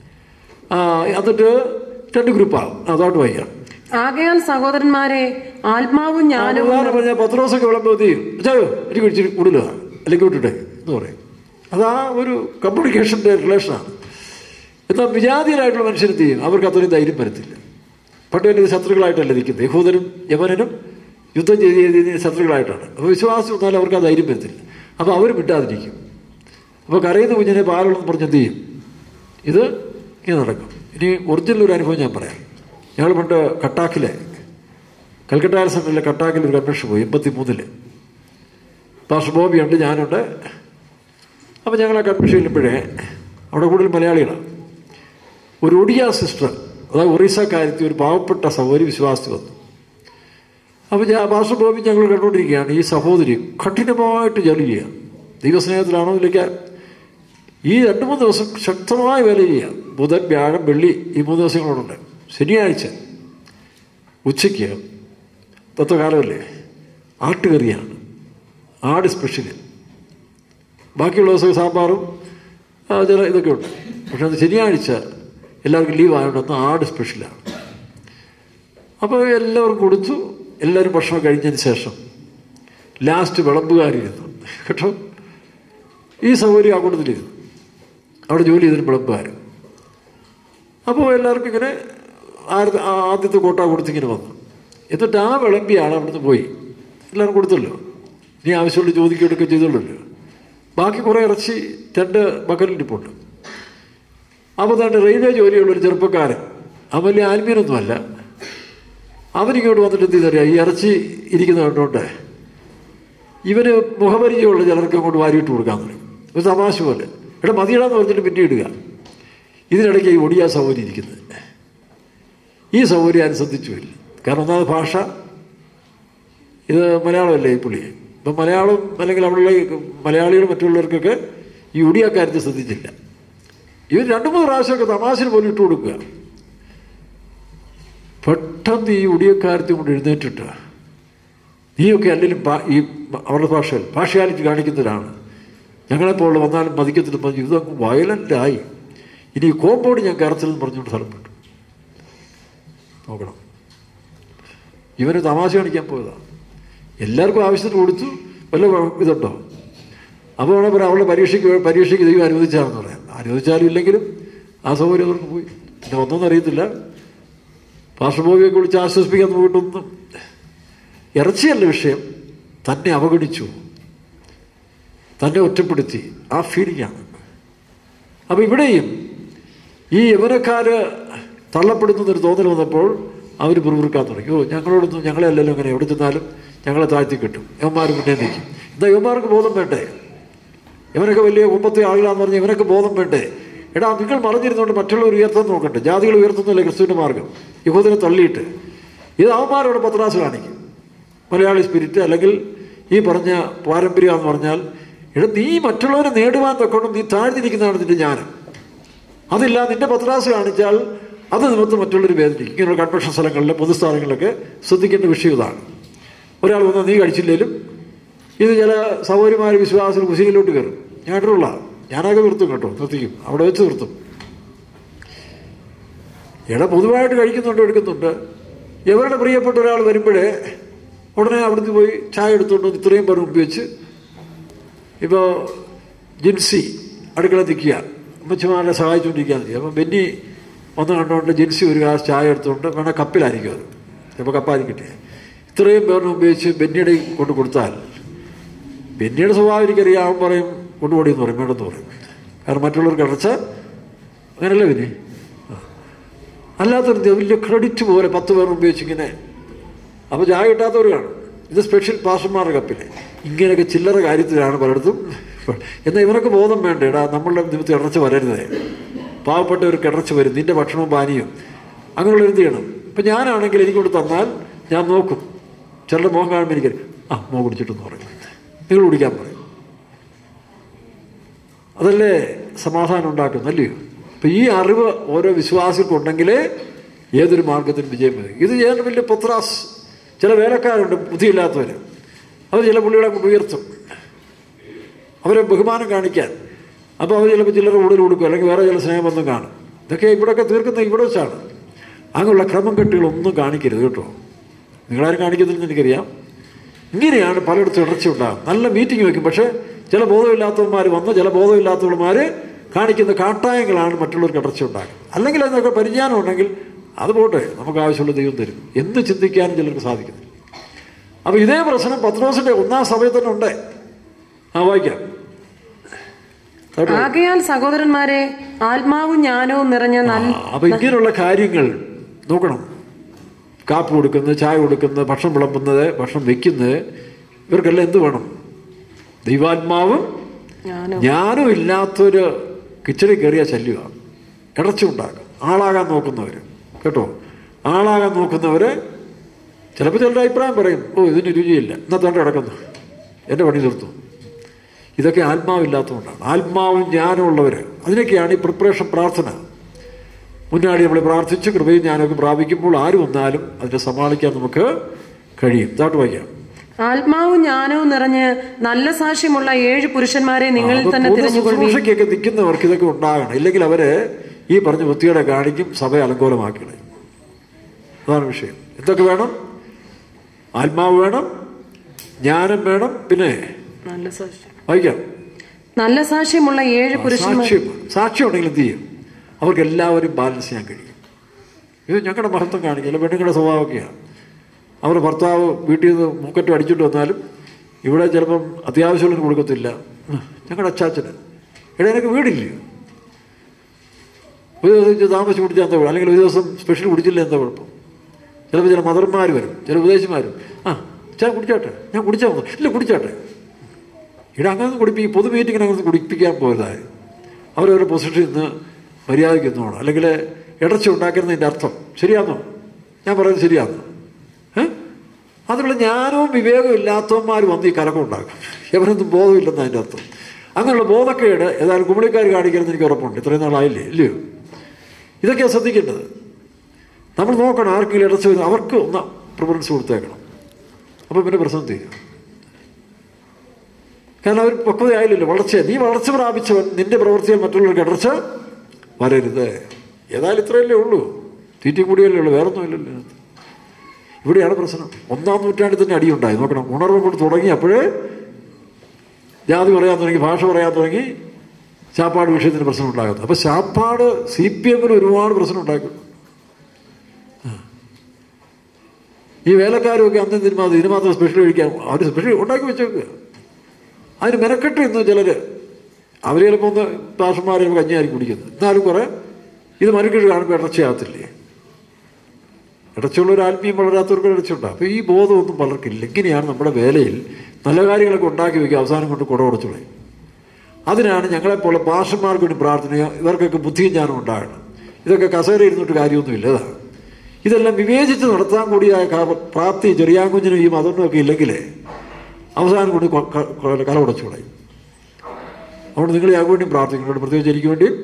ആ, എന്നിട്ട് രണ്ട് ഗ്രൂപ്പാണ് അതോട്ട് വയ്യ ആകയാൽ സഹോദരന്മാരെ ആത്മാവും ഞാനും ഉദാഹരണം പറഞ്ഞാൽ പത്രോസൊക്കെ വിളമ്പോ ചെയ്യും അച്ചായോ എനിക്ക് ഇച്ചിരി കൂടുതലാണ് അല്ലെങ്കിൽ വിട്ടിട്ടെ എന്ന് പറയും അതാ ഒരു കമ്മ്യൂണിക്കേഷൻ്റെ റിലേഷനാണ് എന്നാൽ വിജാതീയരായിട്ടുള്ള മനുഷ്യരെന്ത് ചെയ്യും അവർക്ക് അത്രയും ധൈര്യം വരത്തില്ല പണ്ട് വലിയ ശത്രുക്കളായിട്ടല്ല നിൽക്കുന്നത് യഹൂദനും യമനും യുദ്ധം ചെയ്ത് ചെയ്ത് ചെയ്ത് ശത്രുക്കളായിട്ടാണ് അപ്പോൾ വിശ്വാസം വന്നാൽ അവർക്ക് ആ ധൈര്യം വരത്തില്ല അപ്പോൾ അവർ വിട്ടാതിരിക്കും അപ്പോൾ കരയുന്ന കുഞ്ഞിനെ പാലുള്ളെന്ന് പറഞ്ഞ് എന്ത് ചെയ്യും ഇത് ഇങ്ങനെ നടക്കും ഇനി ഒറിജിനൽ ഒരു അനുഭവം ഞാൻ പറയാം ഞങ്ങൾ പണ്ട് കട്ടാക്കിലെ കൽക്കട്ട സെൻറ്ററിലെ കട്ടാക്കിൽ ഒരു കൺവെൻഷൻ പോയി എൺപത്തി മൂന്നില് പാസ്റ്റർ ബോബിയുണ്ട് ഞാനുണ്ട് അപ്പോൾ ഞങ്ങൾ ആ കൺവെൻഷൻ ചെല്ലുമ്പോഴേ അവിടെ കൂടുതൽ മലയാളികളാണ് ഒരു ഒഡിയ സിസ്റ്റർ അതായത് ഒറീസക്കാരത്തി ഒരു പാവപ്പെട്ട സഹോദരി വിശ്വാസത്തിൽ വന്നു അപ്പോൾ ഞാൻ പാസ്റ്റർ ബോബി ഞങ്ങൾ കണ്ടുകൊണ്ടിരിക്കുകയാണ് ഈ സഹോദരി കഠിനമായിട്ട് ജോലി ചെയ്യുക ദൈവസ്നേഹത്തിലാണോ ഇല്ലെങ്കിൽ ഈ രണ്ട് മൂന്ന് ദിവസം ശക്തമായ വേല ചെയ്യുക ബുധൻ വ്യാഴം വെള്ളി ഈ മൂന്ന് ദിവസങ്ങളുണ്ട് ശനിയാഴ്ച ഉച്ചയ്ക്ക് തത്വകാലമല്ലേ ആട്ടുകറിയാണ് ആട് സ്പെഷ്യൽ ബാക്കിയുള്ള ദിവസം സാമ്പാറും ആ, ചില ഇതൊക്കെ ഉണ്ട് പക്ഷെ അത് ശനിയാഴ്ച എല്ലാവർക്കും ലീവ് ആയതുകൊണ്ട് അന്ന് ആട് സ്പെഷ്യലാണ് അപ്പോൾ എല്ലാവർക്കും കൊടുത്തു എല്ലാവരും ഭക്ഷണം കഴിഞ്ഞതിന് ശേഷം ലാസ്റ്റ് വിളമ്പുകാരിരുന്നു കേട്ടോ ഈ സൗകര്യം ആ കൂട്ടത്തിലിരുന്നു അവിടെ ജോലി ചെയ്തിട്ട് വിളമ്പുകാർ അപ്പോൾ എല്ലാവർക്കും ഇങ്ങനെ ആദ്യത്തെ ആ ആദ്യത്തെ കോട്ട കൊടുത്തിങ്ങനെ വന്നു എന്നിട്ട് ആ വിളമ്പിയ ആൾ അവിടുന്ന് പോയി എല്ലാവരും കൊടുത്തല്ലോ ഇനി ആവശ്യമുള്ള ചോദിക്കുകയൊക്കെ ചെയ്തോളല്ലോ ബാക്കി കുറേ ഇറച്ചി രണ്ട് ബക്കലിരിപ്പുണ്ട് അപ്പോൾ തന്നെ റെയിൽവേ ജോലിയുള്ള ഒരു ചെറുപ്പക്കാരൻ അവൻ വലിയ ആത്മീയനൊന്നുമല്ല അവനിങ്ങോട്ട് വന്നിട്ട് എന്ത് ചെയ്തറിയാം ഈ ഇറച്ചി ഇരിക്കുന്ന കണ്ടോണ്ട് ഇവന് മുഖപരിചയമുള്ള ചിലർക്ക് അങ്ങോട്ട് വാരിയിട്ട് കൊടുക്കാൻ തുടങ്ങി ഒരു തമാശ പോലെ എടാ മതിയിടാന്ന് പറഞ്ഞിട്ട് പിന്നെ ഇടുക ഇതിനിടയ്ക്ക് ഈ ഒടിയ സൗകര്യം ഇരിക്കുന്നത് ഈ സൗകര്യം അനുസരിച്ചുമില്ല കാരണം ഒന്നാമത് ഭാഷ ഇത് മലയാളമല്ലേ ഈ പുള്ളി ഇപ്പം മലയാളം അല്ലെങ്കിൽ അവിടെയുള്ള ഈ മലയാളികൾ മറ്റുള്ളവർക്കൊക്കെ ഈ ഒടിയാക്കാര്യത്തെ ശ്രദ്ധിച്ചില്ല ഇവർ രണ്ട് മൂന്ന് പ്രാവശ്യമൊക്കെ തമാശയിൽ പോലും ഇട്ട് കൊടുക്കുക പെട്ടെന്ന് ഈ ഒടിയക്കാരത്തെ കൊണ്ട് എഴുന്നേറ്റിട്ട് നീയൊക്കെ അല്ലെങ്കിലും ഭാ- ഈ അവരുടെ ഭാഷയിൽ ഭാഷയാലിറ്റി കാണിക്കുന്നവരാണ് ഞങ്ങളെപ്പോൾ വന്നാലും മതിക്കത്തില്ല പറഞ്ഞു ഇതങ്ങ് വയലൻ്റായി ഇനി ഈ കോമ്പൗണ്ട് ഞാൻ കയറത്തില്ലെന്ന് പറഞ്ഞുകൊണ്ട് സ്ഥലപ്പെട്ടു നോക്കണം ഇവന് തമാശ കാണിക്കാൻ പോയതാണ് എല്ലാവർക്കും ആവശ്യത്തിന് കൊടുത്തു വല്ല കുഴ- ഇതുണ്ടോ അപ്പോൾ വേണം പറയാം അവളുടെ പരീക്ഷയ്ക്ക് വേ- പരീക്ഷയ്ക്ക് ദൈവം അനുവദിച്ചാണെന്ന് പറയാം അനുവദിച്ചാലും ഇല്ലെങ്കിലും ആ സൗകര്യം അവർക്ക് പോയി പിന്നെ ഒന്നും അറിയത്തില്ല പാർശ്വഭോഗിയെ കുറിച്ച് ആശ്വസിപ്പിക്കാൻ പോയിട്ടൊന്നും ഇറച്ചിയല്ല വിഷയം തന്നെ അവഗണിച്ചു തന്നെ ഒറ്റപ്പെടുത്തി ആ ഫീലിംഗാണ് അപ്പോൾ ഇവിടെയും ഈ യവനക്കാര് തള്ളപ്പെടുന്നൊരു തോന്നൽ വന്നപ്പോൾ അവർ പിറുപിറുക്കാൻ തുടങ്ങി ഓ ഞങ്ങളോടൊന്നും ഞങ്ങളെ അല്ലല്ലോ അങ്ങനെ എവിടെ ചെന്നാലും ഞങ്ങളെ താഴ്ത്തി കിട്ടും യവന്മാർ മുന്നേ നിൽക്കും എന്താ യവന്മാർക്ക് ബോധം വേണ്ടേ ഇവനൊക്കെ വലിയ കുമ്പത്തെ ആളുകളാന്ന് പറഞ്ഞ് ഇവനൊക്കെ ബോധം വേണ്ടേ എടാ നിങ്ങൾ മറിഞ്ഞിരുന്നുകൊണ്ട് മറ്റുള്ളവർ ഉയർത്താൻ നോക്കട്ടെ ജാതികൾ ഉയർത്തുന്നില്ല ക്രിസ്തുവിൻ്റെ മാർഗം യഹൂദനെ തള്ളിയിട്ട് ഇത് അവന്മാരോട് പത്രാസ് കാണിക്കും മലയാളി സ്പിരിറ്റ് അല്ലെങ്കിൽ ഈ പറഞ്ഞ പാരമ്പര്യം എന്ന് പറഞ്ഞാൽ എടാ നീ മറ്റുള്ളവരെ നേടുവാൻ തൊക്കണം നീ താഴ്ന്നിരിക്കുന്നതാണ് നിന്റെ ജ്ഞാനം അതില്ല നിന്റെ പത്രാസ് കാണിച്ചാൽ അത് നിമിത്തം മറ്റുള്ളവർ വേദനിക്കും ഇങ്ങനെയുള്ള കൺവെൻഷൻ സ്ഥലങ്ങളിൽ പൊതുസ്ഥലങ്ങളിലൊക്കെ ശ്രദ്ധിക്കേണ്ട വിഷയം ഇതാണ് ഒരാൾ വന്നാൽ നീ കഴിച്ചില്ലേലും ഇത് ചില സൗകര്യമായ വിശ്വാസികൾ കുശിയിലോട്ട് കയറും ഞാൻ കേട്ടിട്ടുള്ള ഞാനൊക്കെ നിർത്തും കേട്ടോ നിർത്തിക്കും അവിടെ വെച്ച് നിർത്തും എടാ പൊതുവായിട്ട് കഴിക്കുന്നുണ്ട് എടുക്കുന്നുണ്ട് ഇവരുടെ പ്രിയപ്പെട്ട ഒരാൾ വരുമ്പോഴേ ഉടനെ അവിടുന്ന് പോയി ചായ എടുത്തുകൊണ്ട് വന്ന് ഇത്രയും പേർ മുമ്പ് വെച്ച് ഇപ്പോൾ ജിൻസി അടുക്കള നിൽക്കുക അമ്മച്ചിമാരെ സഹായിച്ചുകൊണ്ടിരിക്കാൻ മതി അപ്പം ബെന്നി ഒന്ന് കണ്ടുകൊണ്ട് ജിൻസി ഒരു ഗ്ലാസ് ചായ എടുത്തുകൊണ്ട് വേണം കപ്പിലായിരിക്കും അത് ചിലപ്പോൾ കപ്പായിരിക്കട്ടെ ഇത്രയും പേരിന് ഉപയോഗിച്ച് ബെന്നിയുടെ കൊണ്ട് കൊടുത്താൽ ബെന്നിയുടെ സ്വഭാവം എനിക്കറിയാം അവൻ പറയും കൊണ്ടുപോടി എന്ന് പറയും വേണ്ടെന്ന് പറയും കാരണം മറ്റുള്ളവർക്ക് അടച്ച അങ്ങനെയല്ലേ പിന്നെ അല്ലാത്തൊരു വലിയ ക്രെഡിറ്റ് പോലെ പത്ത് പേർ ഉപയോഗിച്ചിങ്ങനെ അപ്പോൾ ചായ കിട്ടാത്തവർ കാണും ഇത് സ്പെഷ്യൽ പാഷന്മാരുടെ കപ്പില് ഇങ്ങനെയൊക്കെ ചില്ലറ കാര്യത്തിലാണ് പലയിടത്തും എന്നാൽ ഇവനൊക്കെ ബോധം വേണ്ട എടാ നമ്മളുടെ നിമിത്തം ഇടർച്ച വരരുതേ പാവപ്പെട്ടവർക്ക് ഇടർച്ച വരും നിന്റെ ഭക്ഷണവും പാനീയവും അങ്ങനെയുള്ള എന്ത് ചെയ്യണം ഇപ്പം ഞാനാണെങ്കിൽ എനിക്കൊണ്ട് തന്നാൽ ഞാൻ നോക്കും ചിലരുടെ മോഹം കാണുമ്പോൾ എനിക്ക് ആ മോഹം കുടിച്ചിട്ടെന്ന് പറയും നിങ്ങൾ കുടിക്കാൻ പറയും അതല്ലേ സമാധാനം ഉണ്ടാക്കുന്നല്ലയോ അപ്പം ഈ അറിവ് ഓരോ വിശ്വാസികൾക്കുണ്ടെങ്കിലേ ഏതൊരു മാർഗത്തിനും വിജയം വരും ഇത് ചെയ്യാൻ വലിയ പത്രാസ് ചില വേലക്കാരുണ്ട് ബുദ്ധിയില്ലാത്തവർ അവർ ചില പുള്ളികളെ കൊണ്ട് ഉയർത്തും അവരെ ബഹുമാനം കാണിക്കാൻ അപ്പോൾ അവർ ചിലപ്പോൾ ചിലർ കൂടുതൽ കൊടുക്കും അല്ലെങ്കിൽ വേറെ ചില സ്നേഹബന്ധം കാണും ഇതൊക്കെ ഇവിടെയൊക്കെ തീർക്കുന്ന ഇവിടെ വെച്ചാണ് അങ്ങനെയുള്ള ക്രമം കെട്ടുകളൊന്നും കാണിക്കരുത് കേട്ടോ നിങ്ങളാരും കാണിക്കുന്നില്ലെന്ന് എനിക്കറിയാം ഇങ്ങനെയാണ് പലയിടത്തും ഇടർച്ച ഉണ്ടാകും നല്ല മീറ്റിംഗ് വയ്ക്കും പക്ഷേ ചില ബോധമില്ലാത്തവന്മാർ വന്ന് ചില ബോധമില്ലാത്തവന്മാർ കാണിക്കുന്ന കാട്ടായങ്ങളാണ് മറ്റുള്ളവർക്ക് ഇടർച്ച ഉണ്ടാകും അല്ലെങ്കിൽ അതിനൊക്കെ പരിജ്ഞാനം ഉണ്ടെങ്കിൽ അത് പോട്ടെ നമുക്ക് ആവശ്യമുള്ള ദൈവം തരും എന്ത് ചിന്തിക്കാനും ചിലർക്ക് സാധിക്കുന്നില്ല അപ്പോൾ ഇതേ പ്രശ്നം പത്രോസിന്റെ ഒന്നാം സഭയിൽ തന്നെ ഉണ്ട് ആ വായിക്കാം കേട്ടോ? ആകയാൽ സഹോദരന്മാരെ ആത്മാവും ജ്ഞാനവും നിറഞ്ഞ നല്ല അപ്പൊ ഇങ്ങനെയുള്ള കാര്യങ്ങൾ നോക്കണം കാപ്പ് കൊടുക്കുന്നത് ചായ കൊടുക്കുന്നത് ഭക്ഷണം വിളമ്പുന്നത് ഭക്ഷണം വെക്കുന്നത് ഇവർക്കെല്ലാം എന്ത് വേണം ദൈവാത്മാവും ജ്ഞാനവും ജ്ഞാനം ഇല്ലാത്തൊരു കിച്ചടി കയറിയ ശല്യമാണ് ഇടച്ചു ഉണ്ടാക്കും ആളാകാൻ നോക്കുന്നവർ കേട്ടോ ആളാകാൻ നോക്കുന്നവർ ചിലപ്പോൾ ചിലരുടെ അഭിപ്രായം പറയും ഓ ഇതിന് രുചിയില്ല ഇന്നത്തെ കിടക്കുന്നു എൻ്റെ പണി തീർത്തു ഇതൊക്കെ ആത്മാവില്ലാത്തതുകൊണ്ടാണ് ആത്മാവും ജ്ഞാനമുള്ളവർ അതിനൊക്കെയാണ് ഈ പ്രിപ്പറേഷൻ പ്രാർത്ഥന മുന്നാടി നമ്മൾ പ്രാർത്ഥിച്ച് കൃപയും ജ്ഞാനമൊക്കെ പ്രാപിക്കുമ്പോൾ ആര് വന്നാലും അതിനെ സമാളിക്കാൻ നമുക്ക് കഴിയും ഇതാട്ട് വായിക്കാം ആത്മാവും ജ്ഞാനവും നിറഞ്ഞ് നല്ല സാക്ഷ്യമുള്ള ഏഴ് പുരുഷന്മാരെ നിങ്ങളിൽ അപ്പൊ തന്നെ പൊതു തിരഞ്ഞുകൊള്ളുവീൻ ശുശ്രൂഷയ്ക്കൊക്കെ നിൽക്കുന്നവർക്ക് ഇതൊക്കെ ഉണ്ടാകണം ഇല്ലെങ്കിൽ അവര് ഈ പറഞ്ഞ വൃത്തിയുടെ കാണിക്കും സഭയെ അലങ്കോലമാക്കി കളയും അതാണ് വിഷയം എന്തൊക്കെ വേണം ആത്മാവ് വേണം ജ്ഞാനം വേണം പിന്നെ നല്ല സാക്ഷ്യം വായിക്കാം നല്ല സാക്ഷ്യമുള്ള ഏഴ് പുരുഷന്മാർ സാക്ഷ്യം സാക്ഷ്യം ഉണ്ടെങ്കിൽ എന്ത് ചെയ്യും അവർക്ക് എല്ലാവരും ബാലൻസ് ചെയ്യാൻ കഴിയും ഇത് ഞങ്ങളുടെ മഹത്വം കാണിക്കില്ല പെണ്ണുങ്ങളുടെ സ്വഭാവമൊക്കെയാണ് അവരുടെ ഭർത്താവ് വീട്ടിൽ നിന്ന് മൂക്കറ്റ് അടിച്ചിട്ട് വന്നാലും ഇവിടെ ചിലപ്പം അത്യാവശ്യമുള്ളവർ കൊടുക്കത്തില്ല ഉം, ഞങ്ങളുടെ അച്ചാച്ചന് എടാ എനിക്ക് വീടില്ലയോ ഒരു ദിവസം ഇച്ചിരി താമസിച്ച് കുടിച്ചാൽ എന്താ കുഴപ്പം? അല്ലെങ്കിൽ ഒരു ദിവസം സ്പെഷ്യൽ കുടിച്ചില്ല എന്താ കുഴപ്പം ചിലപ്പോൾ ചില മദർമാർ വരും ചില ഉപദേശിമാരും ആ ചാ കുടിച്ചാട്ടെ ഞാൻ കുടിച്ചാൽ മതി ഇല്ല കുടിച്ചാട്ടെ ഇവിടെ അങ്ങനെ കുടിപ്പിക്കും പൊതു മീറ്റിങ്ങിന് അങ്ങനെ കുടിപ്പിക്കാൻ പോയതായി അവരവരുടെ പൊസിഷനിൽ നിന്ന് മര്യാദയ്ക്ക് നിന്നോണം അല്ലെങ്കിൽ ഇടർച്ച ഉണ്ടാക്കുന്നതിൻ്റെ അർത്ഥം ശരിയാണോ ഞാൻ പറയുന്നത് ശരിയാണോ ഏ അതിനുള്ള ജ്ഞാനവും വിവേകവും ഇല്ലാത്തവന്മാർ വന്ന് ഈ കലക്കം ഉണ്ടാക്കും എവരൊന്നും ബോധമില്ലെന്ന് അതിൻ്റെ അർത്ഥം അങ്ങനെയുള്ള ബോധക്കേട് ഏതായാലും കുമളിക്കാർ കാണിക്കരുതെന്ന് എനിക്ക് ഉറപ്പുണ്ട് ഇത്രയും നാളായില്ലേ ഇല്ലയോ ഇതൊക്കെയാണ് ശ്രദ്ധിക്കേണ്ടത് നമ്മൾ നോക്കണം ആർക്കെങ്കിലും ഇടച്ചു വരുന്നത് അവർക്ക് ഒന്ന് പ്രിഫറൻസ് കൊടുത്തേക്കണം അപ്പോൾ പിന്നെ പ്രശ്നം തീരും കാരണം അവർ പക്വതയായില്ലല്ലോ വളർച്ച നീ വളർച്ച പ്രാപിച്ചവൻ നിന്റെ പ്രവൃത്തിയിൽ മറ്റുള്ളവർക്ക് ഇടർച്ച വരരുത് ഏതായാലും ഇത്രയല്ലേ ഉള്ളൂ തീറ്റി കൂടിയല്ലേ ഉള്ളൂ വേറെ ഒന്നുമില്ലല്ലോ ഇതിനകത്ത്. ഇവിടെയാണ് പ്രശ്നം ഒന്നാം നൂറ്റാണ്ടിൽ തന്നെ അടിയുണ്ടായി നോക്കണം ഉണർവ് കൊണ്ട് തുടങ്ങി അപ്പോഴേ ജാതി പറയാൻ തുടങ്ങി ഭാഷ പറയാൻ തുടങ്ങി ശാപ്പാട് വിഷയത്തിന് പ്രശ്നം ഉണ്ടാകുന്നു അപ്പോൾ ശാപ്പാട് സി പി എമ്മിന് ഒരുപാട് പ്രശ്നം ഉണ്ടാക്കും ഈ വേലക്കാരുമൊക്കെ അന്ന് ഇതിന് മാത്രം ഇതിന് മാത്രം സ്പെഷ്യൽ കഴിക്കാൻ അവർ സ്പെഷ്യൽ ഉണ്ടാക്കി വെച്ചേക്കുക അതിന് മെനക്കെട്ട് ഇന്ന് ചിലർ അവർ ചിലപ്പോൾ ഒന്ന് ദാസന്മാരെ കഞ്ഞിയായിരിക്കും കുടിക്കുന്നത് എന്നാലും കുറേ ഇത് മനുഷ്യർ കാണുമ്പോൾ ഇടർച്ചയാകത്തില്ലേ ഇടച്ചുള്ള ഒരു ആത്മീയം വളരാത്തവർക്ക് ഇടച്ചുണ്ടാകും അപ്പോൾ ഈ ബോധമൊന്നും പലർക്കില്ല ഇങ്ങനെയാണ് നമ്മുടെ വേലയിൽ നല്ല കാര്യങ്ങളൊക്കെ ഉണ്ടാക്കി വയ്ക്കുക അവസാനം കൊണ്ട് കുട ഉടച്ചുകളയും അതിനാണ് ഞങ്ങളെപ്പോലെ പാഷന്മാർക്ക് വേണ്ടി പ്രാർത്ഥന ഇവർക്കൊക്കെ ബുദ്ധിയും ജ്ഞാനം ഉണ്ടാകണം ഇതൊക്കെ കസേര ഇരുന്നിട്ട് കാര്യമൊന്നുമില്ല ഇതാ ഇതെല്ലാം വിവേചിച്ച് നടത്താൻ കൂടിയായ ക- പ്രാപ്തി ചെറിയാങ്കുഞ്ഞിനും ഈ മതത്തിനും ഒക്കെ ഇല്ലെങ്കിൽ അവസാനം കൊണ്ട് കൊ- ക- ക- കല ഉടച്ചു കളയും അതുകൊണ്ട് നിങ്ങൾ ഞങ്ങൾക്ക് വേണ്ടിയും പ്രാർത്ഥിക്കുന്നുണ്ട് പ്രത്യേകിച്ച് എനിക്ക് വേണ്ടിയും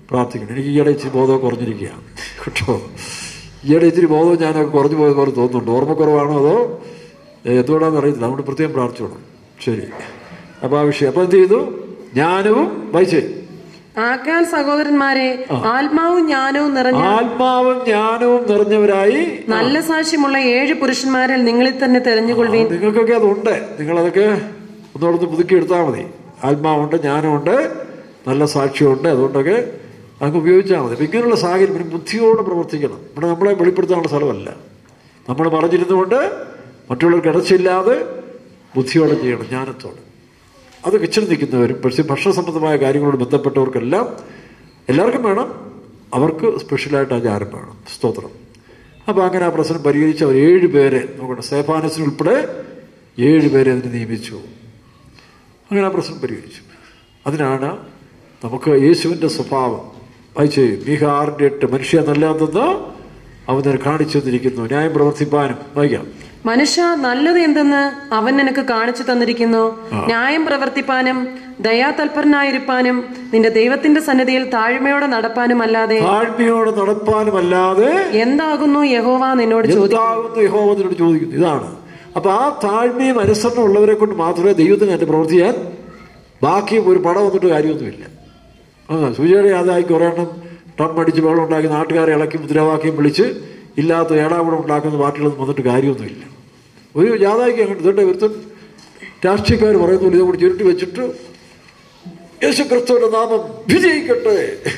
പ്രാർത്ഥിക്കണം എനിക്ക് ഈയിടെ ഇച്ചിരി ബോധം കുറഞ്ഞിരിക്കുകയാണ് കേട്ടോ ഈയിടെ ഇച്ചിരി ബോധം ഞാനൊക്കെ കുറഞ്ഞു പോയത് പോലെ തോന്നുന്നുണ്ട് ഓർമ്മക്കുറവാണോ അതോ ഏ, എന്തുകൊണ്ടാണെന്ന് അറിയത്തില്ല നമ്മൾ പ്രത്യേകം പ്രാർത്ഥിച്ചോണം ശരി അപ്പോൾ ആ വിഷയം അപ്പോൾ എന്ത് ചെയ്തു ജ്ഞാനവും വായിച്ചേ ആക്കാൻ സഹോദരന്മാരെ ആത്മാവും ജ്ഞാനവും നിറഞ്ഞ ആത്മാവും ജ്ഞാനവും നിറഞ്ഞവരായി നല്ല സാക്ഷ്യമുള്ള ഏഴ് പുരുഷന്മാരിൽ നിങ്ങളിൽ തന്നെ തെരഞ്ഞുകൊള്ളുവീൻ നിങ്ങൾക്കൊക്കെ അതുണ്ട് നിങ്ങളതൊക്കെ ഒന്നുകൂടെ പുതുക്കി എടുത്താൽ മതി ആത്മാവുണ്ട് ജ്ഞാനമുണ്ട് നല്ല സാക്ഷ്യമുണ്ട് അതുകൊണ്ടൊക്കെ അതൊക്കെ ഉപയോഗിച്ചാൽ മതി അപ്പം ഇങ്ങനെയുള്ള സാഹചര്യം പിന്നെ ബുദ്ധിയോടെ പ്രവർത്തിക്കണം ഇവിടെ നമ്മളെ വെളിപ്പെടുത്താനുള്ള സ്ഥലമല്ല നമ്മൾ പറഞ്ഞിരുന്നുകൊണ്ട് മറ്റുള്ളവർക്ക് ഇടച്ചില്ലാതെ ബുദ്ധിയോടെ ചെയ്യണം ജ്ഞാനത്തോടെ അത് കിച്ചൺ നിൽക്കുന്നവരും പക്ഷേ ഭക്ഷണ സംബന്ധമായ കാര്യങ്ങളോട് ബന്ധപ്പെട്ടവർക്കെല്ലാം എല്ലാവർക്കും വേണം അവർക്ക് സ്പെഷ്യലായിട്ട് ആ ജ്ഞാനം വേണം സ്തോത്രം അപ്പോൾ അങ്ങനെ ആ പ്രശ്നം പരിഹരിച്ച് അവർ ഏഴ് പേരെ നോക്കട്ടെ സേഫാനസിന് ഉൾപ്പെടെ ഏഴ് പേരെ അതിന് നിയമിച്ചു അങ്ങനെ ആ പ്രശ്നം പരിഹരിച്ചു അതിനാണ് നമുക്ക് യേശുവിൻ്റെ സ്വഭാവം വായിച്ച് മീഹ ആറിൻ്റെ എട്ട് മനുഷ്യ നല്ലതെന്ന് അവൻ നിനക്ക് കാണിച്ചു തന്നിരിക്കുന്നു ന്യായം പ്രവർത്തിപ്പാനും വായിക്കാം മനുഷ്യ നല്ലത് എന്തെന്ന് അവൻ നിനക്ക് കാണിച്ചു തന്നിരിക്കുന്നു ന്യായം പ്രവർത്തിപ്പാനും ദയാതൽപരനായിരിക്കാനും നിന്റെ ദൈവത്തിന്റെ സന്നിധിയിൽ താഴ്മയോടെ നടപ്പാനും അല്ലാതെ താഴ്മയോടെ നടപ്പാനുമല്ലാതെ എന്താകുന്നു യഹോവ നിന്നോട് ചോദിക്കും എന്താകുന്നു യഹോവത്തിനോട് ചോദിക്കുന്നു ഇതാണ് അപ്പൊ ആ താഴ്മയും അനുസരണം ഉള്ളവരെ കൊണ്ട് മാത്രമേ ദൈവത്തിന് അതിന്റെ പ്രവർത്തിയാൻ ബാക്കി ഒരു പടം വന്നിട്ട് കാര്യമൊന്നുമില്ല ആ സൂചിയുടെ അതായി കുറേ എണ്ണം ടം അടിച്ച് വെള്ളം ഉണ്ടാക്കി നാട്ടുകാരെ ഇളക്കി മുദ്രാവാക്യം വിളിച്ച് ഇല്ലാത്ത ഏടാകൂടം ഉണ്ടാക്കുന്ന പാർട്ടികളൊന്നും വന്നിട്ട് കാര്യമൊന്നുമില്ല ഒരു ജാഥായ്ക്ക് അങ്ങോട്ട് ഇതുണ്ട് ഒരുത്തൻ രാഷ്ട്രീയക്കാർ പറയുന്നു ഇതേ കൂടി ചുരുട്ടി വെച്ചിട്ട് യേശു ക്രിസ്തുവിന്റെ നാമം വിജയിക്കട്ടെ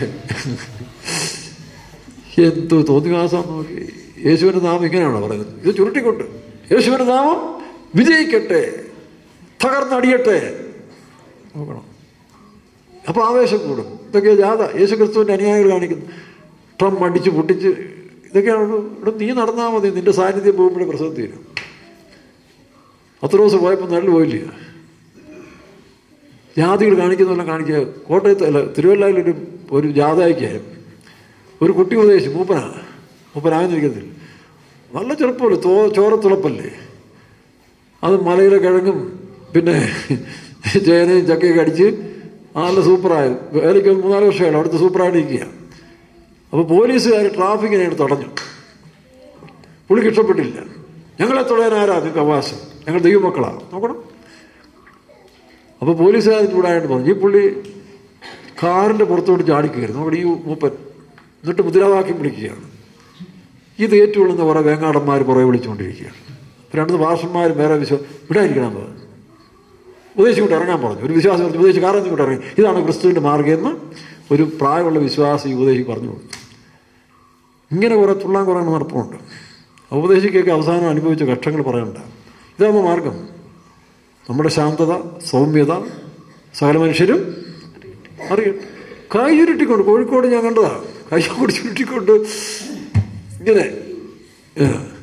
എന്തോ തോന്നിവാസം നോക്കി യേശുവിൻ്റെ നാമം ഇങ്ങനെയാണോ പറയുന്നത് ഇത് ചുരുട്ടിക്കൊണ്ട് യേശുവിൻ്റെ നാമം വിജയിക്കട്ടെ തകർന്നടിയട്ടെ നോക്കണം അപ്പോൾ ആവേശം കൂടും ഇതൊക്കെ ജാഥ യേശു ക്രിസ്തുവിൻ്റെ അനുയായികൾ കാണിക്കുന്നു ട്രം അടിച്ച് പൊട്ടിച്ച് ഇതൊക്കെയാണ് ഇവിടെ നീ നടന്നാൽ മതി നിന്റെ സാന്നിധ്യം പോകുമ്പോഴേ പ്രസവം തീരും പത്ത് ദിവസം പോയപ്പോൾ നല്ല പോയില്ല ജാതികൾ കാണിക്കുന്നതെല്ലാം കാണിക്കുക കോട്ടയത്ത് അല്ല തിരുവല്ലയിലൊരു ഒരു ജാഥയ്ക്ക് ഒരു കുട്ടി ഉപദേശിച്ചു മൂപ്പനാ മൂപ്പനാകുന്നിരിക്കത്തില്ല നല്ല ചെറുപ്പമല്ലേ തോ ചോരത്തിളപ്പല്ലേ അത് മലയിലെ കിഴങ്ങും പിന്നെ ചേനയും ചക്കയൊക്കെ അടിച്ച് നല്ല സൂപ്പറായി വേലയ്ക്ക് ഒരു മൂന്നാല് വർഷമാണ് അവിടുത്തെ സൂപ്പറായിട്ട് ഇരിക്കുക അപ്പോൾ പോലീസുകാർ ട്രാഫിക്കിനെ തടഞ്ഞു പുള്ളിക്ക് ഇഷ്ടപ്പെട്ടില്ല ഞങ്ങളെ തൊടാൻ ആരാ നിങ്ങൾക്ക് അവകാശം ഞങ്ങൾ ദൈവമക്കളാണ് നോക്കണം അപ്പോൾ പോലീസുകാർ ചൂടായിട്ട് പറഞ്ഞു ഈ പുള്ളി കാറിൻ്റെ പുറത്തോട്ട് ചാടിക്കയറുന്നു നോക്കണം ഈ മൂപ്പൻ എന്നിട്ട് മുദ്രാവാക്യം വിളിക്കുകയാണ് ഇത് ഏറ്റുകൊള്ളുന്ന കുറേ വേങ്ങാടന്മാർ പുറകെ വിളിച്ചുകൊണ്ടിരിക്കുകയാണ് രണ്ട് ഭാഷന്മാർ വേറെ വിശ്വാസം ഇവിടെ ഇരിക്കണം പറഞ്ഞു ഉപദേശം കൊണ്ട് ഇറങ്ങാൻ പറഞ്ഞു ഒരു വിശ്വാസം പറഞ്ഞു ഉപദേശം കാര്യം കൊണ്ട് ഇറങ്ങി ഇതാണ് ക്രിസ്തുവിൻ്റെ മാർഗ്ഗം എന്ന് ഒരു പ്രായമുള്ള വിശ്വാസി ഉപദേശി പറഞ്ഞു കൊടുത്തു ഇങ്ങനെ കുറേ തുള്ളാൻ കുറേ നടപ്പുണ്ട് ഉപദേശിക്കൊക്കെ അവസാനം അനുഭവിച്ച കഷ്ടങ്ങൾ പറയണ്ട ഇതാകുമ്പോൾ മാർഗം നമ്മുടെ ശാന്തത സൗമ്യത സകല മനുഷ്യരും അറിയട്ടെ കൈ ചുരുട്ടിക്കൊണ്ട് കോഴിക്കോട് ഞാൻ കണ്ടതാ കൈ കൂടി ചുരുട്ടിക്കൊണ്ട് ഇങ്ങനെ ഏ.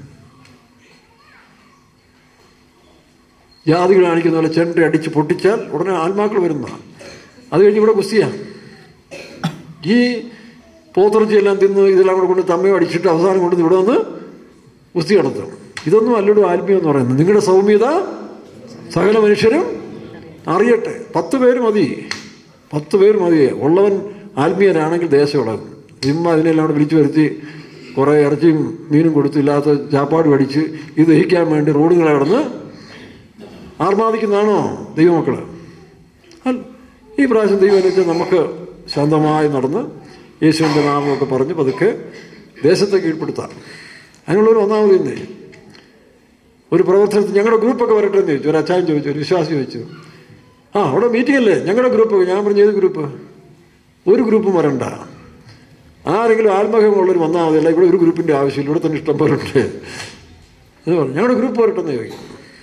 ജാതികൾ കാണിക്കുന്ന പോലെ ചെണ്ട അടിച്ച് പൊട്ടിച്ചാൽ ഉടനെ ആത്മാക്കൾ വരുന്നതാണ് അത് കഴിഞ്ഞ് ഇവിടെ കുസ്തിയാ ഈ പോത്തിറച്ചിയെല്ലാം തിന്ന് ഇതെല്ലാം കൂടെ കൊണ്ട് തമ്മയോ അടിച്ചിട്ട് അവസാനം കൊണ്ട് ഇവിടെ വന്ന് കുസ്തി നടത്തും ഇതൊന്നും അല്ലടോ ആത്മീയം എന്ന് പറയുന്നത് നിങ്ങളുടെ സൗമ്യത സകല മനുഷ്യരും അറിയട്ടെ പത്ത് പേര് മതി പത്ത് പേര് മതി ഉള്ളവൻ ആത്മീയനാണെങ്കിൽ ദേശം ഇളകും ഇമ്മ അതിനെല്ലാം കൂടെ വിളിച്ചു വരുത്തി കുറേ ഇറച്ചിയും മീനും കൊടുത്ത് ഇല്ലാത്ത ചാപ്പാട് കടിച്ച് ഇത് ദഹിക്കാൻ വേണ്ടി റോഡുകളെ കടന്ന് ആർമാദിക്കുന്നതാണോ ദൈവമക്കള് അല്ല ഈ പ്രാവശ്യം ദൈവം വെച്ചാൽ നമുക്ക് ശാന്തമായി നടന്ന് യേശുവിൻ്റെ നാമമൊക്കെ പറഞ്ഞ് പതുക്കെ ദേശത്തെ കീഴ്പ്പെടുത്താം അതിനുള്ളൊരു ഒന്നാമത് തന്നെ ഒരു പ്രവർത്തനത്തിൽ ഞങ്ങളുടെ ഗ്രൂപ്പൊക്കെ വരട്ടെ എന്ന് ചോദിച്ചു ഒരു അച്ചായൻ ചോദിച്ചു ഒരു വിശ്വാസി ചോദിച്ചു ആ അവിടെ മീറ്റിംഗ് അല്ലേ ഞങ്ങളുടെ ഗ്രൂപ്പ് ഞാൻ പറഞ്ഞു ഏത് ഗ്രൂപ്പ് ഒരു ഗ്രൂപ്പും വരണ്ട ആരെങ്കിലും ആത്മഹമുള്ളവർ വന്നാൽ മതിയല്ല ഇവിടെ ഒരു ഗ്രൂപ്പിൻ്റെ ആവശ്യമില്ല ഇവിടെ തന്നെ ഇഷ്ടം പോലെ ഉണ്ട് എന്ന് പറഞ്ഞു ഞങ്ങളുടെ ഗ്രൂപ്പ് വരട്ടെ എന്ന് ചോദിക്കും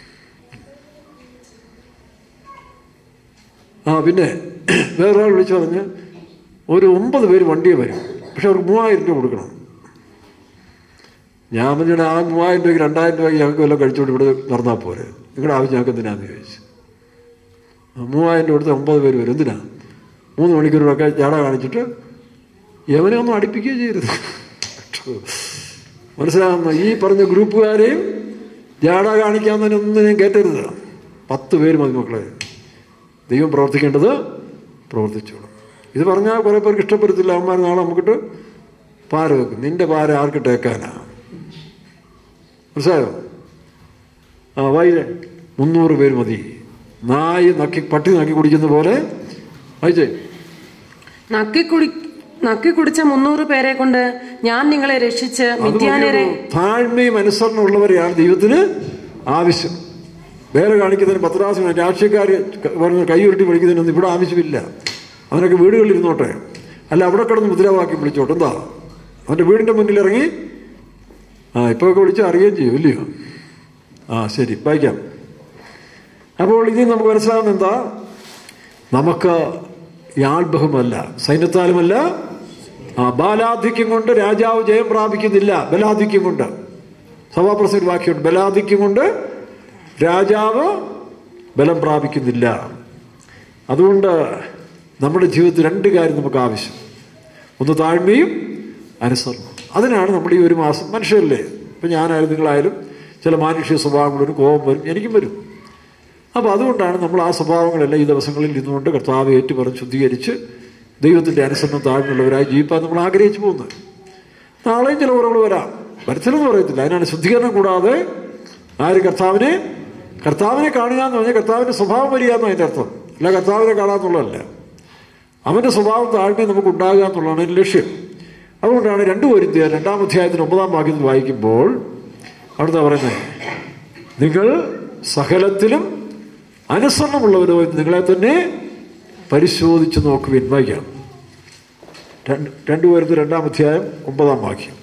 ആ പിന്നെ വേറൊരാൾ വിളിച്ചു പറഞ്ഞ് ഒരു ഒമ്പത് പേര് വണ്ടിയെ വരും പക്ഷെ അവർക്ക് മൂവായിരം രൂപ കൊടുക്കണം ഞാൻ പറഞ്ഞാൽ ആ മൂവായിരം രൂപയ്ക്ക് രണ്ടായിരം രൂപയ്ക്ക് ഞങ്ങൾക്ക് വല്ലതും കഴിച്ചുകൊണ്ട് ഇവിടെ നടന്നാൽ പോരെ നിങ്ങളുടെ ആവശ്യം ഞങ്ങൾക്ക് എന്തിനാന്ന് ചോദിച്ചു ആ, മൂവായിരം രൂപ കൊടുത്ത് ഒമ്പത് പേര് വരും എന്തിനാ മൂന്ന് മണിക്കൂറൊക്കെ ജാട കാണിച്ചിട്ട് യവനെ ഒന്നും അടുപ്പിക്കുകയും ചെയ്യരുത് മനസ്സിലാകുന്ന ഈ പറഞ്ഞ ഗ്രൂപ്പുകാരെയും ജാട കാണിക്കാവുന്നതിനൊന്നും ഞാൻ കയറ്റരുത് പത്ത് പേര് മതി മക്കളെ ദൈവം പ്രവർത്തിക്കേണ്ടത് പ്രവർത്തിച്ചോളും ഇത് പറഞ്ഞാൽ കുറേ പേർക്ക് ഇഷ്ടപ്പെടത്തില്ല അവന്മാർ നാളെ നമുക്കിട്ട് പാര വെക്കും നിന്റെ പാര ആർക്കിട്ടേക്കാനാ മനസ്സിലായോ ആ വായിച്ചേ മുന്നൂറ് പേര് മതി നായി നക്കി പട്ടി നക്കി കുടിക്കുന്ന പോലെ വായിച്ചേ നക്കിക്കുടി നക്കിക്കുടിച്ച മുന്നൂറ് പേരെ കൊണ്ട് ഞാൻ നിങ്ങളെ രക്ഷിച്ച് അത് മിഥ്യാനരെ മതിയോ? താഴ്മയും അനുസരണമുള്ളവരെയാണ് ദൈവത്തിന് ആവശ്യം വേറെ കാണിക്കുന്നതിന് പത്രാസിന് രാഷ്ട്രീയക്കാർ പറഞ്ഞ കൈയുരുട്ടി പഠിക്കുന്നതിനൊന്നും ഇവിടെ ആവശ്യമില്ല അവനൊക്കെ വീടുകളിൽ ഇരുന്നോട്ടെ അല്ല അവിടെ കിടന്ന് മുദ്രാവാക്യം വിളിച്ചോട്ടെ എന്താ അവൻ്റെ വീടിൻ്റെ മുന്നിൽ ഇറങ്ങി ആ ഇപ്പോൾ ഒക്കെ വിളിച്ചാൽ അറിയുകയും ചെയ്യും ഇല്ലയോ ആ ശരി വായിക്കാം അപ്പോൾ ഇതിൽ നമുക്ക് മനസ്സിലാകുന്ന എന്താ നമുക്ക് യാൾബഹമല്ല സൈന്യത്താലുമല്ല ആ ബാലാധിക്യം കൊണ്ട് രാജാവ് ജയം പ്രാപിക്കുന്നില്ല ബലാധിക്യം കൊണ്ട് സഭാപ്രസിദ്ധ വാക്യമുണ്ട് ബലാധിക്യം കൊണ്ട് രാജാവ് ബലം പ്രാപിക്കുന്നില്ല അതുകൊണ്ട് നമ്മുടെ ജീവിതത്തിൽ രണ്ട് കാര്യം നമുക്ക് ആവശ്യം ഒന്ന് താഴ്മയും അനുസരണം അതിനാണ് നമ്മുടെ ഈ ഒരു മാസം മനുഷ്യരല്ലേ ഇപ്പം ഞാനായാലും നിങ്ങളായാലും ചില മാനുഷിക സ്വഭാവങ്ങളൊരു കോപം വരും എനിക്കും വരും അപ്പോൾ അതുകൊണ്ടാണ് നമ്മൾ ആ സ്വഭാവങ്ങളെല്ലാം ഈ ദിവസങ്ങളിൽ ഇരുന്നുകൊണ്ട് കർത്താവ് ഏറ്റുപറഞ്ഞ് ശുദ്ധീകരിച്ച് ദൈവത്തിൻ്റെ അനുസരണം താഴ്ന്നുള്ളവരായി ജീവിക്കാൻ നമ്മൾ ആഗ്രഹിച്ചു പോകുന്നത് നാളെയും ചില കുറവുകൾ വരാം വരച്ചില്ലെന്ന് പറയത്തില്ല അതിനാണ് ശുദ്ധീകരണം കൂടാതെ ആര് കർത്താവിനെ കർത്താവിനെ കാണുക എന്ന് പറഞ്ഞാൽ കർത്താവിൻ്റെ സ്വഭാവം വരിക എന്ന് അതിൻ്റെ അർത്ഥം അല്ല കർത്താവിനെ കാണാന്നുള്ളതല്ല അവൻ്റെ സ്വഭാവം താഴ്മ നമുക്ക് ഉണ്ടാകുക എന്നുള്ളതാണ് എൻ്റെ ലക്ഷ്യം അതുകൊണ്ടാണ് രണ്ട് പൊരുത്തിയ രണ്ടാം അധ്യായത്തിന് ഒമ്പതാം വാക്യത്തിൽ വായിക്കുമ്പോൾ അവിടുത്തെ പറയുന്നത് നിങ്ങൾ സകലത്തിലും അനുസരണമുള്ളവരോ എന്ന് നിങ്ങളെ തന്നെ പരിശോധിച്ച് നോക്കുവിൻ വായിക്കാം രണ്ട് രണ്ട് പേർക്ക് രണ്ടാം അധ്യായം ഒമ്പതാം വാക്യം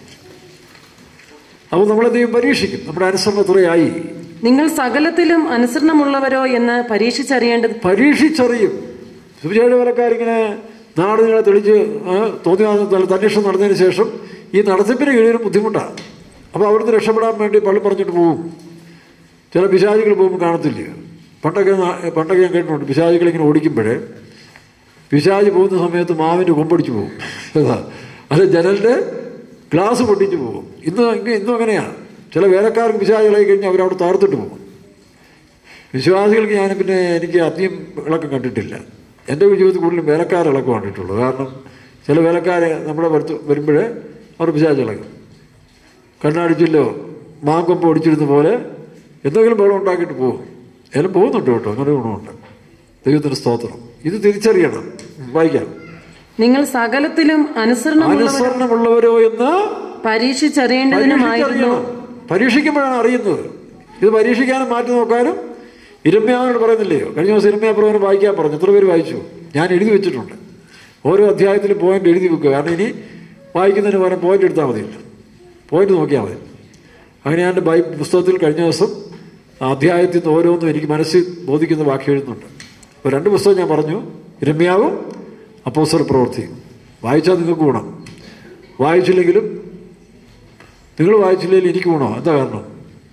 അപ്പോൾ നമ്മളെ ദൈവം പരീക്ഷിക്കും നമ്മുടെ അനുസരണം എത്രയായി നിങ്ങൾ സകലത്തിലും അനുസരണമുള്ളവരോ എന്ന് പരീക്ഷിച്ചറിയേണ്ടത് പരീക്ഷിച്ചറിയും സുവിശേഷ വേലക്കാരിങ്ങനെ നാട് നിങ്ങളെ തെളിച്ച് ആ, തോന്നിയ അന്വേഷണം നടന്നതിന് ശേഷം ഈ നടത്തിപ്പിന് കഴിയൊരു ബുദ്ധിമുട്ടാണ് അപ്പോൾ അവിടുന്ന് രക്ഷപ്പെടാൻ വേണ്ടി പള്ളി പറഞ്ഞിട്ട് പോകും ചില പിശാചികൾ പോകുമ്പോൾ കാണത്തില്ല പണ്ടൊക്കെ നാ- പണ്ടൊക്കെ ഞാൻ കേട്ടിട്ടുണ്ട് പിശാചികൾ ഇങ്ങനെ ഓടിക്കുമ്പോഴേ പിശാജ് പോകുന്ന സമയത്ത് മാവിൻ്റെ കൊമ്പടിച്ചു പോകും അതാ അത് ജനലിൻ്റെ ഗ്ലാസ് പൊട്ടിച്ചു പോകും ഇന്ന് ഇങ്ങ- ഇന്നും അങ്ങനെയാണ് ചില വേലക്കാർക്ക് പിശാചികളായി കഴിഞ്ഞാൽ അവരവിടെ താർത്തിട്ട് പോകും വിശ്വാസികൾക്ക് ഞാൻ പിന്നെ എനിക്ക് അധികം ഇളക്കം കണ്ടിട്ടില്ല എൻ്റെ ജീവിതത്തിൽ കൂടുതലും വേലക്കാർ ഇളക്കം കണ്ടിട്ടുള്ളൂ കാരണം ചില വേലക്കാരെ നമ്മുടെ പുറത്ത് വരുമ്പോഴേ അവർ പിശാച് ഇളകും കണ്ണാടിച്ചില്ലോ മാങ്കൊമ്പ് ഒടിച്ചിരുന്ന പോലെ എന്തെങ്കിലും വെള്ളം ഉണ്ടാക്കിയിട്ട് പോകും എല്ലാം പോകുന്നുണ്ട് കേട്ടോ അങ്ങനെ ഗുണമുണ്ട് ദൈവത്തിന് സ്തോത്രം ഇത് തിരിച്ചറിയണം വായിക്കാം നിങ്ങൾ സകലത്തിലും അനുസരണമുള്ളവർ അനുസരണമുള്ളവരോ എന്ന് പരീക്ഷിച്ചറിയേണ്ടതിനുമായിരുന്നു പരീക്ഷിച്ചറിയണം പരീക്ഷിക്കുമ്പോഴാണ് അറിയുന്നത് ഇത് പരീക്ഷിക്കാനും മാറ്റി നോക്കാനും ഇരമ്യാനോട് പറയുന്നില്ലയോ കഴിഞ്ഞ ദിവസം ഇരമ്യാ പ്രവചനം വായിക്കാൻ പറഞ്ഞു എത്ര പേര് വായിച്ചു ഞാൻ എഴുതി വെച്ചിട്ടുണ്ട് ഓരോ അധ്യായത്തിലും പോയിന്റ് എഴുതി വെക്കുക കാരണം ഇനി വായിക്കുന്നതിന് പകരം പോയിന്റ് എടുത്താൽ മതിയല്ലോ പോയിന്റ് നോക്കിയാൽ മതി അങ്ങനെ ഞാൻ ബൈ പുസ്തകത്തിൽ കഴിഞ്ഞ ദിവസം ആ അധ്യായത്തിൽ നിന്ന് ഓരോന്നും എനിക്ക് മനസ്സിൽ ബോധിക്കുന്ന വാക്ക് എഴുതുന്നുണ്ട് അപ്പോൾ രണ്ട് പുസ്തകം ഞാൻ പറഞ്ഞു ഇരമ്യാവും അപ്പോസ്തല പ്രവൃത്തിയും വായിച്ചാൽ നിങ്ങൾക്ക് ഗുണം വായിച്ചില്ലെങ്കിലും നിങ്ങൾ വായിച്ചില്ലെങ്കിൽ എനിക്ക് ഗുണം എന്താ കാരണം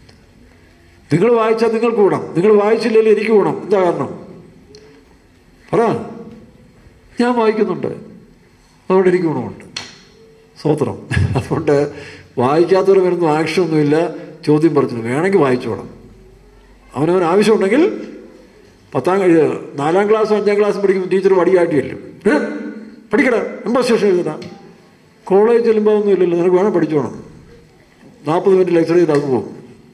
നിങ്ങൾ വായിച്ചാൽ നിങ്ങൾക്ക് ഗുണം നിങ്ങൾ വായിച്ചില്ലെങ്കിൽ എനിക്ക് ഗുണം എന്താ കാരണം പറ ഞാൻ വായിക്കുന്നുണ്ട് അതുകൊണ്ട് എനിക്ക് ഗുണമുണ്ട് സ്വത്രം അതുകൊണ്ട് വായിക്കാത്തവർ വരുന്ന ആക്ഷനൊന്നുമില്ല ചോദ്യം പറഞ്ഞു വേണമെങ്കിൽ വായിച്ചോണം അവനവൻ ആവശ്യമുണ്ടെങ്കിൽ പത്താം കഴി നാലാം ക്ലാസ്സും അഞ്ചാം ക്ലാസ്സും പഠിക്കുമ്പോൾ ടീച്ചർ വടിയായിട്ട് ചെല്ലും ഏ പഠിക്കടാ എൺപത് ശേഷം എഴുതടാ കോളേജ് ചെല്ലുമ്പോൾ ഒന്നും ഇല്ലല്ലോ നിനക്ക് വേണം പഠിച്ചോണം നാൽപ്പത് മിനിറ്റ് ലെക്ചർ ചെയ്ത് അത് പോകും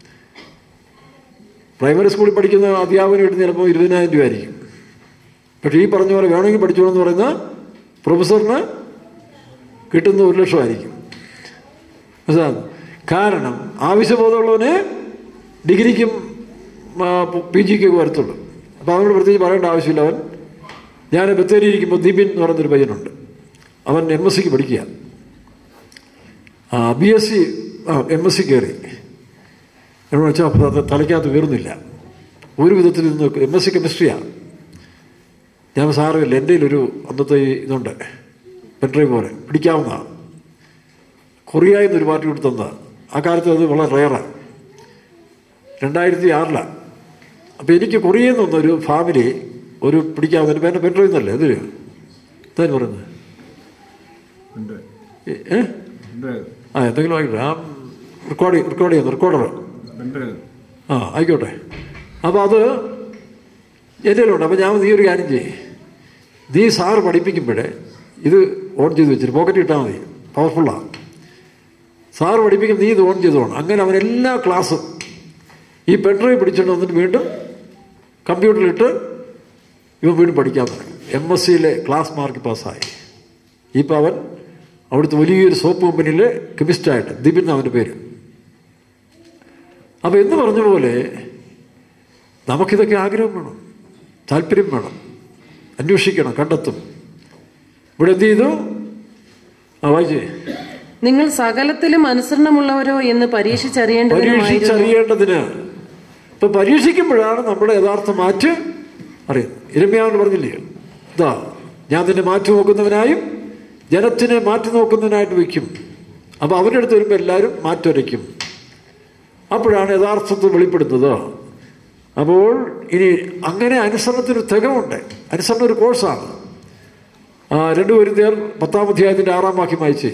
പ്രൈമറി സ്കൂളിൽ പഠിക്കുന്ന അധ്യാപനം കിട്ടുന്ന ചിലപ്പോൾ ഇരുപതിനായിരം രൂപ ആയിരിക്കും പക്ഷേ ഈ പറഞ്ഞ പോലെ വേണമെങ്കിൽ പഠിച്ചോണം എന്ന് പറയുന്ന പ്രൊഫസറിന് കിട്ടുന്ന ഒരു ലക്ഷമായിരിക്കും മനസ്സിലാകുന്നു കാരണം ആവശ്യബോധമുള്ളവന് ഡിഗ്രിക്കും പി ജിക്കൊക്കെ വരത്തുള്ളൂ അപ്പോൾ അവനോട് പ്രത്യേകിച്ച് പറയേണ്ട ആവശ്യമില്ല അവൻ ഞാൻ ബത്തേരി ഇരിക്കുമ്പോൾ ദീപിൻ എന്ന് പറയുന്നൊരു പയ്യനുണ്ട് അവൻ എം എസ് സിക്ക് പഠിക്കുക ബി എസ് സി ആ എം എസ് സി കയറി എന്ന് വെച്ചാൽ അപ്പോൾ അത് തലയ്ക്കകത്ത് കയറുന്നില്ല ഒരു വിധത്തിൽ നിന്ന് എം എസ് സി കെമിസ്ട്രിയാണ് ഞാൻ സാറില്ല എൻ്റെ ഒരു അന്നത്തെ ഈ ഇതുണ്ട് പെൻഡ്രൈവ് പോലെ പിടിക്കാവുന്നതാണ് കൊറിയ എന്നൊരു പാർട്ടി കൊടുത്ത് തന്നതാണ് ആ കാലത്ത് അത് വളരെ റയറാണ് രണ്ടായിരത്തി ആറിലാണ് അപ്പോൾ എനിക്ക് കൊറിയയിൽ നിന്നൊരു ഫാമിലി ഒരു പിടിക്കാവുന്ന പേരുടെ പെൻഡ്രൈവ് എന്നല്ലേ അതിൽ എന്താ പറയുന്നത് ഉണ്ട് ഏ- ഏ ഉണ്ട് ആ എന്തെങ്കിലും ആയിക്കോട്ടെ ആ റെക്കോർഡ് റെക്കോർഡ് ചെയ്യുന്നു റെക്കോർഡർ ഉണ്ട് ആ ആയിക്കോട്ടെ അപ്പോൾ അത് എൻ്റെ ഉണ്ട് അപ്പോൾ ഞാൻ നീ ഒരു കാര്യം ചെയ്യേ നീ സാറ് പഠിപ്പിക്കുമ്പോഴേ ഇത് ഓൺ ചെയ്ത് വെച്ചിട്ട് പോക്കറ്റ് ഇട്ടാൽ മതി പവർഫുള്ളാണ് സാറ് പഠിപ്പിക്കും നീ ഇത് ഓൺ ചെയ്തോണം അങ്ങനെ അവൻ എല്ലാ ക്ലാസ്സും ഈ പെൻഡ്രൈവ് പിടിച്ചുകൊണ്ട് വന്നിട്ട് വീണ്ടും കമ്പ്യൂട്ടറിലിട്ട് ഇവൻ വീണ്ടും പഠിക്കാൻ തുടങ്ങി എം എസ് സിയിലെ ക്ലാസ് മാർക്ക് പാസ്സായി ഇപ്പം അവൻ അവിടുത്തെ വലിയൊരു സോപ്പ് കമ്പനിയിലെ കെമിസ്റ്റായിട്ട് ദിപിൻ അവൻ്റെ പേര് അപ്പോൾ എന്ന് പറഞ്ഞ പോലെ നമുക്കിതൊക്കെ ആഗ്രഹം വേണം താല്പര്യം വേണം അന്വേഷിക്കണം കണ്ടെത്തും ഇവിടെ എന്ത് ചെയ്തു ആ വായിച്ചേ നിങ്ങൾ സകലത്തിലും അനുസരണമുള്ളവരോ എന്ന് പരീക്ഷിച്ചറിയേണ്ടതിനുമായിരുന്നു പരീക്ഷിച്ചറിയേണ്ടതിന് ഇപ്പൊ പരീക്ഷിക്കുമ്പോഴാണ് നമ്മുടെ യഥാർത്ഥ മാറ്റ് അറിയുന്നത് ഇരമ്യാവൻ പറഞ്ഞില്ലേ ഇതാ ഞാൻ നിന്നെ മാറ്റി നോക്കുന്നവനായും ജനത്തിനെ മാറ്റി നോക്കുന്നതിനായിട്ട് വയ്ക്കും അപ്പോൾ അവരുടെ അടുത്ത് വരുമ്പോൾ എല്ലാവരും മാറ്റുരയ്ക്കും അപ്പോഴാണ് യഥാർത്ഥത്തിൽ വെളിപ്പെടുന്നത് അപ്പോൾ ഇനി അങ്ങനെ അനുസരണത്തിന് തികവുണ്ട് അനുസരണം ഒരു കോഴ്സാണ് ആ രണ്ടു പേരും പത്താം അധ്യായത്തിൻ്റെ ആറാം വാക്യം വായിച്ചേ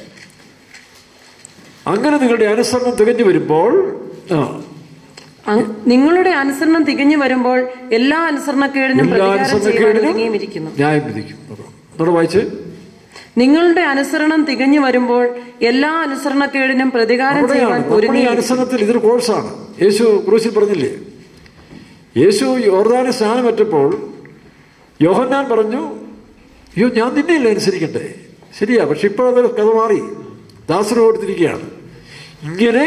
അങ്ങനെ നിങ്ങളുടെ അനുസരണം തികഞ്ഞു വരുമ്പോൾ ആ അങ്- നിങ്ങളുടെ അനുസരണം തികഞ്ഞു വരുമ്പോൾ എല്ലാ അനുസരണക്കേടിനും എല്ലാ പ്രതികാരം ചെയ്യുവാൻ അനുസരണക്കേടിനും ഒരുങ്ങിയുമിരിക്കുന്നു ന്യായം വിധിക്കും എന്നോട് വായിച്ച് നിങ്ങളുടെ അനുസരണം തികഞ്ഞു വരുമ്പോൾ എല്ലാ അനുസരണക്കേടിനും പ്രതികാരം അവിടെയാണ് ചെയ്യുവാൻ നമ്മുടെ ഈ ഒരുങ്ങി അനുസരണത്തിൽ ഇതൊരു കോഴ്സാണ് യേശു ക്രൂശിൽ പറഞ്ഞില്ലേ യേശു യോർദാന് സ്നാനമറ്റപ്പോൾ യോഹന്നാൻ പറഞ്ഞു അയ്യോ ഞാൻ നിന്നെയല്ലേ അനുസരിക്കണ്ടേ ശരിയാ പക്ഷെ ഇപ്പോഴത് കഥ മാറി ദാസന് കൊടുത്തിരിക്കുകയാണ് ഇങ്ങനെ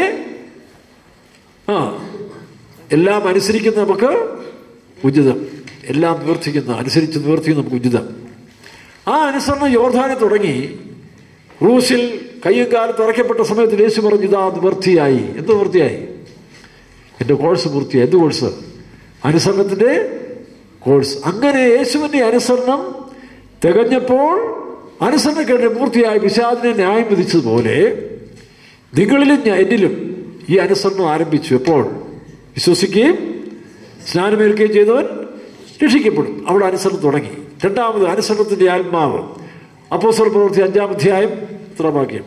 ആ എല്ലാം അനുസരിക്കുന്ന നമുക്ക് ഉചിതം എല്ലാം നിവർത്തിക്കുന്ന അനുസരിച്ച് നിവർത്തിക്കുന്ന നമുക്ക് ഉചിതം ആ അനുസരണം യോർധാനെ തുടങ്ങി ക്രൂശിൽ കയ്യും കാലം തുറക്കപ്പെട്ട സമയത്ത് യേശു പറഞ്ഞു ഇതാ നിവൃത്തിയായി എന്ത് നിവൃത്തിയായി എൻ്റെ കോഴ്സ് പൂർത്തിയായി എന്ത് കോഴ്സ് അനുസരണത്തിൻ്റെ കോഴ്സ് അങ്ങനെ യേശുവിൻ്റെ അനുസരണം തികഞ്ഞപ്പോൾ അനുസരണക്കേണ്ട പൂർത്തിയായി പിശാദിനെ ന്യായം വിധിച്ചതുപോലെ നിങ്ങളിലും ഞാൻ എന്നിലും ഈ അനുസരണം ആരംഭിച്ചു എപ്പോൾ വിശ്വസിക്കുകയും സ്നാനമേൽക്കുകയും ചെയ്തവൻ രക്ഷിക്കപ്പെടും അവിടെ അനുസരണം തുടങ്ങി രണ്ടാമത് അനുസരണത്തിൻ്റെ ആത്മാവ് അപ്പോസ്തല പ്രവൃത്തി അഞ്ചാം അധ്യായം എത്ര വാക്യം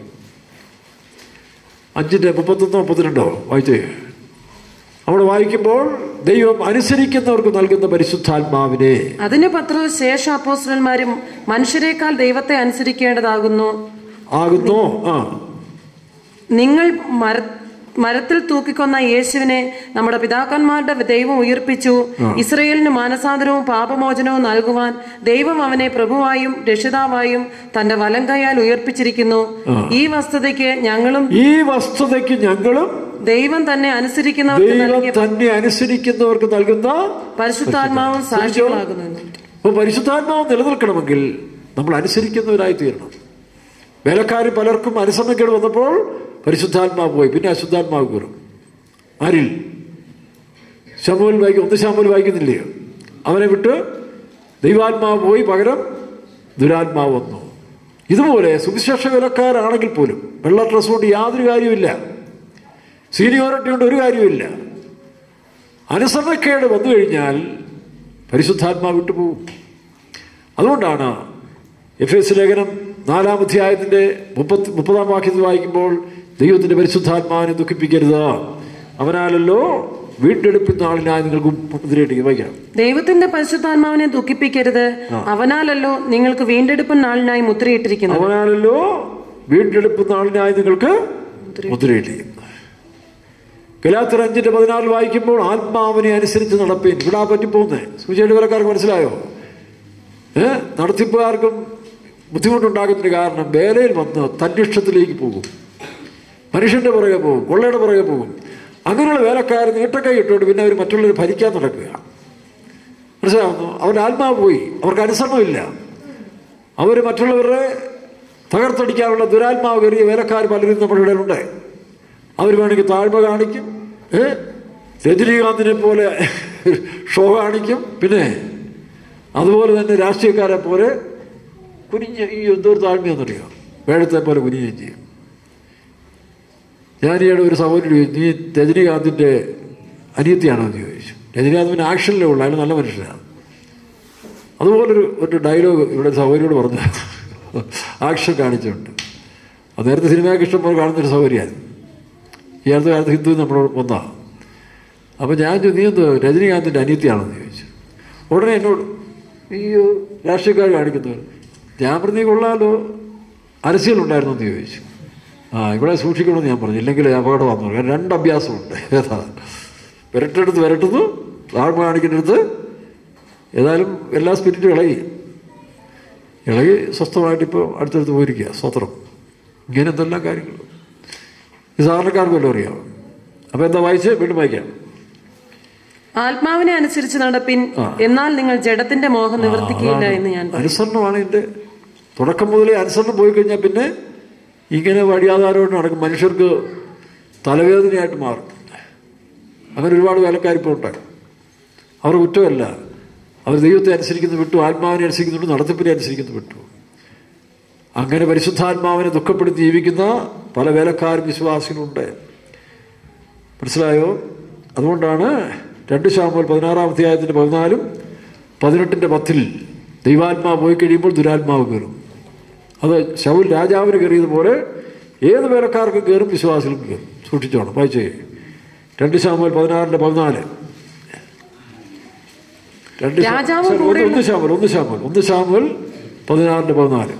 അഞ്ചിൻ്റെ മുപ്പത്തൊന്നോ മുപ്പത്തിരണ്ടോ വായിച്ചേ അവിടെ വായിക്കുമ്പോൾ ദൈവം അനുസരിക്കുന്നവർക്ക് നൽകുന്ന പരിശുദ്ധാത്മാവിനെ അതിന് പത്ര ശേഷ അപ്പോസ്റ്റലന്മാരും മനുഷ്യരെക്കാൾ ദൈവത്തെ അനുസരിക്കേണ്ടതാകുന്നു ആകുന്നോ ആ നിങ്ങൾ മര മരത്തിൽ തൂക്കിക്കൊന്ന യേശുവിനെ നമ്മുടെ പിതാക്കന്മാരുടെ ദൈവം ഉയർപ്പിച്ചു ഇസ്രയേലിന് മാനസാന്തരവും പാപമോചനവും നൽകുവാൻ ദൈവം അവനെ പ്രഭുവായും രക്ഷിതാവായും തന്റെ വലം കൈയാൽ ഉയർപ്പിച്ചിരിക്കുന്നു ഈ വസ്തുതയ്ക്ക് ഞങ്ങളും ഈ വസ്തുതയ്ക്ക് ഞങ്ങളും ദൈവം തന്നെ അനുസരിക്കുന്നവർക്ക് ദൈവം നൽകിയ തന്നെ അനുസരിക്കുന്നവർക്ക് നൽകുന്ന പരിശുദ്ധാത്മാവും സാക്ഷികളാകുന്നു അപ്പോൾ പരിശുദ്ധാത്മാവ് നിലനിൽക്കണമെങ്കിൽ നമ്മൾ അനുസരിക്കുന്നവരായി തീരണം വേലക്കാർ പലർക്കും അനുസരണക്കേട് വന്നപ്പോൾ പരിശുദ്ധാത്മാവ് പോയി പിന്നെ അശുദ്ധാത്മാവ് കയറും ആരിൽ ശമുവൽ വായിക്കും ഒന്ന് ശമുവൽ വായിക്കുന്നില്ലയോ അവനെ വിട്ട് ദൈവാത്മാവ് പോയി പകരം ദുരാത്മാവ് വന്നു ഇതുപോലെ സുവിശേഷ വിലക്കാരാണെങ്കിൽ പോലും വെള്ള ഡ്രസ് കൊണ്ട് യാതൊരു കാര്യമില്ല സീനിയോറിറ്റി കൊണ്ട് ഒരു കാര്യമില്ല അനുസരണക്കേട് വന്നു കഴിഞ്ഞാൽ പരിശുദ്ധാത്മാവ് വിട്ടുപോകും അതുകൊണ്ടാണ് എഫ് എസ് ലേഖനം നാലാം അധ്യായത്തിൻ്റെ മുപ്പത്തി മുപ്പതാം വാക്യത്തിൽ വായിക്കുമ്പോൾ ദൈവത്തിൻ്റെ പരിശുദ്ധാത്മാവിനെ ദുഃഖിപ്പിക്കരുത് അവനാലല്ലോ വീണ്ടെടുപ്പിക്കുന്ന ആളിനായി നിങ്ങൾക്ക് മുദ്രയിട്ട് വായിക്കാം ദൈവത്തിന്റെ പരിശുദ്ധാത്മാവിനെ ദുഃഖിപ്പിക്കരുത് അവനാലല്ലോ നിങ്ങൾക്ക് വീണ്ടെടുപ്പ് നാളിനായി മുദ്രയിട്ടിരിക്കുന്നത് അവനാലല്ലോ വീണ്ടെടുക്കുന്ന ആളിനായി നിങ്ങൾക്ക് മുദ്രയിട്ടിരിക്കുന്നു ഗലാത്തർ അഞ്ചിന്റെ പതിനാറിൽ വായിക്കുമ്പോൾ ആത്മാവിനെ അനുസരിച്ച് നടപ്പീൻ ഇവിടെ പറ്റിപ്പോന്നേ സൂചിയുടെ വിലക്കാർക്ക് മനസ്സിലായോ ഏ നടത്തിപ്പുകാർക്കും ബുദ്ധിമുട്ടുണ്ടാകുന്നതിന് കാരണം വേലയിൽ വന്ന് തന്നിഷ്ടത്തിലേക്ക് പോകും മനുഷ്യന്റെ പുറകെ പോകും കൊള്ളയുടെ പുറകെ പോകും അങ്ങനെയുള്ള വേലക്കാർ നീട്ടക്കൈ ഇട്ടുകൊണ്ട് പിന്നെ അവർ മറ്റുള്ളവർ ഭരിക്കാൻ നടക്കുക മനസ്സിലാവുന്നു അവരുടെ ആത്മാവ് പോയി അവർക്ക് അനുസരണമില്ല അവർ മറ്റുള്ളവരെ തകർത്തടിക്കാനുള്ള ദുരാത്മാവ് കയറിയ വേലക്കാർ പലരും നമ്മുടെ ഇടയിലുണ്ട് അവർ വേണമെങ്കിൽ താഴ്മ കാണിക്കും ഏ രജനീകാന്തിനെ പോലെ ഷോ കാണിക്കും പിന്നെ അതുപോലെ തന്നെ രാഷ്ട്രീയക്കാരെ പോലെ കുനിഞ്ഞ് ഈ എന്തോരു താഴ്മയെന്നറിയാം വേഴത്തെ പോലെ കുനിയുകയും ചെയ്യും ഞാൻ ഈയിടെ ഒരു സഹോദരി ചോദിച്ചു നീ രജനീകാന്തിൻ്റെ അനിയത്തിയാണോ എന്ന് ചോദിച്ചു രജനീകാന്ത് പിന്നെ ആക്ഷനിലേ ഉള്ളൂ അയാൾ നല്ല മനുഷ്യനാണ് അതുപോലൊരു ഒരു ഡയലോഗ് ഇവിടെ സഹോദരിയോട് പറഞ്ഞു ആക്ഷൻ കാണിച്ചിട്ടുണ്ട് അത് നേരത്തെ സിനിമയൊക്കെ ഇഷ്ടംപോലെ കാണുന്നൊരു സൗകര്യമായിരുന്നു ഈ അടുത്ത കാലത്ത് ഹിന്ദു നമ്മൾ വന്നാ അപ്പോൾ ഞാൻ ചോദിച്ചു നീ എന്ത് രജനീകാന്തിൻ്റെ അനിയത്തിയാണെന്ന് ചോദിച്ചു ഉടനെ എന്നോട് അയ്യോ രാഷ്ട്രീയക്കാർ കാണിക്കുന്നത് ഞാൻ പ്രതി കൊള്ളാലോ അരസ്യലുണ്ടായിരുന്നു എന്ന് ചോദിച്ചു ആ ഇവിടെ സൂക്ഷിക്കണമെന്ന് ഞാൻ പറഞ്ഞു ഇല്ലെങ്കിൽ അപകടം വന്നു കാരണം രണ്ട് അഭ്യാസമുണ്ട് ഏതാ വിരട്ടെടുത്ത് വിരട്ടുന്നു താഴ്മ കാണിക്കുന്നിടത്ത് ഏതായാലും എല്ലാ സ്പിരിറ്റും ഇളകി ഇളകി സ്വസ്ഥമായിട്ട് ഇപ്പോൾ അടുത്തടുത്ത് പോയിരിക്കുക സ്വത്രം ഇങ്ങനെ എന്തെല്ലാം കാര്യങ്ങൾ ഈ സാധാരണക്കാർക്ക് വല്ലതും അറിയാം അപ്പോൾ എന്താ വായിച്ച് വീണ്ടും വായിക്കാം ആത്മാവിനെ അനുസരിച്ച് നടപ്പിൻ എന്നാൽ നിങ്ങൾ ജഡത്തിന്റെ മോഹം നിവർത്തിക്കുകയില്ല എന്ന് ഞാൻ പറയും. അനുസരണമാണ് ഇതിൻ്റെ തുടക്കം മുതലേ അനുസരണം പോയി കഴിഞ്ഞാൽ പിന്നെ ഇങ്ങനെ വഴിയാധാരമായിട്ട് നടക്കും മനുഷ്യർക്ക് തലവേദനയായിട്ട് മാറും അങ്ങനെ ഒരുപാട് വേലക്കാരിപ്പോൾ ഉണ്ട് അവർ കുറ്റമല്ല അവർ ദൈവത്തെ അനുസരിക്കുന്നു വിട്ടു ആത്മാവിനെ അനുസരിക്കുന്നുണ്ട് നടത്തിപ്പിനെ അനുസരിക്കുന്നു വിട്ടു അങ്ങനെ പരിശുദ്ധാത്മാവിനെ ദുഃഖപ്പെടുത്തി ജീവിക്കുന്ന പല വേലക്കാരും വിശ്വാസികളുണ്ട് മനസ്സിലായോ അതുകൊണ്ടാണ് രണ്ട് ശാമ്പൽ പതിനാറാം അധ്യായത്തിൻ്റെ പതിനാലും പതിനെട്ടിൻ്റെ പത്തിൽ ദൈവാത്മാവ് പോയി കഴിയുമ്പോൾ ദുരാത്മാവ് കയറും അത് ശൗൽ രാജാവിന് കയറിയതുപോലെ ഏത് വേലക്കാർക്കും കയറും വിശ്വാസികൾക്കും കയറും സൂക്ഷിച്ചോണം വായിച്ചേ രണ്ട് ശാമ്പൽ പതിനാറിൻ്റെ പതിനാല് രണ്ട് ശാ- രാജാവ് sorry, ഒന്ന് കൂടെയുള്ള- ഒന്ന് ശാമ്പൽ ഒന്ന് ശാമ്പൽ ഒന്ന് ശാമ്പൽ പതിനാറിൻ്റെ പതിനാല്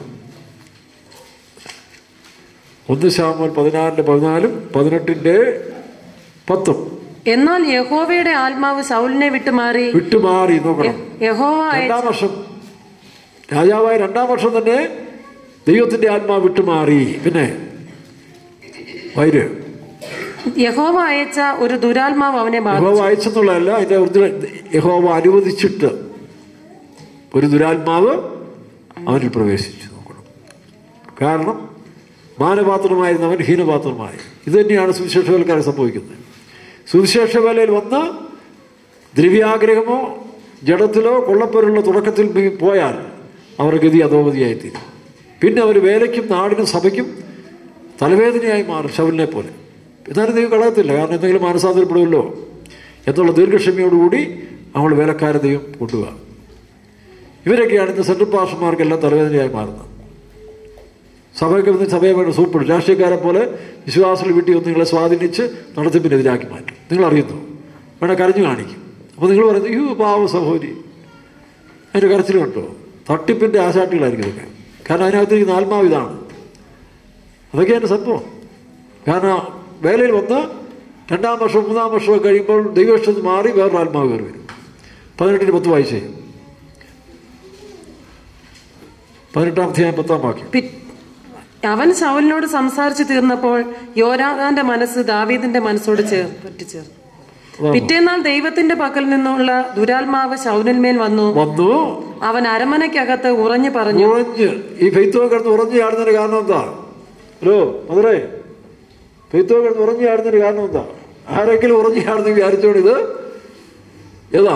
ഒന്ന് ശാമ്പൽ പതിനാറിൻ്റെ പതിനാലും പതിനെട്ടിൻ്റെ പത്തും എന്നാൽ യഹോവയുടെ ആത്മാവ് ശൗലിനെ വിട്ടുമാറി വിട്ടുമാറി നോക്കണം യഹോവ അയ- രണ്ടാം വർഷം രാജാവായ രണ്ടാം വർഷം തന്നെ ദൈവത്തിന്റെ ആത്മാവ് വിട്ടുമാറി പിന്നെ വൈര് യഹോവ അയച്ച ഒരു ദുരാത്മാവ് അവനെ ബാധിച്ചു യഹോവ അയച്ചെന്നുള്ളതല്ല അതിന്റെ ഒറിജിനൽ യഹോവ അനുവദിച്ചിട്ട് ഒരു ദുരാത്മാവ് അവനിൽ പ്രവേശിച്ചു നോക്കണം കാരണം മാനപാത്രമായിരുന്നവൻ ഹീനപാത്രമായി ഇത് തന്നെയാണ് സുവിശേഷവേലക്കാരെ സംഭവിക്കുന്നത് സുവിശേഷ വേലയിൽ വന്ന് ദ്രവ്യാഗ്രഹമോ ജഡത്തിലോ കൊള്ളപ്പേരുള്ള തുടക്കത്തിൽ പി- പോയാൽ അവർ ഗതി അധോഗതിയായിത്തീരും പിന്നെ അവർ വേലയ്ക്കും നാടിനും സഭയ്ക്കും തലവേദനയായി മാറും ശവലിനെ പോലെ എന്നാലും ദൈവം കളയത്തില്ല കാരണം എന്തെങ്കിലും മാനസാന്തരപ്പെടുമല്ലോ എന്നുള്ള ദീർഘക്ഷമയോടുകൂടി അവൾ വേലക്കാരെ ദൈവം കൊണ്ടുപോകുക ഇവരൊക്കെയാണ് ഇന്ന് സെൻട്രൽ പാസ്റ്റർമാർക്കെല്ലാം തലവേദനയായി മാറുന്നത് സഭയ്ക്ക് വന്ന് സഭയെ വേണ്ട സൂപ്പിടും രാഷ്ട്രീയക്കാരെ പോലെ വിശ്വാസികൾ വീട്ടിൽ വന്ന് നിങ്ങളെ സ്വാധീനിച്ച് നടത്തിപ്പിനെതിരാക്കി മാറ്റും നിങ്ങൾ അറിയുന്നു വേണേൽ കരഞ്ഞു കാണിക്കും അപ്പോൾ നിങ്ങൾ പറയുന്നത് അയ്യോ പാവ സഹോദരി അതിൻ്റെ കരച്ചിൽ കണ്ടോ തട്ടിപ്പിൻ്റെ ആശാട്ടികളായിരിക്കും ഇതൊക്കെ കാരണം അതിനകത്തിരിക്കുന്ന ആത്മാവ് ഇതാണ് അതൊക്കെയാണ് സംഭവം കാരണം വേലയിൽ വന്ന് രണ്ടാം വർഷം മൂന്നാം വർഷമൊക്കെ കഴിയുമ്പോൾ ദൈവഷ്ടത്ത് മാറി വേറൊരു ആത്മാവ് കയറി വരും പതിനെട്ടിന് പത്ത് വായിച്ചേ പതിനെട്ടാം അധ്യായം പത്താം വാക്യം പി- അവൻ ശൗലിനോട് സംസാരിച്ചു തീർന്നപ്പോൾ യോരാദാന്റെ മനസ്സ് ദാവീദിന്റെ മനസ്സോട് ചേർ പറ്റിച്ചേർന്നു പിറ്റേന്നാൾ ദൈവത്തിന്റെ പക്കൽ നിന്നുള്ള ദുരാത്മാവ് ശൗലിന്മേൽ വന്നു വന്നു അവൻ അരമനയ്ക്കകത്ത് ഉറഞ്ഞു പറഞ്ഞു ഉറഞ്ഞ് ഈ ഫെയ്ത്തോ കിടന്ന് ഉറഞ്ഞു ചാടുന്നതിന് കാരണം എന്താ ഹലോ മധുരേ ഫെയ്ത്തോ കിടന്ന് ഉറഞ്ഞു ചാടുന്നതിന് കാരണം എന്താ ആരെങ്കിലും ഉറഞ്ഞു ചാടുന്ന വിചാരിച്ചോണ്ട് ഇത് ഏതാ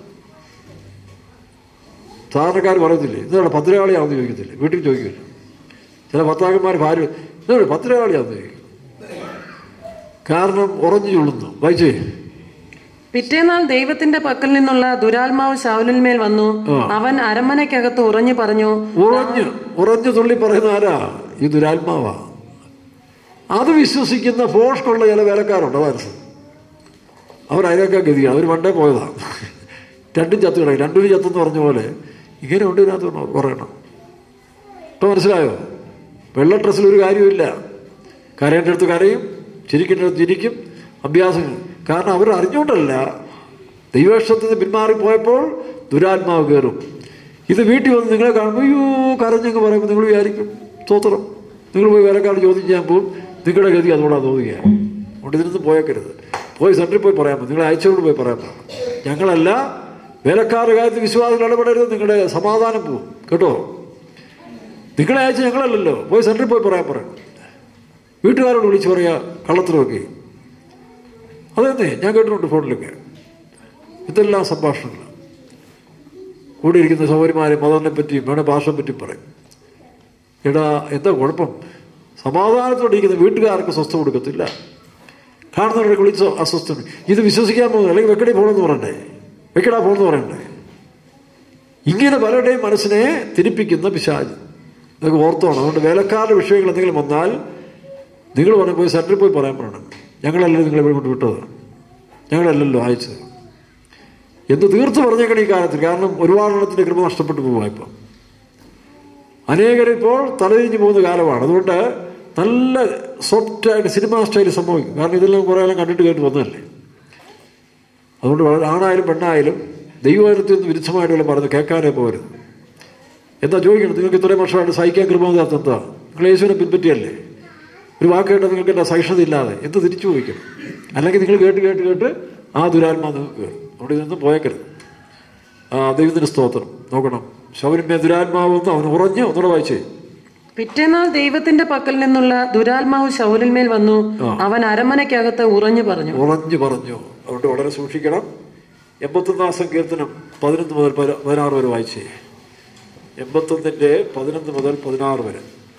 സാധാരണക്കാർ പറയത്തില്ലേ ഇതാണ് ഭദ്രകാളിയാണെന്ന് ചോദിക്കത്തില്ലേ വീട്ടിൽ ചോദിക്കില്ല ചില ഭർത്താക്കന്മാർ ഭാര്യ ഇതാണ് ഭദ്രകാളിയാണെന്ന് ചോദിക്കും കാരണം ഉറഞ്ഞു ചുള്ളുന്നു വായിച്ചേ പിറ്റേന്നാൾ ദൈവത്തിന്റെ പക്കൽ നിന്നുള്ള ദുരാത്മാവ് ശൗലിന്മേൽ വന്നു അവൻ അരമനയ്ക്കകത്ത് ഉറഞ്ഞു പറഞ്ഞു ഉറഞ്ഞ് ഉറഞ്ഞു തുള്ളി പറയുന്ന ആരാ ഈ ദുരാത്മാവാ അത് വിശ്വസിക്കുന്ന ഫോഷ്കുള്ള ചില വേലക്കാരുണ്ട് അതാണ് അവർ അതിനൊക്കെ ഗതിയാണ് അവർ പണ്ടേ പോയതാ രണ്ടും ചത്തു കിടക്കും രണ്ടും ചത്തെന്ന് പറഞ്ഞ പോലെ ഇങ്ങനെ ഉണ്ട് ഇതിനകത്ത് പറയണം ഇപ്പം മനസ്സിലായോ വെള്ള ഡ്രസ്സിൽ ഒരു കാര്യമില്ല കരയേണ്ട അടുത്ത് കരയും ചിരിക്കേണ്ട അടുത്ത് ചിരിക്കും അഭ്യാസം കാരണം അവർ അറിഞ്ഞുകൊണ്ടല്ല ദൈവേഷ്ടത്തിൽ നിന്ന് പിന്മാറിപ്പോയപ്പോൾ ദുരാത്മാവ് കയറും ഇത് വീട്ടിൽ വന്ന് നിങ്ങളെ കാണുമ്പോൾ അയ്യോ കരഞ്ഞെന്ന് പറയുമ്പോൾ നിങ്ങൾ വിചാരിക്കും സ്തോത്രം നിങ്ങൾ പോയി വേലക്കാട് ചോദ്യം ചെയ്യാൻ പോകും നിങ്ങളുടെ ഗതി അതോടെ തോന്നുകയാണ് അതുകൊണ്ട് ഇതിനൊന്നും പോയേക്കരുത് പോയി സെൻറ്ററിൽ പോയി പറയാൻ പറ്റും നിങ്ങൾ അയച്ചോട് പോയി പറയാൻ പറ്റും ഞങ്ങളല്ല വേലക്കാരുടെ കാര്യത്തിൽ വിശ്വാസികൾ ഇടപെടരുത് നിങ്ങളുടെ സമാധാനം പോവും കേട്ടോ നിങ്ങളെ അയച്ച് ഞങ്ങളല്ലല്ലോ പോയി സെൻറ്ററിൽ പോയി പറയാൻ പറയണം വീട്ടുകാരോട് വിളിച്ച് പറയുക കള്ളത്തിലൊക്കെ അതെന്നെ ഞാൻ കേട്ടിട്ടുണ്ട് ഫോണിലൊക്കെ ഇതെല്ലാം സംഭാഷണങ്ങൾ കൂടെ ഇരിക്കുന്ന സൗകര്യമാരെ മതത്തിനെ പറ്റിയും വേണേ ഭാഷയെ പറ്റിയും പറയും എടാ എന്താ കുഴപ്പം സമാധാനത്തോടെ ഇരിക്കുന്ന വീട്ടുകാർക്ക് സ്വസ്ഥ കൊടുക്കത്തില്ല കാണുന്നവരുടെ വിളിച്ച് അസ്വസ്ഥ ഇത് വിശ്വസിക്കാൻ പോകുന്നു അല്ലെങ്കിൽ വെക്കടി പോകണമെന്ന് പറയണ്ടേ വെക്കടാ പോകണമെന്ന് പറയണ്ടേ ഇങ്ങനെ പലരുടെയും മനസ്സിനെ തിരിപ്പിക്കുന്ന പിശാജ് ഇതൊക്കെ ഓർത്തോണം അതുകൊണ്ട് വേലക്കാരുടെ വിഷയങ്ങൾ എന്തെങ്കിലും വന്നാൽ നിങ്ങൾ പറഞ്ഞു പോയി സെൻറ്ററിൽ പോയി പറയാൻ പറയണം ഞങ്ങളല്ലല്ലോ നിങ്ങളെ ഇവിടെ കൊണ്ട് വിട്ടത് ഞങ്ങളല്ലല്ലോ അയച്ചത് എന്ന് തീർത്ത് പറഞ്ഞേക്കണം ഈ കാലത്തിൽ കാരണം ഒരുപാടെണ്ണത്തിൻ്റെ കൃപ നഷ്ടപ്പെട്ടു പോവാ ഇപ്പം അനേകരിപ്പോൾ തലതിരിഞ്ഞു പോകുന്ന കാലമാണ് അതുകൊണ്ട് നല്ല സോഫ്റ്റായിട്ട് സിനിമ സ്റ്റൈൽ സംഭവിക്കും കാരണം ഇതെല്ലാം കുറേ കാലം കണ്ടിട്ട് കേട്ട് വന്നതല്ലേ അതുകൊണ്ട് വളരെ ആണായാലും പെണ്ണായാലും ദൈവകാര്യത്തിൽ നിന്ന് വിരുദ്ധമായിട്ടുള്ള പറഞ്ഞ് കേൾക്കാനേ പോരുത് എന്താ ചോദിക്കണം നിങ്ങൾക്ക് ഇത്രയും വർഷമായിട്ട് സഹിക്കാൻ കൃപമില്ലാത്ത എന്താ നിങ്ങൾ യേശുവിനെ പിൻപറ്റിയല്ലേ ഒരു വാക്ക് കേട്ടാൽ നിങ്ങൾക്ക് എന്താ സഹിഷ്ണുത ഇല്ലാതെ എന്ത് തിരിച്ചു ചോദിക്കണം അല്ലെങ്കിൽ നിങ്ങൾ കേട്ട് കേട്ട് കേട്ട് ആ ദുരാത്മാ നിങ്ങൾക്ക് കയറും അവിടെ ഇതൊന്നും പോയേക്കരുത് ആ ദൈവത്തിന് സ്തോത്രം നോക്കണം ശവരിന്മേ ദുരാത്മാവെന്ന് അവൻ ഉറഞ്ഞ് ഒന്നുകൂടെ വായിച്ചേ പിറ്റേന്നാൾ ദൈവത്തിന്റെ പക്കൽ നിന്നുള്ള ദുരാത്മാവ് ശൗലിന്മേൽ വന്നു അവൻ അരമനയ്ക്കകത്ത് ഉറഞ്ഞു പറഞ്ഞു ഉറഞ്ഞു പറഞ്ഞു അതുകൊണ്ട് വളരെ സൂക്ഷിക്കണം എൺപത്തൊന്നാം സങ്കീർത്തനം പതിനൊന്ന് മുതൽ പതിന- പതിനാറ് വരെ വായിച്ചേ എൺപത്തൊന്നിന്റെ പതിനൊന്ന് മുതൽ പതിനാറ് വരെ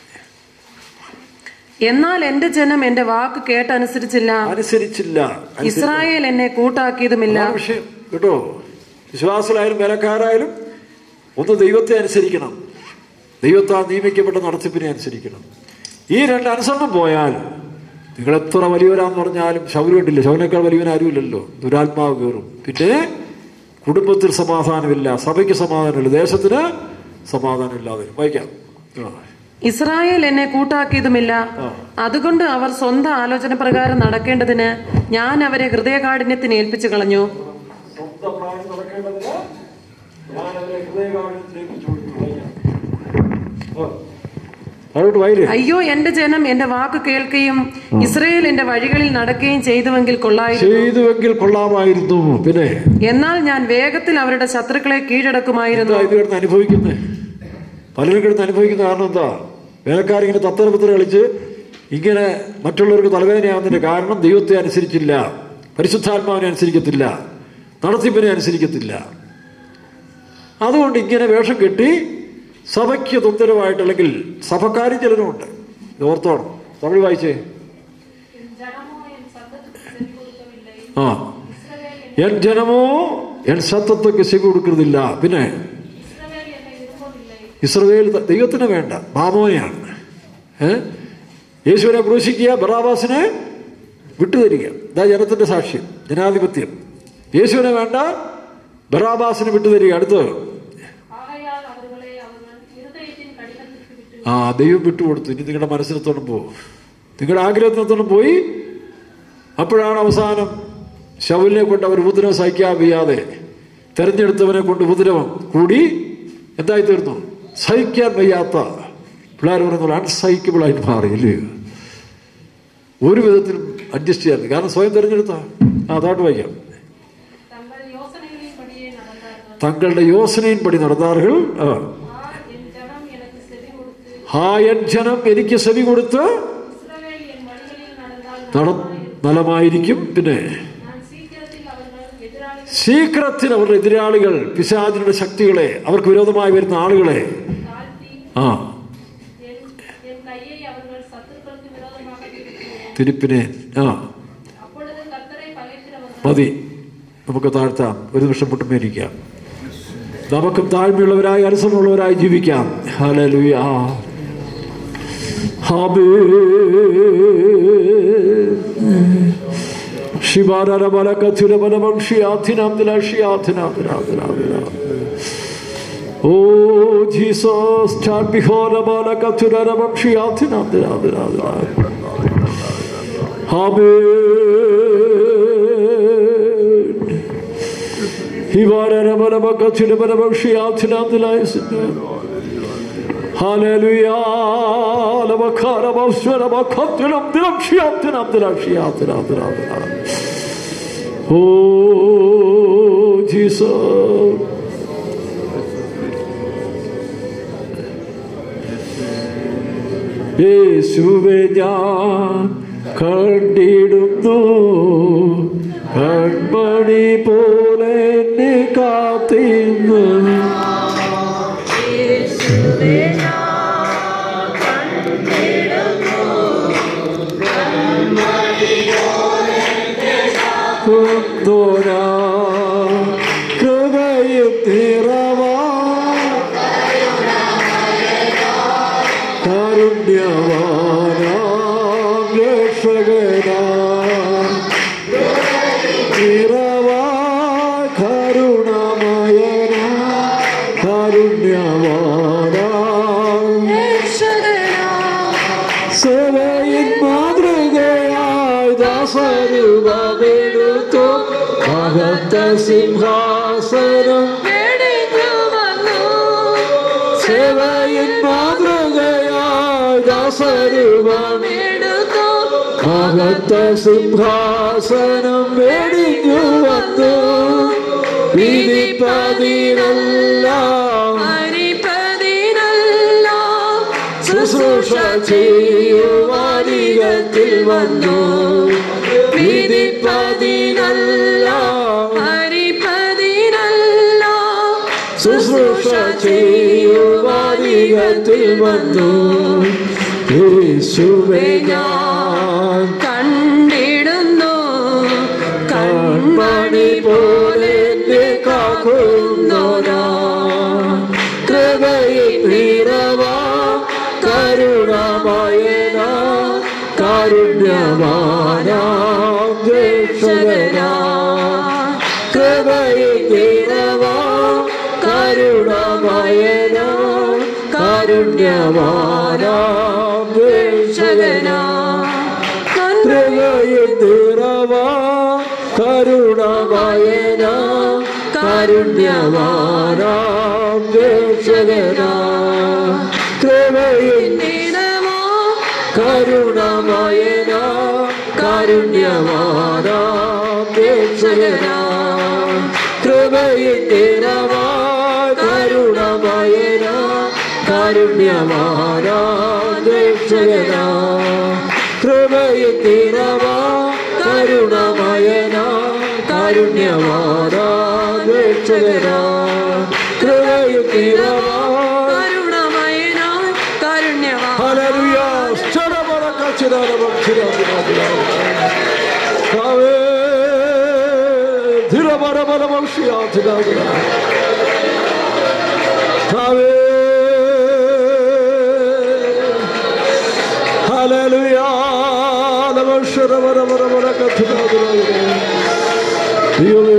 എന്നാൽ എന്റെ ജനം എന്റെ വാക്ക് കേട്ടനുസരിച്ചില്ല അനുസരിച്ചില്ല ഇസ്രായേൽ എന്നെ കൂട്ടാക്കിയതുമില്ല അതാണ് വിഷയം കേട്ടോ വിശ്വാസിലായാലും വേലക്കാരായാലും ഒന്ന് ദൈവത്തെ അനുസരിക്കണം ദൈവത്താൽ നിയമിക്കപ്പെട്ട നടത്തിപ്പിനെ അനുസരിക്കണം ഈ രണ്ട് അനുസരണം പോയാൽ നിങ്ങൾ എത്ര വലിയവരാന്ന് പറഞ്ഞാലും ശൗര്യമുണ്ടില്ല ശൗനേക്കാൾ വലിയവൻ ആരുമില്ലല്ലോ ദുരാത്മാവ് കയറും പിന്നെ കുടുംബത്തിൽ സമാധാനമില്ല സഭയ്ക്ക് സമാധാനമില്ല ദേശത്തിന് സമാധാനമില്ലാതെ വരും. വായിക്കാം ആ. ഇസ്രായേൽ എന്നെ കൂട്ടാക്കിയതുമില്ല അതുകൊണ്ട് അവർ സ്വന്തം ആലോചന പ്രകാരം നടക്കേണ്ടതിന് ഞാൻ അവരെ ഹൃദയകാഠിന്യത്തിന് ഏൽപ്പിച്ചു കളഞ്ഞു സ്വന്തം പ്രായം നടക്കേണ്ടതിന് ഞാൻ അവരെ ഹൃദയകാഠിന്യത്തിലേക്ക് ചോദിച്ചു. ആ. അതോട്ട് വൈര് അയ്യോ എന്റെ ജനം എന്റെ വാക്ക് കേൾക്കുകയും ഇസ്രയേൽ എന്റെ വഴികളിൽ നടക്കുകയും ചെയ്തുവെങ്കിൽ കൊള്ളായിരുന്നു ചെയ്തുവെങ്കിൽ കൊള്ളാമായിരുന്നു പിന്നെ എന്നാൽ ഞാൻ വേഗത്തിൽ അവരുടെ ശത്രുക്കളെ കീഴടക്കുമായിരുന്നു എന്താ ഇത് കിടന്ന് അനുഭവിക്കുന്നത് പലരും കിടന്ന് അനുഭവിക്കുന്ന കാരണം എന്താ വേലക്കാരിങ്ങനെ തത്തരപത്ര കളിച്ച് ഇങ്ങനെ മറ്റുള്ളവർക്ക് തലവേദനയാവുന്നതിന്റെ കാരണം ദൈവത്തെ അനുസരിച്ചില്ല പരിശുദ്ധാത്മാവിനെ അനുസരിക്കത്തില്ല നടത്തിപ്പിനെ അനുസരിക്കത്തില്ല അതുകൊണ്ട് ഇങ്ങനെ വേഷം കെട്ടി സഭയ്ക്ക് തൊന്തരമായിട്ട് അല്ലെങ്കിൽ സഭക്കാരും ചിലരുമുണ്ട് ഇത് ഓർത്തോണം തമിഴ് വായിച്ചേ ആ എൻ ജനമോ എൻ സത്തത്തൊക്കെ ചെവി കൊടുക്കുന്നില്ല പിന്നെ ഇസ്രവേൽ ത- ദൈവത്തിന് വേണ്ട ബാമോനെയാണ് ഏ യേശുവിനെ ക്രൂശിക്കുക ബറാബാസിനെ വിട്ടുതരിക ഇതാ ജനത്തിന്റെ സാക്ഷ്യം ജനാധിപത്യം യേശുവിനെ വേണ്ട ബറാബാസിനെ വിട്ടുതരിക അടുത്തത് ആ ദൈവം വിട്ടുകൊടുത്തു ഇനി നിങ്ങളുടെ മനസ്സിനത്തോളം പോകും നിങ്ങളുടെ ആഗ്രഹത്തിനത്തോളം പോയി അപ്പോഴാണ് അവസാനം ശവലിനെ കൊണ്ട് അവർ ഉപദ്രവം സഹിക്കാൻ വയ്യാതെ തെരഞ്ഞെടുത്തവനെ കൊണ്ട് ഉപദ്രവം കൂടി എന്തായി തീർന്നു സഹിക്കാൻ വയ്യാത്ത പിള്ളേർ പറയുന്നത് അൺസഹിക്കബിൾ ആയിട്ട് മാറി ഇല്ലേ ഒരു വിധത്തിലും അഡ്ജസ്റ്റ് ചെയ്യാൻ കാരണം സ്വയം തിരഞ്ഞെടുത്ത ആ അതായിട്ട് വായിക്കാം തങ്ങളുടെ യോസനയും പടി നടന്നാറുകൾ ആ ഹാ എൻ ജനം എനിക്ക് സെവി കൊടുത്ത് നട നലമായിരിക്കും പിന്നെ ശീഘ്രത്തിൽ അവരുടെ എതിരാളികൾ പിശാചിയുടെ ശക്തികളെ അവർക്ക് വിരോധമായി വരുന്ന ആളുകളെ ആ തിരുപ്പിനെ ആ മതി നമുക്ക് താഴ്ത്താം ഒരു നിമിഷം പൊട്ടുമേരിക്കാം നമുക്കും താഴ്മയുള്ളവരായി അനുസരണമുള്ളവരായി ജീവിക്കാം hallelujah Oh, Jesus, stand before the Amen. Oh, Jesus. യേശുവെ ഞാൻ കണ്ടിടുന്നു കൺമണി പോലെ എന്നെ കാത്തിരുന്നു കുന്തോരാ കൃപയും നിറവാ കാരുണ്യവാനാം രക്ഷകനാ നിറവാ കരുണാമയന കാരുണ്യവാന സേവയിൻ മാതൃകയായി ദാസരൂപമെടുത്തു മഹത്ത സിംഹാസനം സേവയിൻ മാതൃകയായി ദാസരൂപം മഹത്ത സിംഹാസനം വെടിഞ്ഞു വന്നു വിധിപ്പതിനെല്ലാം ശുശ്രൂഷ ചെയ്യുവാനികത്തിൽ വന്നു വിധിപ്പതിനെല്ലാം ശുശ്രൂഷ ചെയ്യുവാനികത്തിൽ വന്നു യേശുവേ ഞാൻ കണ്ടിടുന്നു കൺമണി പോലെ എന്നെ കാക്കുന്നോരാ കൃപയിൽ നിറവാ കരുണാമയന കാരുണ്യമാനാ രക്ഷകനാ കൃപയിൽ നിറവാ കരുണാമയന കാരുണ്യമാനാ രക്ഷകനാ കൃപയിൽ നിറവാ കരുണാമയന കാരുണ്യമാനാം രക്ഷകനാ കൃപയിൽ കരുണാമയന കാരുണ്യമാനാം രക്ഷകനാ കൃപയിൽ നിറവാ കരുണാമയന കാരുണ്യമാനാം രക്ഷകനാ കൃപയിൽ നിറവാ കരുണാമയന കാരുണ്യമാനാം രക്ഷകനാ കൃപയിൽ നിറവാ ഹല്ലേലൂയ സ്ഥലമറക്ക ചിരാരമം ചിരാതിരാതിരാ കാവേ ധിരമരമരമം ശിയാതിരാതിരാ കാവേ ഹല്ലേലൂയ നമശരമരമരമരക്ക ചിരാതിരാതിരാ ദൈവമേ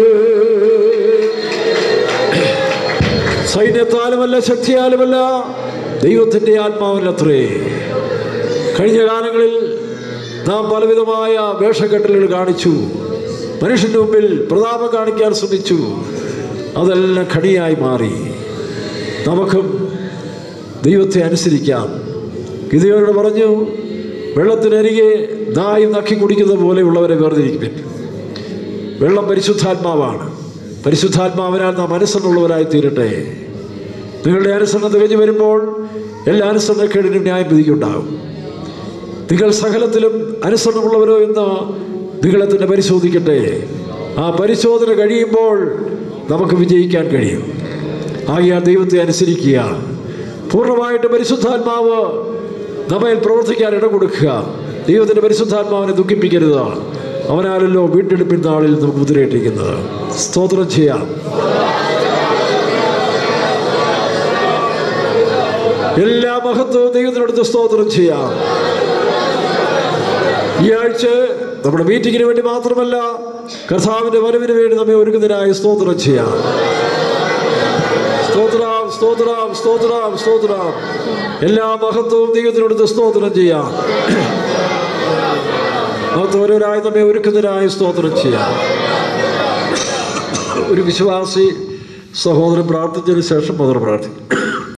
സൈന്യത്താലുമല്ല ശക്തിയാലുമല്ല ദൈവത്തിൻ്റെ ആത്മാവിനത്രേ കഴിഞ്ഞ കാലങ്ങളിൽ നാം പലവിധമായ വേഷക്കെട്ടലുകൾ കാണിച്ചു മനുഷ്യന്റെ മുമ്പിൽ പ്രതാപം കാണിക്കാൻ ശ്രമിച്ചു അതെല്ലാം ഖണിയായി മാറി നമുക്കും ദൈവത്തെ അനുസരിക്കാം ഗിതയോട് പറഞ്ഞു വെള്ളത്തിനരികെ നായി നക്കി കുടിക്കുന്ന പോലെയുള്ളവരെ വേർതിരിക്കുവിൻ വെള്ളം പരിശുദ്ധാത്മാവാണ് പരിശുദ്ധാത്മാവിനാൽ നാം അനുസരണമുള്ളവരായി തീരട്ടെ നിങ്ങളുടെ അനുസരണം തികഞ്ഞു വരുമ്പോൾ എല്ലാ അനുസരണക്കേടിനും ന്യായം വിധിക്കുണ്ടാകും നിങ്ങൾ സകലത്തിലും അനുസരണമുള്ളവരോ എന്ന് നിങ്ങളെ തന്നെ പരിശോധിക്കട്ടെ ആ പരിശോധന കഴിയുമ്പോൾ നമുക്ക് വിജയിക്കാൻ കഴിയും ആകിയാൽ ദൈവത്തെ അനുസരിക്കുക പൂർണ്ണമായിട്ട് പരിശുദ്ധാത്മാവ് നമ്മയിൽ പ്രവർത്തിക്കാൻ ഇടം കൊടുക്കുക ദൈവത്തിൻ്റെ പരിശുദ്ധാത്മാവിനെ ദുഃഖിപ്പിക്കരുത് അവനാലല്ലോ വീണ്ടെടുപ്പിൻ നാളിൽ നമുക്ക് മുദ്രയിട്ടിരിക്കുന്നത് സ്തോത്രം ചെയ്യാം എല്ലാ മഹത്വവും ദൈവത്തിനടുത്ത് സ്തോത്രം ചെയ്യാം ഈ ആഴ്ച നമ്മുടെ മീറ്റിങ്ങിന് വേണ്ടി മാത്രമല്ല കർത്താവിന്റെ വരവിന് വേണ്ടി നമ്മെ ഒരുക്കുന്നതിനായി സ്തോത്രം ചെയ്യാം സ്തോത്രം സ്തോത്രം സ്തോത്രം സ്തോത്രം എല്ലാ മഹത്വവും ദൈവത്തിനടുത്ത് സ്തോത്രം ചെയ്യാം മഹത്വരായി നമ്മെ ഒരുക്കുന്നതിനായി സ്തോത്രം ചെയ്യാം ഒരു വിശ്വാസി സഹോദരൻ പ്രാർത്ഥിച്ചതിന് ശേഷം മദർ പ്രാർത്ഥിക്കും